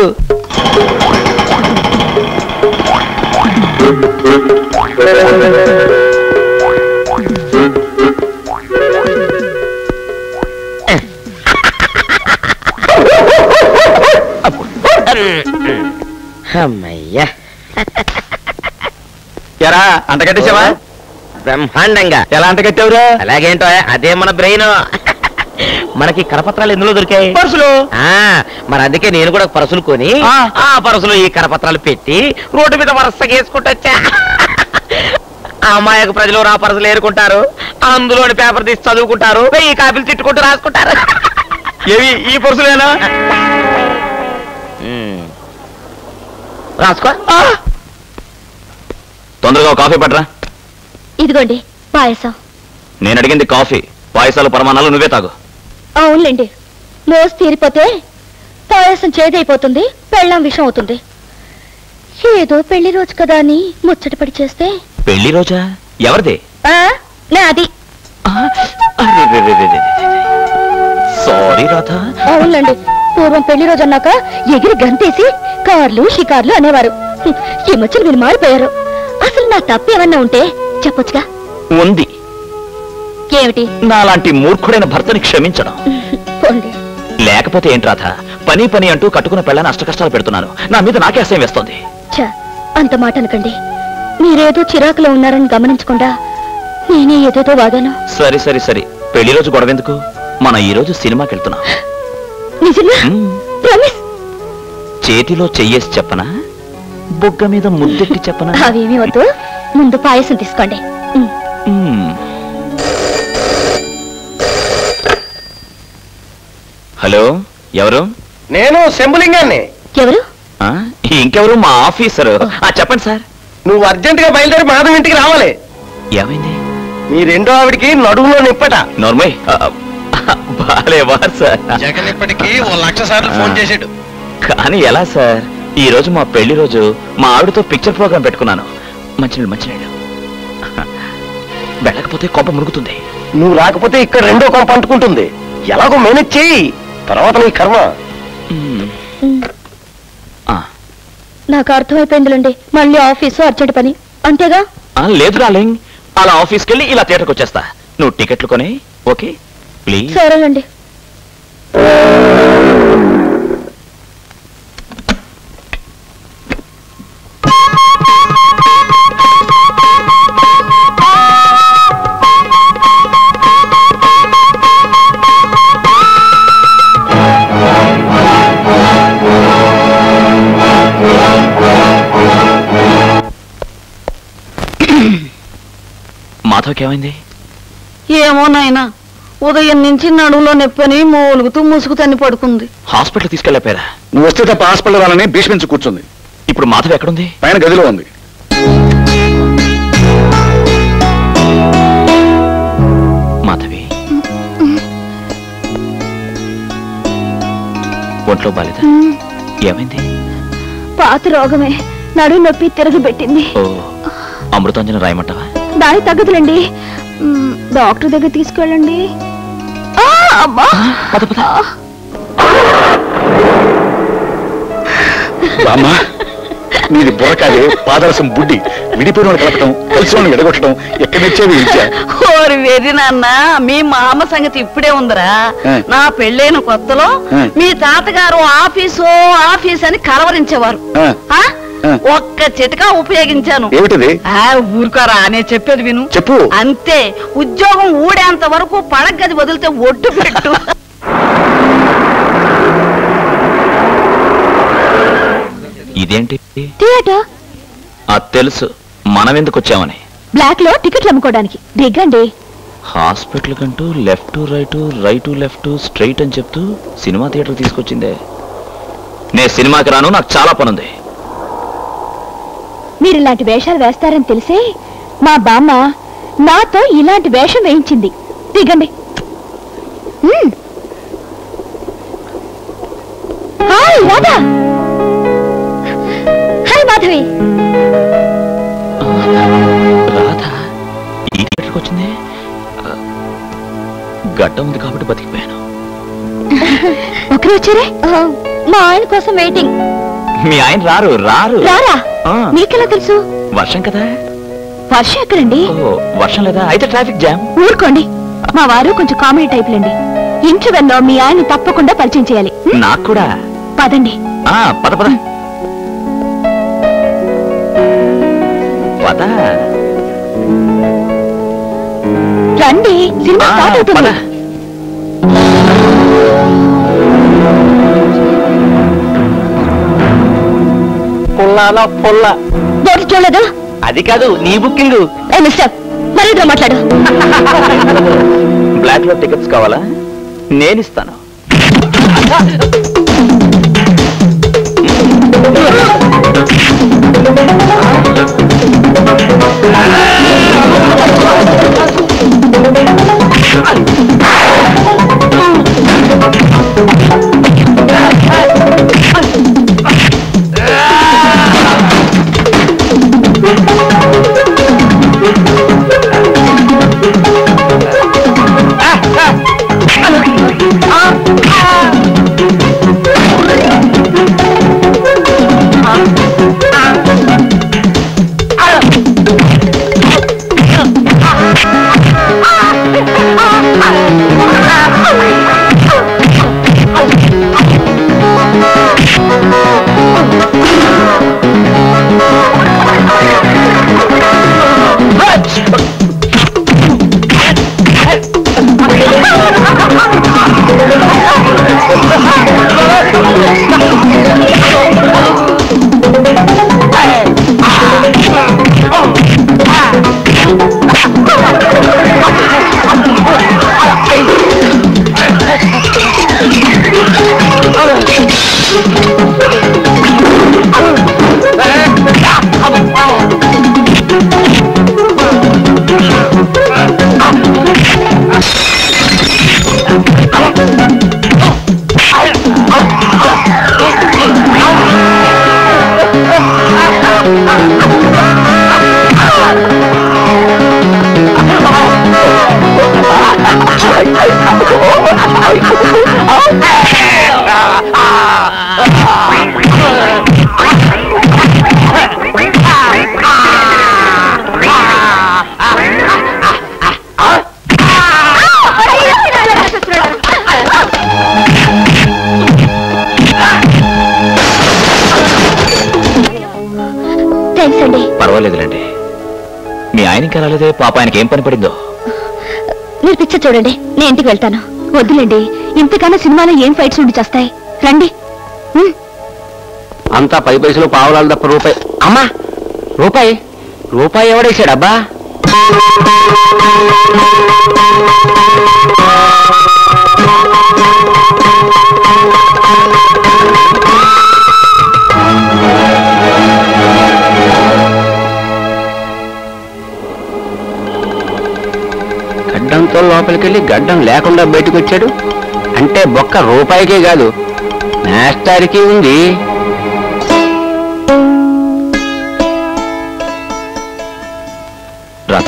అమ్మయ్యా ఎరా అంటగట్టేసావా బ్రహ్మాండంగా ఎలా అంటగట్టావురా అలాగేంటో అదే మన బ్రెయిన్ మనకి కరపత్రాలు ఎందులో దొరికాయి పర్సులు ఆ, మరి అందుకే నేను కూడా పరసులు కొని ఆ పరసులో ఈ కరపత్రాలు పెట్టి రోడ్డు మీద వరుసగా వేసుకుంటూ వచ్చా ఆ అమాయక ప్రజలు నా పరసలు ఏరుకుంటారు అందులోని పేపర్ తీసి చదువుకుంటారు ఈ కాపీలు తిట్టుకుంటూ రాసుకుంటారు ఏవి ఈ పర్సులేనా రాసుకో తొందరగా ఒక కాఫీ పట్రా ఇదిగోండి పాయసం నేను అడిగింది కాఫీ పాయసాలు పరమాణాలు నువ్వే తాగు అవునులేండి మోసు తీరిపోతే పాయసం చేదైపోతుంది పెళ్ళాం విషం అవుతుంది ఏదో పెళ్లి రోజు కదా అని ముచ్చట పడి చేస్తే పెళ్లి రోజా ఎవరిది ఆ, నాది సారీ రాధా అవునులేండి పూర్వం పెళ్లి రోజు అన్నాక ఎగిరి గంతేసి కార్లు షికార్లు అనేవారు హ్మ్, ఈ మధ్యన మీరు మారిపోయారు అసలు నా తప్పు ఏమన్నా ఉంటే చెప్పొచ్చుగా ఉంది ఏమిటి నాలాంటి మూర్ఖుడైన భర్తని క్షమించడం పోండి లేకపోతే ఏంటి రాధ పని పని అంటూ కట్టుకున్న పెళ్ళని అష్ట కష్టాలు పెడుతున్నాను నా మీద నాకే అసహ్యం వేస్తోంది ఛ, అంత మాట అనకండి మీరేదో చిరాకులో ఉన్నారని గమనించకుండా నేనే ఏదేదో వాగాను సరే సరే సరే పెళ్లి రోజు గొడవ ఎందుకు మనం ఈ రోజు సినిమాకి వెళ్తున్నాం నిజంగా ప్రామిస్ చేతిలో చెయ్యేసి చెప్పనా బొగ్గ మీద ముద్దెట్టి చెప్పనా అవేమీ వద్దు ముందు పాయసం తీసుకోండి ఉమ్. మ్మ్. హలో ఎవరు నేను శంభులింగాన్ని ఎవరు ఆ? ఇంకెవరు మా ఆఫీసరు ఆ, చెప్పండి సార్ నువ్వు అర్జెంట్ గా బయలుదేరి మాధవ్ ఇంటికి రావాలి ఏమైంది మీ రెండో ఆవిడికి నడుములో నిప్పట నోర్మయ్ బాలే వార్ సార్ జగన్ ఇప్పటికి ఓ లక్ష సార్లు ఫోన్ చేసాడు కానీ ఎలా సార్ ఈ రోజు మా పెళ్లి రోజు మా ఆవిడతో పిక్చర్ ప్రోగ్రామ్ పెట్టుకున్నాను మంచినీళ్ళు మంచినీళ్ళు వెళ్ళకపోతే కోపం మురుగుతుంది నువ్వు రాకపోతే ఇక్కడ రెండో కొంప అంటుకుంటుంది ఎలాగో మేనేజ్ చేయి తర్వాత నీ కర్మ నాకు అర్థమైపోయిందిలేండి మళ్ళీ ఆఫీసు అర్జెంట్ పని అంతేగా ఆ, లేదు డార్లింగ్ అలా ఆఫీస్కి వెళ్ళి ఇలా థియేటర్కి వచ్చేస్తా నువ్వు టికెట్లు కొని ఓకే ప్లీజ్ సరేనండి మాధవ్కి ఏమైంది ఏమో నాయనా ఉదయం నుంచి నడువులో నొప్పని మూలుగుతూ ముసుగుతని పడుకుంది హాస్పిటల్ తీసుకెళ్ళపోయారా నువ్వు వస్తే తప్ప హాస్పిటల్ రాలని భీష్మించి కూర్చుంది ఇప్పుడు మాధవ్ ఎక్కడుంది పైన గదిలో ఉంది మాధవి ఒంట్లో బాలేదా ఏమైంది పాత రోగమే నడు నొప్పి తిరగబెట్టింది ఓ అమృతాంజన రాయమంటావా దాని తగ్గదులండి మ్, డాక్టర్ దగ్గర తీసుకెళ్ళండి ఆ, అమ్మా బామ్మ నీది బుర్రకాదే పాదరసం బుడ్డి విడిపోయిన వాడు కలపటం కలిసి వాడిని విడగొట్టడం ఎక్కడి నుంచేవి విద్య ఓరి వెర్రి నాన్న మీ మామ సంగతి ఇప్పుడే ఉందిరా ఆ. నా పెళ్ళైన కొత్తలో ఆ. మీ తాతగారు ఆఫీసు ఆఫీస్ అని కలవరించేవారు ఆ, ఆ? ఆ. ఒక్క చిటకా ఉపయోగించాను ఏమిటిది ఆ, ఊరుకోరా అనే చెప్పేది విను చెప్పు అంతే ఉద్యోగం ఊడేంత వరకు పడగది వదిలితే ఒడ్డు పెట్టు ఇదేంటి థియేటర్ అది తెలుసు మనం ఎందుకు వచ్చామని బ్లాక్ లో టికెట్లు అమ్ముకోవడానికి దిగండి హాస్పిటల్ కంటూ left right right left straight అని చెప్తూ సినిమా థియేటర్ తీసుకొచ్చిందే నే సినిమాకి రాను నాకు చాలా పనుంది మీరు ఇలాంటి వేషాలు వేస్తారని తెలిసే మా బామ్మ నాతో ఇలాంటి వేషం వేయించింది దిగండి మ్మ్. హాయ్ రాధా హాయ్ మాధవి రాధా ఈ థియేటర్కి వచ్చింది ఆ, గడ్డ ఉంది కాబట్టి బతికిపోయాను ఒకరు వచ్చారే మా ఆయన కోసం వెయిటింగ్ మీ ఆయన రారు రారు రారా ఆ, మీకెలా తెలుసు వర్షం కదా వర్షం ఎక్కడండి ఓ వర్షం లేదా అయితే ట్రాఫిక్ జామ్ ఊరుకోండి మా వారు కొంచెం కామెడీ టైపులండి ఇంటర్వెల్లో మీ ఆయన తప్పకుండా పరిచయం చేయాలి నాకు కూడా పదండి ఆ పద పద పద రండి సినిమా ఆ, స్టార్ట్ అవుతుంది పద. పుల్లాలో పుల్ల బోర్డు చూడలేదు అది కాదు నీ బుకింగ్ ఏ మిస్టర్ మరిద్ర మాట్లాడు బ్లాక్ లో టికెట్స్ కావాలా నేను ఇస్తాను థ్యాంక్స్ అండి పర్వాలేదులేండి మీ ఆయనకి రాలేదే పాప ఆయనకి ఏం పని పడిందో మీరు పిక్చర్ చూడండి నేను ఇంటికి వెళ్తాను వద్దులేండి ఇంతకన్నా సినిమాలో ఏం ఫైట్స్ ఉండి చేస్తాయి రండి అంతా పై పైసలు పావులాలు తప్ప రూపాయి అమ్మా రూపాయి రూపాయి ఎవడేసాడు అబ్బా గడ్డంతో లోపలికెళ్ళి గడ్డం లేకుండా బయటకు వచ్చాడు అంటే బొక్క రూపాయికే కాదు నేస్తారికి ఉంది రాధ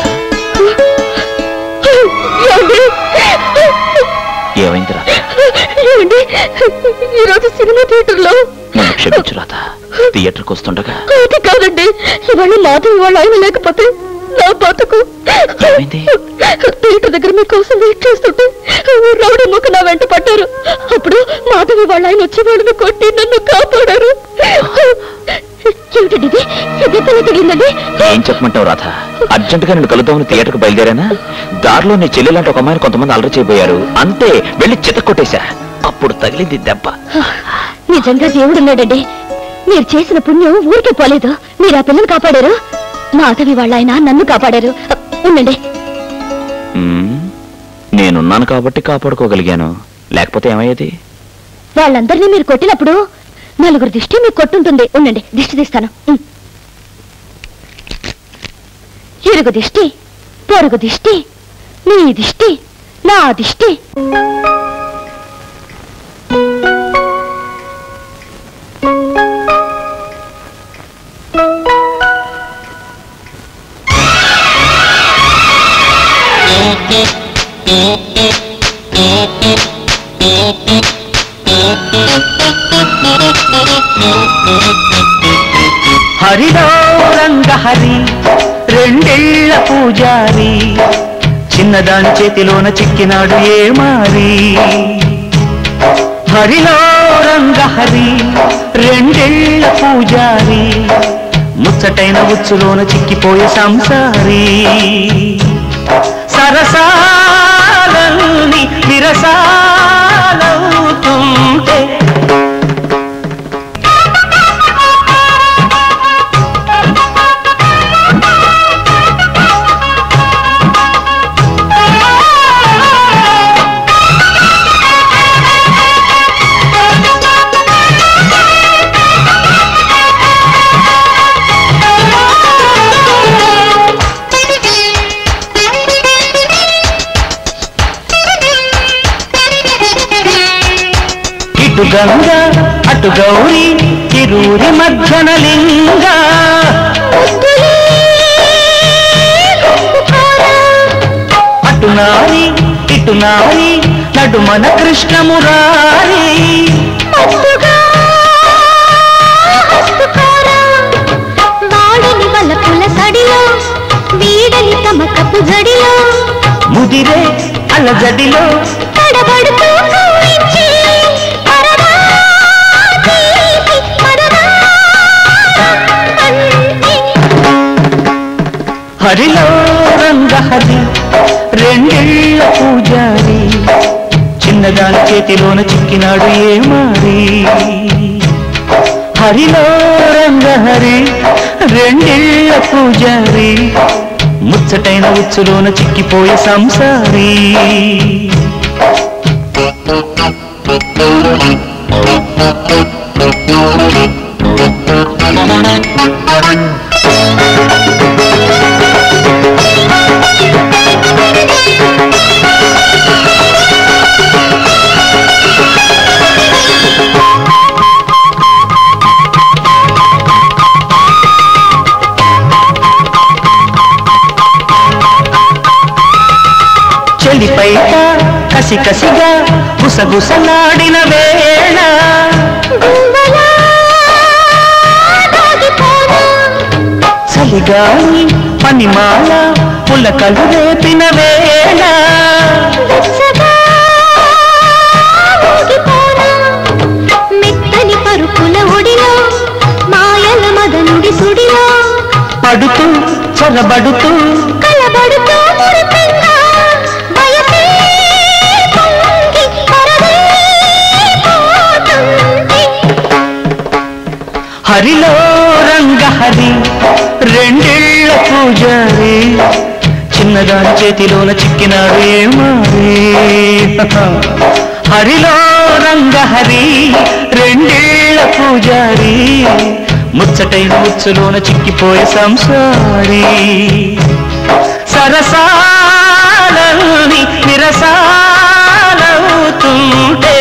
ఏమైంది రాధ ఏమండి ఈరోజు సినిమా థియేటర్ లో నన్ను క్షమించు రాధ థియేటర్కి వస్తుండగా అది కాదండి ఇవాళ మాధవి వాళ్ళ ఆయన లేకపోతే నా బతుకు థియేటర్ దగ్గర మీకోసం వెయిట్ చేస్తుంటే రౌడీ ముఖ నా వెంట పడ్డారు అప్పుడు మాధవి వాళ్ళ ఆయన వచ్చి వాళ్ళని కొట్టి నన్ను కాపాడారు ఏమిటండి ఇది ఎదురు తగిలిందండి ఏం చెప్పమంటావు రాధ అర్జెంట్ గా నేను కలుద్దామని థియేటర్కి బయలుదేరానా దారిలో నీ చెల్లెలాంటి ఒక అమ్మాయిని కొంతమంది అలరి చేయబోయారు అంతే వెళ్ళి చిత కొట్టేశా అప్పుడు తగిలింది దెబ్బ నిజంగా దేవుడున్నాడండి మీరు చేసిన పుణ్యం ఊరికే పోలేదు మీరు ఆ పిల్లని కాపాడారు మా అటవి వాళ్ళ ఆయన నన్ను కాపాడారు ఉండండి మ్మ్. నేనున్నాను కాబట్టి కాపాడుకోగలిగాను లేకపోతే ఏమయ్యేది వాళ్ళందరినీ మీరు కొట్టినప్పుడు నలుగురు దిష్టి మీకు కొట్టుంటుంది ఉండండి దిష్టి తీస్తాను ఉమ్. ఇరుగు దిష్టి పొరుగు దిష్టి నీ దిష్టి నా దిష్టి హరిలో రంగహరి రెండేళ్ల పూజారి చిన్నదాని చేతిలోన చిక్కినాడు ఏ మారి హరిలో రంగహరి రెండేళ్ల పూజారి ముచ్చటైన ఉచ్చులోన చిక్కిపోయే సంసారి సరసాలన్నీ విరసాలవుతుంటే ఇటు గంగ అటు గౌరి తిరూరి మధ్యన లింగ అటు నారి ఇటు నారి నడుమన కృష్ణమురారి వాడిని వలపుల సడిలో వీడని తమకపు జడిలో ముదిరే అలజడిలో తడబడుతూ పూరించి పరదా తీపి పరదా హరిలో రంగహరి రెండేళ్ల పూజారి చిన్నదాని చేతిలోన చిక్కినాడు ఏ మారి హరిలో రంగహరి రెండేళ్ల పూజారి ముచ్చటైన ఉచ్చులోన చిక్కిపోయే సంసారి చెలిపైట కసి కసిగా గుసగుసలాడిన వేళ చలిగాలి పనిమాల పులకలు రేపిన వేళ మెత్తని పరుపుల ఒడిలో మాయల మదనుడి సుడిలో పడుతూ చొరబడుతూ కలబడుతూ మురిపెంగా వయసే పొంగి పరదే పోతుంది. హరిలో రంగహరి రెండేళ్ల పూజారి చిన్నదాని చేతిలోన చిక్కినాడు ఏ మారి హరిలో రంగహరి రెండేళ్ల పూజారి ముచ్చటైన ముచ్చులోన చిక్కిపోయే సంసారి సరసాలని నిరసాలవుతుంటే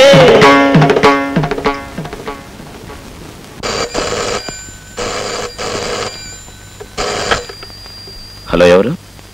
హలో ఎవరు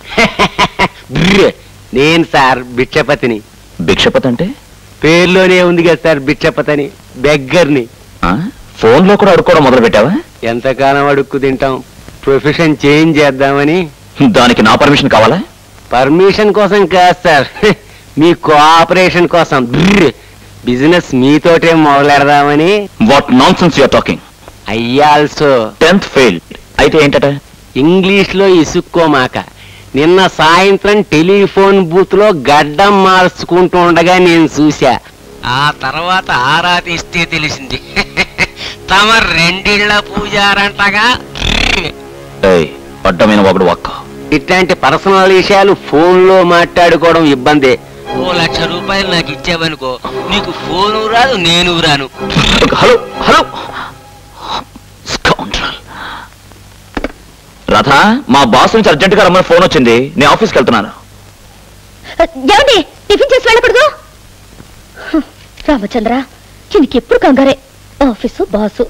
నేను సార్ భిక్షపతిని భిక్షపతి అంటే పేర్లోనే ఉంది కదా సార్ భిక్షపతని బెగ్గర్ని ఫోన్ లో కూడా అడుక్కోవడం మొదలు పెట్టావా ఎంతకాలం అడుక్కు తింటాం ప్రొఫెషన్ చేంజ్ చేద్దామని దానికి నా పర్మిషన్ కావాలా పర్మిషన్ కోసం కాదు సార్ మీ కోఆపరేషన్ కోసం బిజినెస్ మీతోటే మొదలెడదామని what nonsense you're talking అయ్యా ఆల్సో టెన్త్ ఫెయిల్ అయితే ఏంటట ఇంగ్లీష్ లో ఇసుక్కోమాక నిన్న సాయంత్రం టెలిఫోన్ బూత్ లో గడ్డం మార్చుకుంటూ ఉండగా నేను చూసా ఆ తర్వాత ఆరా తీస్తే తెలిసింది తమ రెండిళ్ల పూజారంటగా ఏయ్ అడ్డమైన ఒకడు ఒక్క ఇట్లాంటి పర్సనల్ విషయాలు ఫోన్ లో మాట్లాడుకోవడం ఇబ్బంది ఓ లక్ష రూపాయలు నాకు ఇచ్చావనుకో నీకు ఫోను రాదు నేను రాను హలో హలో రాధా మా బాస్ నుంచి అర్జెంట్ గా రమ్మని ఫోన్ వచ్చింది నేను ఆఫీస్కి వెళ్తున్నాను ఏమండి టిఫిన్ చేసి వెళ్ళకూడదు రామచంద్ర దీనికి ఎప్పుడు కంగారే ఆఫీసు బాసు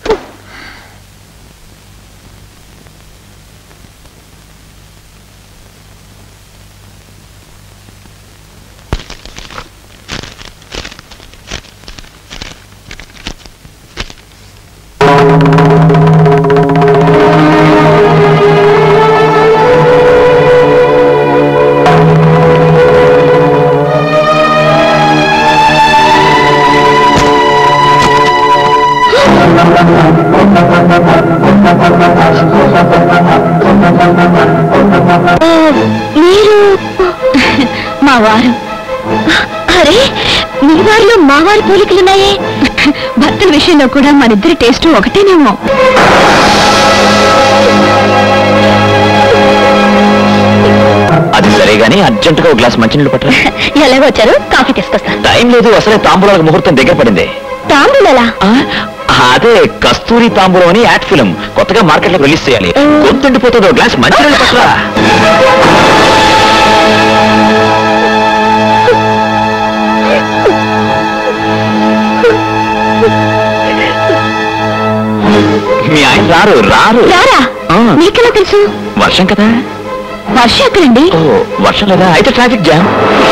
మీరు మా వారు అరే మీ వారిలో మా వారి పోలికలున్నాయే భర్తల విషయంలో కూడా మనిద్దరి టేస్ట్ ఒకటేనేమో అది సరే గానీ అర్జెంట్ గా ఒక గ్లాస్ మంచినీళ్ళు పట్టరా ఎలాగో వచ్చారు కాఫీ తీసుకొస్తా టైం లేదు అసలే తాంబూలాలకు ముహూర్తం దగ్గర పడింది తాంబూలలా అదే కస్తూరి తాంబూలం అని యాడ్ ఫిల్మ్ కొత్తగా మార్కెట్ లో రిలీజ్ చేయాలి గొంతుండిపోతుంది ఒక గ్లాస్ మంచినీళ్ళు పట్టరా మీ ఆయన రారు రారు రారా ఆ. మీకెలా తెలుసు వర్షం కదా వర్షం ఎక్కడండి ఓ వర్షం లేదా అయితే ట్రాఫిక్ జామ్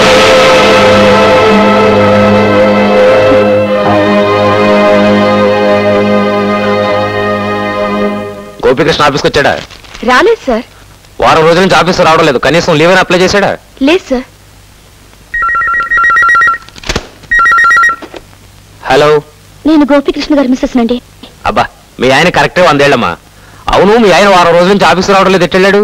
గోపికృష్ణ ఆఫీస్కి వచ్చాడా రాలేదు సార్ వారం రోజుల నుంచి ఆఫీస్ రావడం లేదు కనీసం లీవ్ అయినా అప్లై చేశాడా లేదు సార్ హలో నేను గోపికృష్ణ గారి మిస్సెస్ నండి అబ్బా మీ ఆయన కరెక్టే వందేళ్లమ్మా అవును మీ ఆయన వారం రోజుల నుంచి ఆఫీస్ రావడం లేదు ఎట్టెళ్ళాడు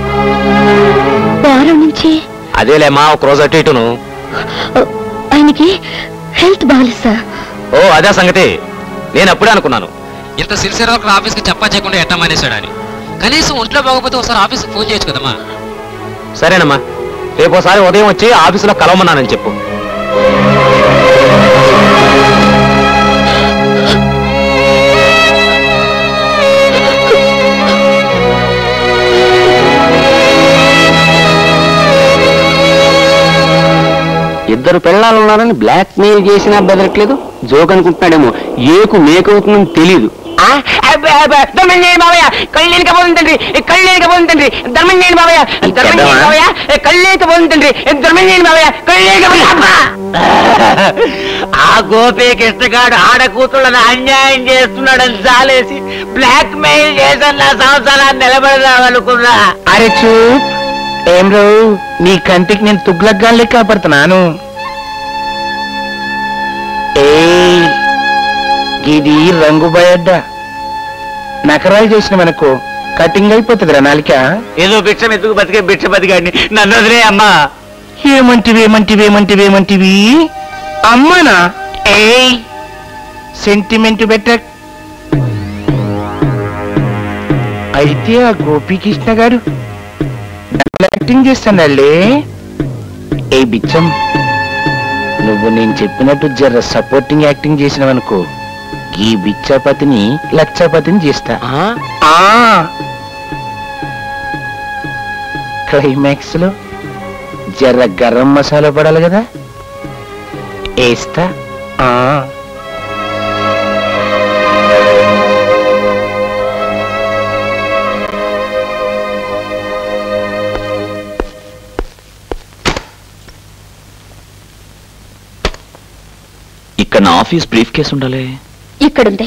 వారం నుంచి అదేలేమ్మా ఒక రోజు అటు ఇటును ఆయనకి హెల్త్ బాగాలేదు సార్ ఓ అదే సంగతి నేను అప్పుడే అనుకున్నాను ఇంత సిన్సియర్ వర్క్ ఆఫీస్కి చెప్పా చేయకుండా ఎట్టా మానేశాడని కనీసం ఒంట్లో బాగోకపోతే ఒకసారి ఆఫీస్కి ఫోన్ చేయొచ్చు కదమ్మా సరేనమ్మా రేపు ఒకసారి ఉదయం వచ్చి ఆఫీసులో కలవమన్నానని చెప్పు ఇద్దరు పిల్లలు ఉన్నారని బ్లాక్ మెయిల్ చేసినా బెదరట్లేదు జోక్ అనుకుంటున్నాడేమో ఏకు మేకవుతుందని తెలీదు ధర్మం చేయండి బాబయ్య కళ్ళేనిక పోతుందండి కళ్ళేనిక పోతుందండి ధర్మం చేయండి బాబయ్య ధర్మం చేయండి బాబయ్య కళ్ళేనిక పోతుందండి ధర్మం చేయండి బాబయ్య కళ్ళేనిక ఆ గోపి కృష్ణగాడు ఆడ కూతుళ్ళని అన్యాయం చేస్తున్నాడని చాలేసి బ్లాక్ మెయిల్ చేసిన నా సంవత్సరాన్ని నిలబడదాం అనుకున్నా అరే చూప్ ఏం రో నీ కంటికి నేను తుగ్లగ్గా లెక్క కాపాడుతున్నాను ఏయ్ ఇది రంగు బయడ్డ నకరాలు చేసిన మనకు కటింగ్ అయిపోతుందిరా నాలిక ఏదో భిక్ష ఎత్తుకు బతికే భిక్ష బతికాడిని నన్ను వదిలే అమ్మా ఏమంటివి ఏమంటివి ఏమంటివి ఏమంటివి అమ్మనా ఏయ్ సెంటిమెంట్ బెట్ట అయితే ఆ గోపీకృష్ణ గారు డబుల్ యాక్టింగ్ చేస్తానల్లే ఏ బిచ్చం నువ్వు నేను చెప్పినట్టు జర సపోర్టింగ్ యాక్టింగ్ చేసినవనుకో ఈ బిచ్చాపతిని లక్షపతిని చేస్తా ఆ క్లైమాక్స్ లో జర గరం మసాలా పడాలి కదా వేస్తా ఆ ఇక్కడ నా ఆఫీస్ బ్రీఫ్ కేసు ఉండాలి ఇక్కడుంది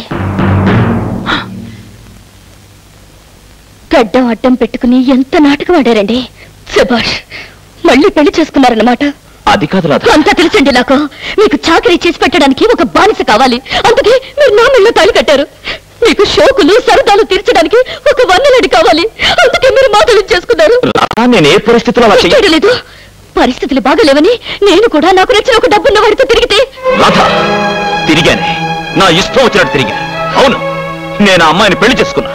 గడ్డం అడ్డం పెట్టుకుని ఎంత నాటకం ఆడారండి సుభాష్ మళ్ళీ పెళ్లి చేసుకున్నారన్నమాట అది కాదు రాధ అంతా తెలుసండి నాకు మీకు చాకరీ చేసి పెట్టడానికి ఒక బానిస కావాలి అందుకే మీరు నా మెళ్ళలో తాళి కట్టారు మీకు షోకులు సరదాలు తీర్చడానికి ఒక వన్నెలడి కావాలి అందుకే మీరు మాటలు చేసుకున్నారు రాధా, నేను ఏ పరిస్థితిలో అలా చెయ్య లేదు పరిస్థితులు బాగలేవని నేను కూడా నాకు నచ్చిన ఒక డబ్బున్న వాడితో తిరిగితే రాధ తిరిగానే నా ఇష్టం వచ్చినట్టు తిరిగా అవును నేను ఆ అమ్మాయిని పెళ్లి చేసుకున్నా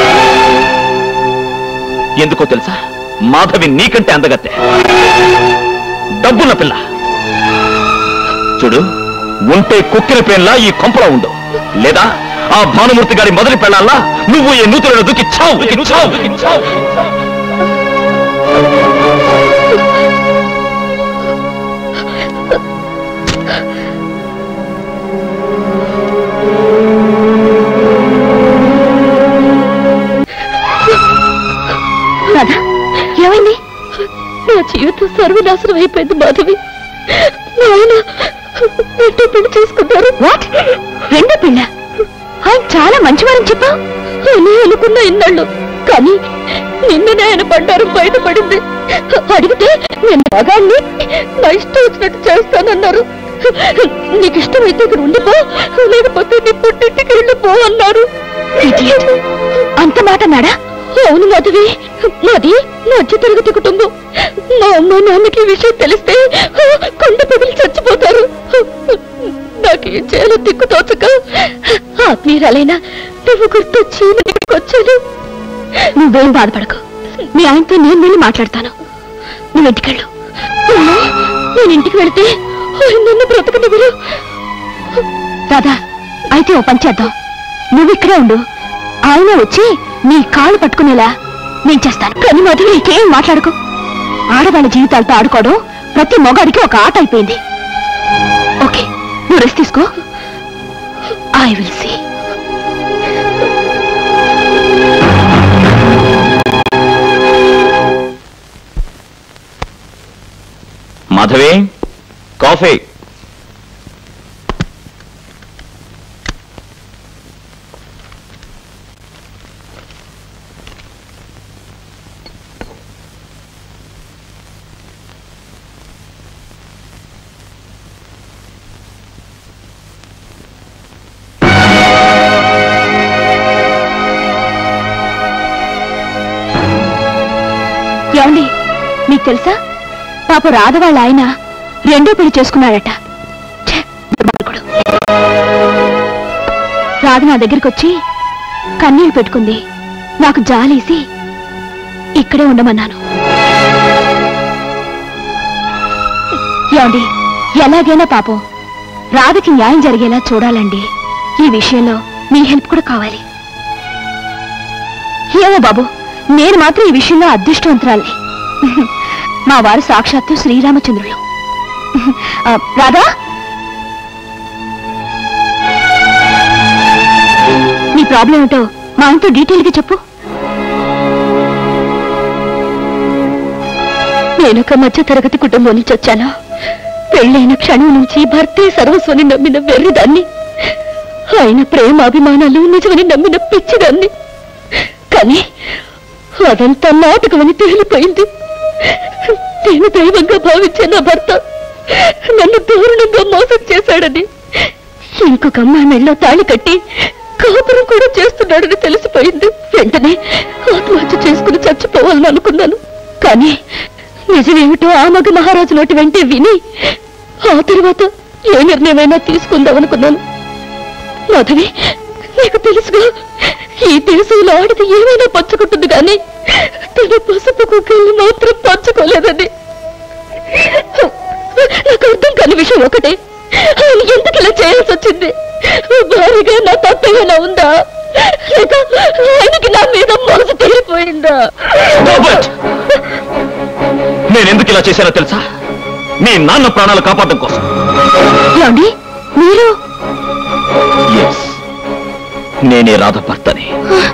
ఎందుకో తెలుసా మాధవి నీకంటే అందగత్తే డబ్బున్న పిల్ల చూడు ఉంటే కుక్కిన పేన్లా ఈ కొంపలో ఉండు లేదా ఆ భానుమూర్తి గారి మొదటి పెళ్ళాలా నువ్వు ఈ నూతులను దుక్కి చావు దుక్కి చావు దుక్కి చావు రాధా ఏమైంది నా జీవితం సర్వనాశనం అయిపోయింది మాధవి మా ఆయన రెండో పెళ్లి చేసుకున్నారు వాట్ రెండో పెళ్ళ ఆయన చాలా మంచివారని చెప్పా అని అనుకున్న ఇన్నాళ్ళు కానీ నిన్ననే ఆయన బండారం బయటపడింది అడిగితే నేను మగాన్ని నా ఇష్టం వచ్చినట్టు చేస్తానన్నారు నీకు ఇష్టమైతే ఇక్కడ ఉండిపో లేకపోతే నీ పుట్టింటికి వెళ్ళిపో అన్నారు Idiot. అంత మాట నాడా అవును మాధవి నాది మధ్య తరగతి కుటుంబం మా అమ్మ నాన్నకి ఈ విషయం తెలిస్తే కొండ పగిలి చచ్చిపోతారు నాకేం చేయాలో దిక్కు తోచక ఆత్మీయురాలైనా నువ్వు గుర్తొచ్చి నా దగ్గరికి వచ్చాను నువ్వేం బాధపడకు మీ ఆయనతో నేను వెళ్ళి మాట్లాడతాను నువ్వు ఇంటికెళ్ళు అమ్మో, నేను ఇంటికి వెళితే ఆయన నన్ను బ్రతకనివ్వరు రాధా అయితే ఓ పని చేద్దాం నువ్వు ఇక్కడే ఉండు ఆయన వచ్చి నీ కాళ్ళు పట్టుకునేలా నేను చేస్తాను కానీ మధు నీకేం మాట్లాడుకో ఆడవాళ్ళ జీవితాలతో ఆడుకోవడం ప్రతి మొగాడికి ఒక ఆట అయిపోయింది ఓకే నువ్వు రెస్ట్ తీసుకో I will see Madhavi coffee ఏమండి మీకు తెలుసా పాప రాధ వాళ్ళ ఆయన రెండో పెళ్లి చేసుకున్నాడట ఛే, దుర్మార్గుడు. రాధ నా దగ్గరికి వచ్చి కన్నీళ్లు పెట్టుకుంది నాకు జాలేసి ఇక్కడే ఉండమన్నాను ఏమండి ఎలాగైనా పాపం రాధకి న్యాయం జరిగేలా చూడాలండి ఈ విషయంలో మీ హెల్ప్ కూడా కావాలి ఏమో బాబు నేను మాత్రం ఈ విషయంలో అదృష్టవంతురాలి మా వారు సాక్షాత్తు శ్రీరామచంద్రులు ఆ, రాధా నీ ప్రాబ్లం ఏంటో మా ఆయనతో డీటెయిల్గా చెప్పు నేను ఒక మధ్య తరగతి కుటుంబం నుంచి వచ్చాను పెళ్ళైన క్షణం నుంచి భర్తే సర్వస్వని నమ్మిన వెర్రిదాన్ని ఆయన ప్రేమ అభిమానాలు నిజమని నమ్మిన పిచ్చిదాన్ని కానీ అదంతా నాటకమని తేలిపోయింది నేను దైవంగా భావించే నా భర్త నన్ను దారుణంగా మోసం చేశాడని ఇంకొక అమ్మాయి మెళ్ళో తాళి కట్టి కాపురం కూడా చేస్తున్నాడని తెలిసిపోయింది వెంటనే ఆత్మహత్య చేసుకుని చచ్చిపోవాలని అనుకున్నాను కానీ నిజమేమిటో ఆ మగ మహారాజు నోటి వెంటే విని ఆ తర్వాత ఏ నిర్ణయమైనా తీసుకుందాం అనుకున్నాను మాధవి నీకు తెలుసుగా ఈ దేశంలో ఆడితే ఏమైనా పంచుకుంటుంది కానీ తన పసుపు కుక్కల్ని మాత్రం పంచుకోలేదని నాకు అర్థం కాని విషయం ఒకటే ఆయన ఎందుకు ఇలా చేయాల్సి వచ్చింది భారీగా నా తప్పేమైనా ఉందా లేక ఆయనకి నా మీద మనసు తీరిపోయిందా నేను ఎందుకు ఇలా చేశానో తెలుసా మీ నాన్న ప్రాణాలు కాపాడడం కోసం ఏమండి మీరు ఎస్ నేనే రాధ భర్తని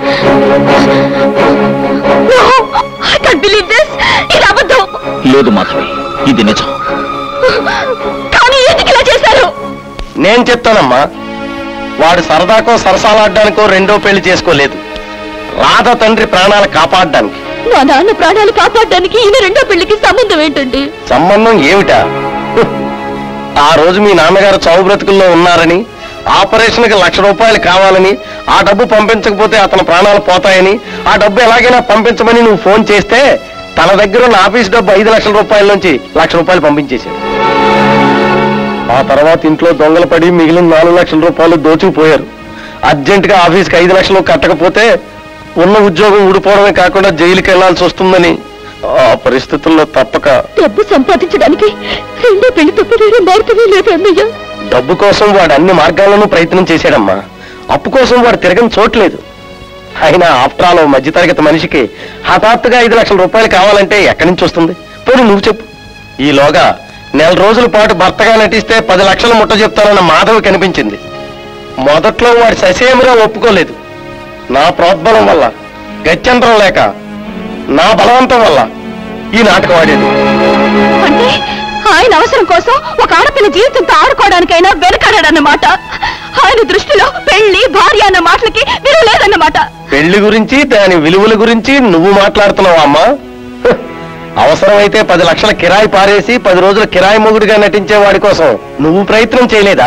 I can't believe this. ఇది అబద్ధం లేదు మాధవి ఇది నిజం కానీ ఎందుకు ఇలా చేశారు నేను చెప్తానమ్మా వాడు సరదాకో సరసాలాడడానికో రెండో పెళ్లి చేసుకోలేదు రాధ తండ్రి ప్రాణాలు కాపాడడానికి మా నాన్న ప్రాణాలు కాపాడడానికి ఈయన రెండో పెళ్లికి సంబంధం ఏంటండి సంబంధం ఏమిటా హ్. ఆ రోజు మీ నాన్నగారు చావు బ్రతుకుల్లో ఉన్నారని ఆపరేషన్ కి లక్ష రూపాయలు కావాలని ఆ డబ్బు పంపించకపోతే అతని ప్రాణాలు పోతాయని ఆ డబ్బు ఎలాగైనా పంపించమని నువ్వు ఫోన్ చేస్తే తన దగ్గర ఉన్న ఆఫీస్ డబ్బు ఐదు లక్షల రూపాయల నుంచి లక్ష రూపాయలు పంపించేశాడు ఆ తర్వాత ఇంట్లో దొంగలు పడి మిగిలిన నాలుగు లక్షల రూపాయలు దోచుకుపోయారు అర్జెంట్ గా ఆఫీస్కి ఐదు లక్షలు కట్టకపోతే ఉన్న ఉద్యోగం ఊడిపోవడమే కాకుండా జైలుకి వెళ్లాల్సి వస్తుందని ఆ పరిస్థితుల్లో తప్పక డబ్బు సంపాదించడానికి రెండో పెళ్లి తప్ప వేరే మార్గమే లేదు అన్నయ్య డబ్బు కోసం వాడు అన్ని మార్గాల్లోనూ ప్రయత్నం చేశాడమ్మా అప్పు కోసం వాడు తిరగని చోట్లేదు అయినా ఆఫ్టర్ ఆల్ ఓ మధ్యతరగతి మనిషికి హఠాత్తుగా ఐదు లక్షల రూపాయలు కావాలంటే ఎక్కడి నుంచి వస్తుంది పోనీ నువ్వు చెప్పు ఈలోగా నెల రోజుల పాటు భర్తగా నటిస్తే పది లక్షలు ముట్ట చెప్తానన్న మాధవి కనిపించింది మొదట్లో వాడు ససేమిరా ఒప్పుకోలేదు నా ప్రోద్బలం వల్ల గత్యంతరం లేక నా బలవంతం వల్ల ఈ నాటకం ఆడేది అంటే ఆయన అవసరం కోసం ఒక ఆడపిల్ల జీవితంతో ఆడుకోవడానికైనా వెనకాడాడన్నమాట ఆయన దృష్టిలో పెళ్లి భార్య అన్న మాటలకి విలువ లేదన్నమాట పెళ్లి గురించి దాని విలువల గురించి నువ్వు మాట్లాడుతున్నావా అమ్మా హ్, అవసరమైతే పది లక్షల కిరాయి పారేసి పది రోజుల కిరాయి మొగుడిగా నటించే వాడి కోసం నువ్వు ప్రయత్నం చేయలేదా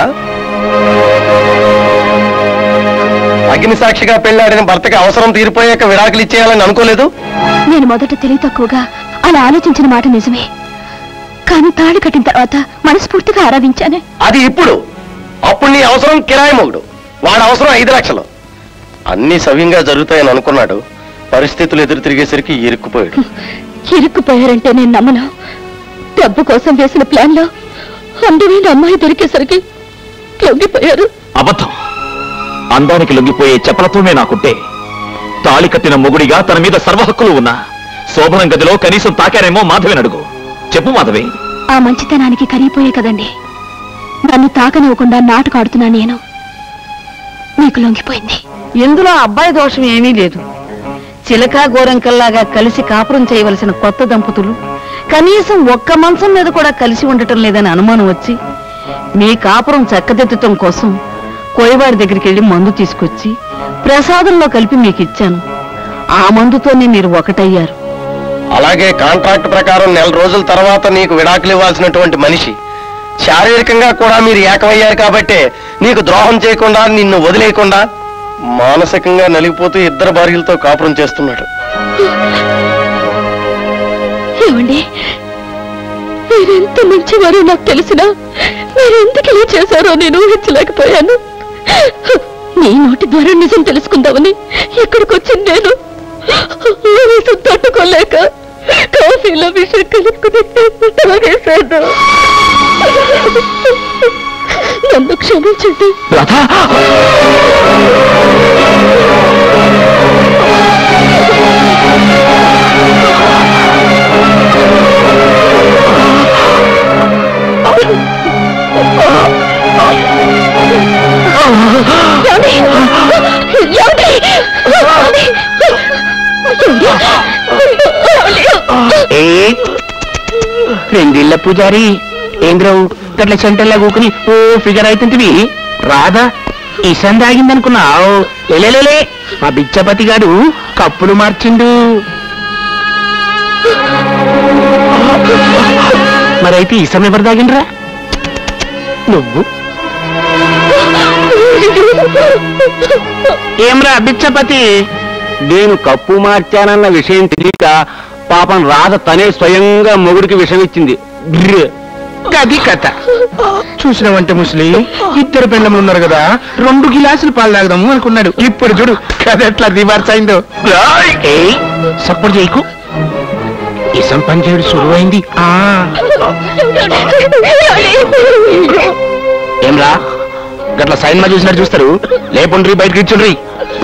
అగ్ని సాక్షిగా పెళ్లాడిన భర్తకి అవసరం తీరిపోయాక విడాకులు ఇచ్చేయాలని అనుకోలేదు నేను మొదట తెలివి తక్కువగా అలా ఆలోచించిన మాట నిజమే కానీ తాళి కట్టిన తర్వాత మనస్ఫూర్తిగా ఆరాధించానే అది ఇప్పుడు అప్పుడు నీ అవసరం కిరాయి మొగుడు వాడి అవసరం ఐదు లక్షలు అన్ని సవ్యంగా జరుగుతాయని అనుకున్నాడు పరిస్థితులు ఎదురు తిరిగేసరికి ఇరుక్కుపోయాడు ఇరుక్కుపోయారంటే నేను నమ్మను డబ్బు కోసం వేసిన ప్లాన్ లో అందమైన అమ్మాయి దొరికేసరికి లొంగిపోయారు అబద్ధం అందానికి లొంగిపోయే చెప్పలతోనే నాకుంటే తాళి కట్టిన మొగుడిగా తన మీద సర్వ హక్కులు ఉన్నా శోభనం గదిలో కనీసం తాకారేమో మాధవిని అడుగు చెప్పు మాధవి ఆ మంచితనానికి కరిగిపోయే కదండి నన్ను తాకనివ్వకుండా నాటకాడుతున్నా నేను నీకు లొంగిపోయింది ఇందులో అబ్బాయి దోషం ఏమీ లేదు చిలకా గోరంకల్లాగా కలిసి కాపురం చేయవలసిన కొత్త దంపతులు కనీసం ఒక్క మంచం మీద కూడా కలిసి ఉండటం లేదని అనుమానం వచ్చి మీ కాపురం చక్కదిద్దటం కోసం కోయవాడి దగ్గరికి వెళ్ళి మందు తీసుకొచ్చి ప్రసాదంలో కలిపి మీకు ఇచ్చాను ఆ మందుతోనే మీరు ఒకటయ్యారు అలాగే కాంట్రాక్ట్ ప్రకారం నెల రోజుల తర్వాత నీకు విడాకులు ఇవ్వాల్సినటువంటి మనిషి శారీరకంగా కూడా మీరు ఏకమయ్యారు కాబట్టే నీకు ద్రోహం చేయకుండా నిన్ను వదిలేయకుండా మానసికంగా నలిగిపోతూ ఇద్దరు భార్యలతో కాపురం చేస్తున్నాడు ఏమండి మీరెంత మంచివారో నాకు తెలిసినా మీరెందుకు ఇలా చేశారో నేను ఊహించలేకపోయాను మీ నోటి ద్వారా నిజం తెలుసుకుందామని ఇక్కడికి వచ్చింది నేను ఆవేశం తట్టుకోలేక కాఫీలో విషయం కలుపుకుని తాగేశాను నన్ను క్షమించండి ఏమండి? ఏమండి? రెండిళ్ళ పూజారి ఏంద్రవు గట్ల సెంటర్లో కూకుని ఓ ఫిగర్ అవుతుంటివి రాదా ఇసం దాగిందనుకున్నావు లేలేలే మా బిచ్చపతి గాడు కప్పులు మార్చిండు మరైతే ఇసం ఎవరు దాగిండ్రా నువ్వు ఏమ్రా బిచ్చపతి నేను కప్పు మార్చానన్న విషయం తెలియక పాపం రాధ తనే స్వయంగా మొగుడికి విషం ఇచ్చింది బ్ర్. గది కథ చూసినావంటే ముసలి ఇద్దరు పెళ్ళములు ఉన్నారు కదా రెండు గిలాసులు పాలు తాగదాము అనుకున్నాడు ఇప్పుడు చూడు కథ ఎట్లా రివర్స్ అయిందో ఏయ్, సపోర్ట్ చేయకు ఇసం పని చేయడు సులువైంది ఆ ఏమ్రా గట్ల సైన్మా చూసినట్టు చూస్తారు లేకుండ్రి బయటకి ఇచ్చుండ్రి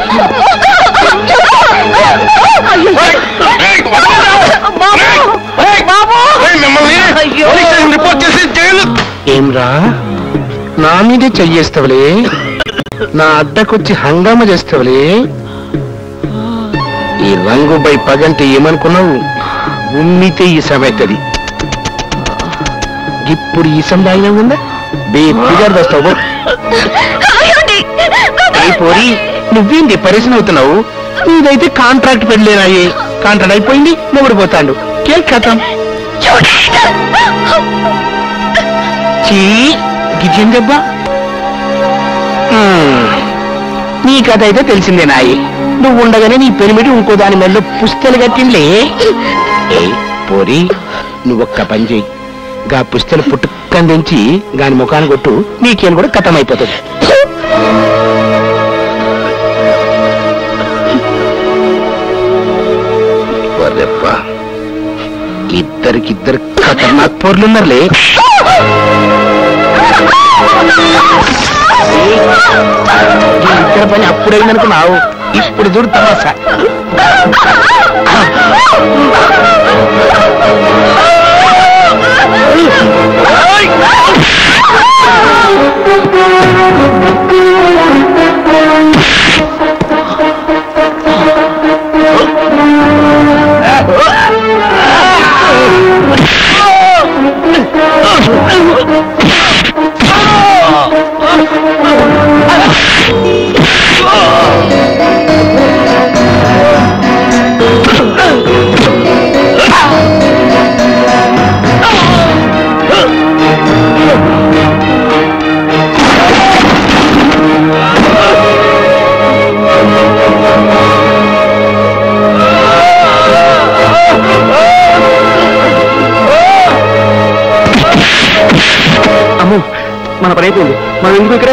ఏమ్రా నా మీదే చెయ్యేస్తావులే నా అడ్డకొచ్చి హంగామా చేస్తావులే ఈ రంగు బై పగంటే ఏమనుకున్నావు ఉమ్మితే ఈ సమయత్తది ఇప్పుడు ఈ సందాయినా ఉందా బేపిగారు వస్తావు ఏ పోరి నువ్వేంది పరిశ్రమ అవుతున్నావు నీదైతే కాంట్రాక్ట్ పెళ్ళేనాయి కాంట్రాక్ట్ అయిపోయింది మొగుడు పోతాడు కేక్ కథం చీ గిజం దెబ్బ నీ కథ అయితే తెలిసిందే నాయి నువ్వు ఉండగానే నీ పెనిమిటి ఇంకో దాని మెల్లో పుస్తలు కట్టిండ్లే ఏ పోరి నువ్వొక్క పని చేయి గా పుస్తలు పుట్టుకందించి గాని ముఖాన్ని కొట్టు నీకేం కూడా కథం అయిపోతుంది ఇద్దరికిద్దరు ఖతర్నాక్ పోర్లున్నారులే ఈ ఇద్దరి పని అప్పుడైందనుకున్నావు ఇప్పుడు చూడు తమాసా అమ్మో మన పని అయిపోయింది మనం ఎందుకు ఇక్కడ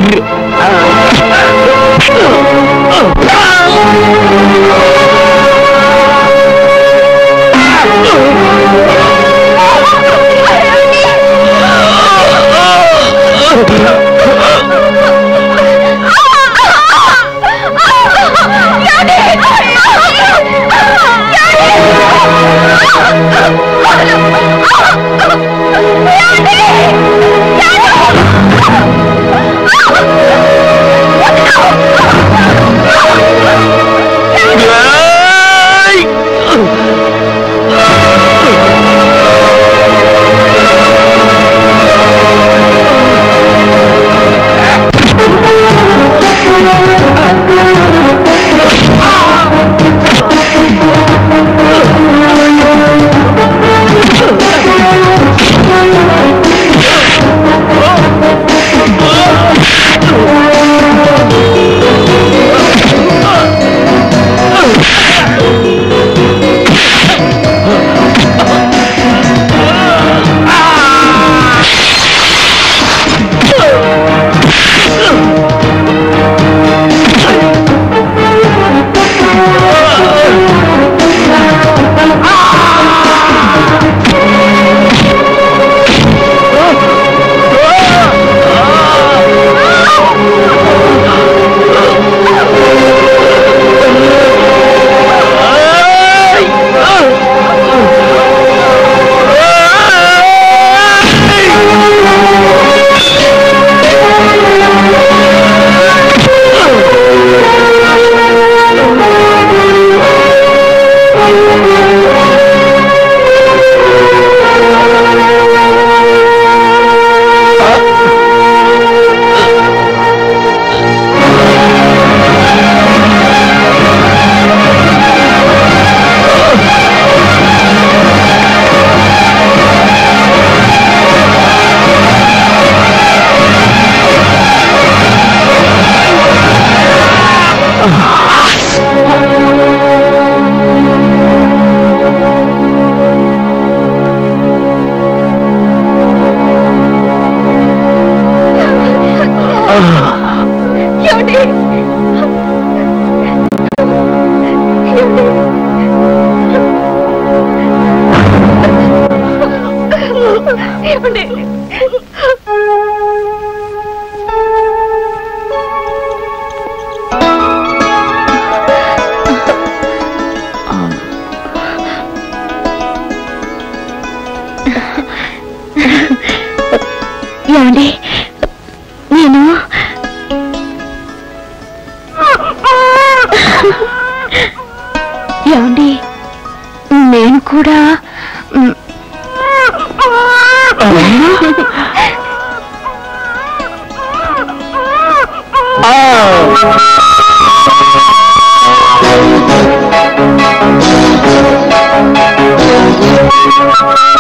ఏమండి ఏమండి ఏమండి నేను ఏమండి నేను కూడా మ్, ఆ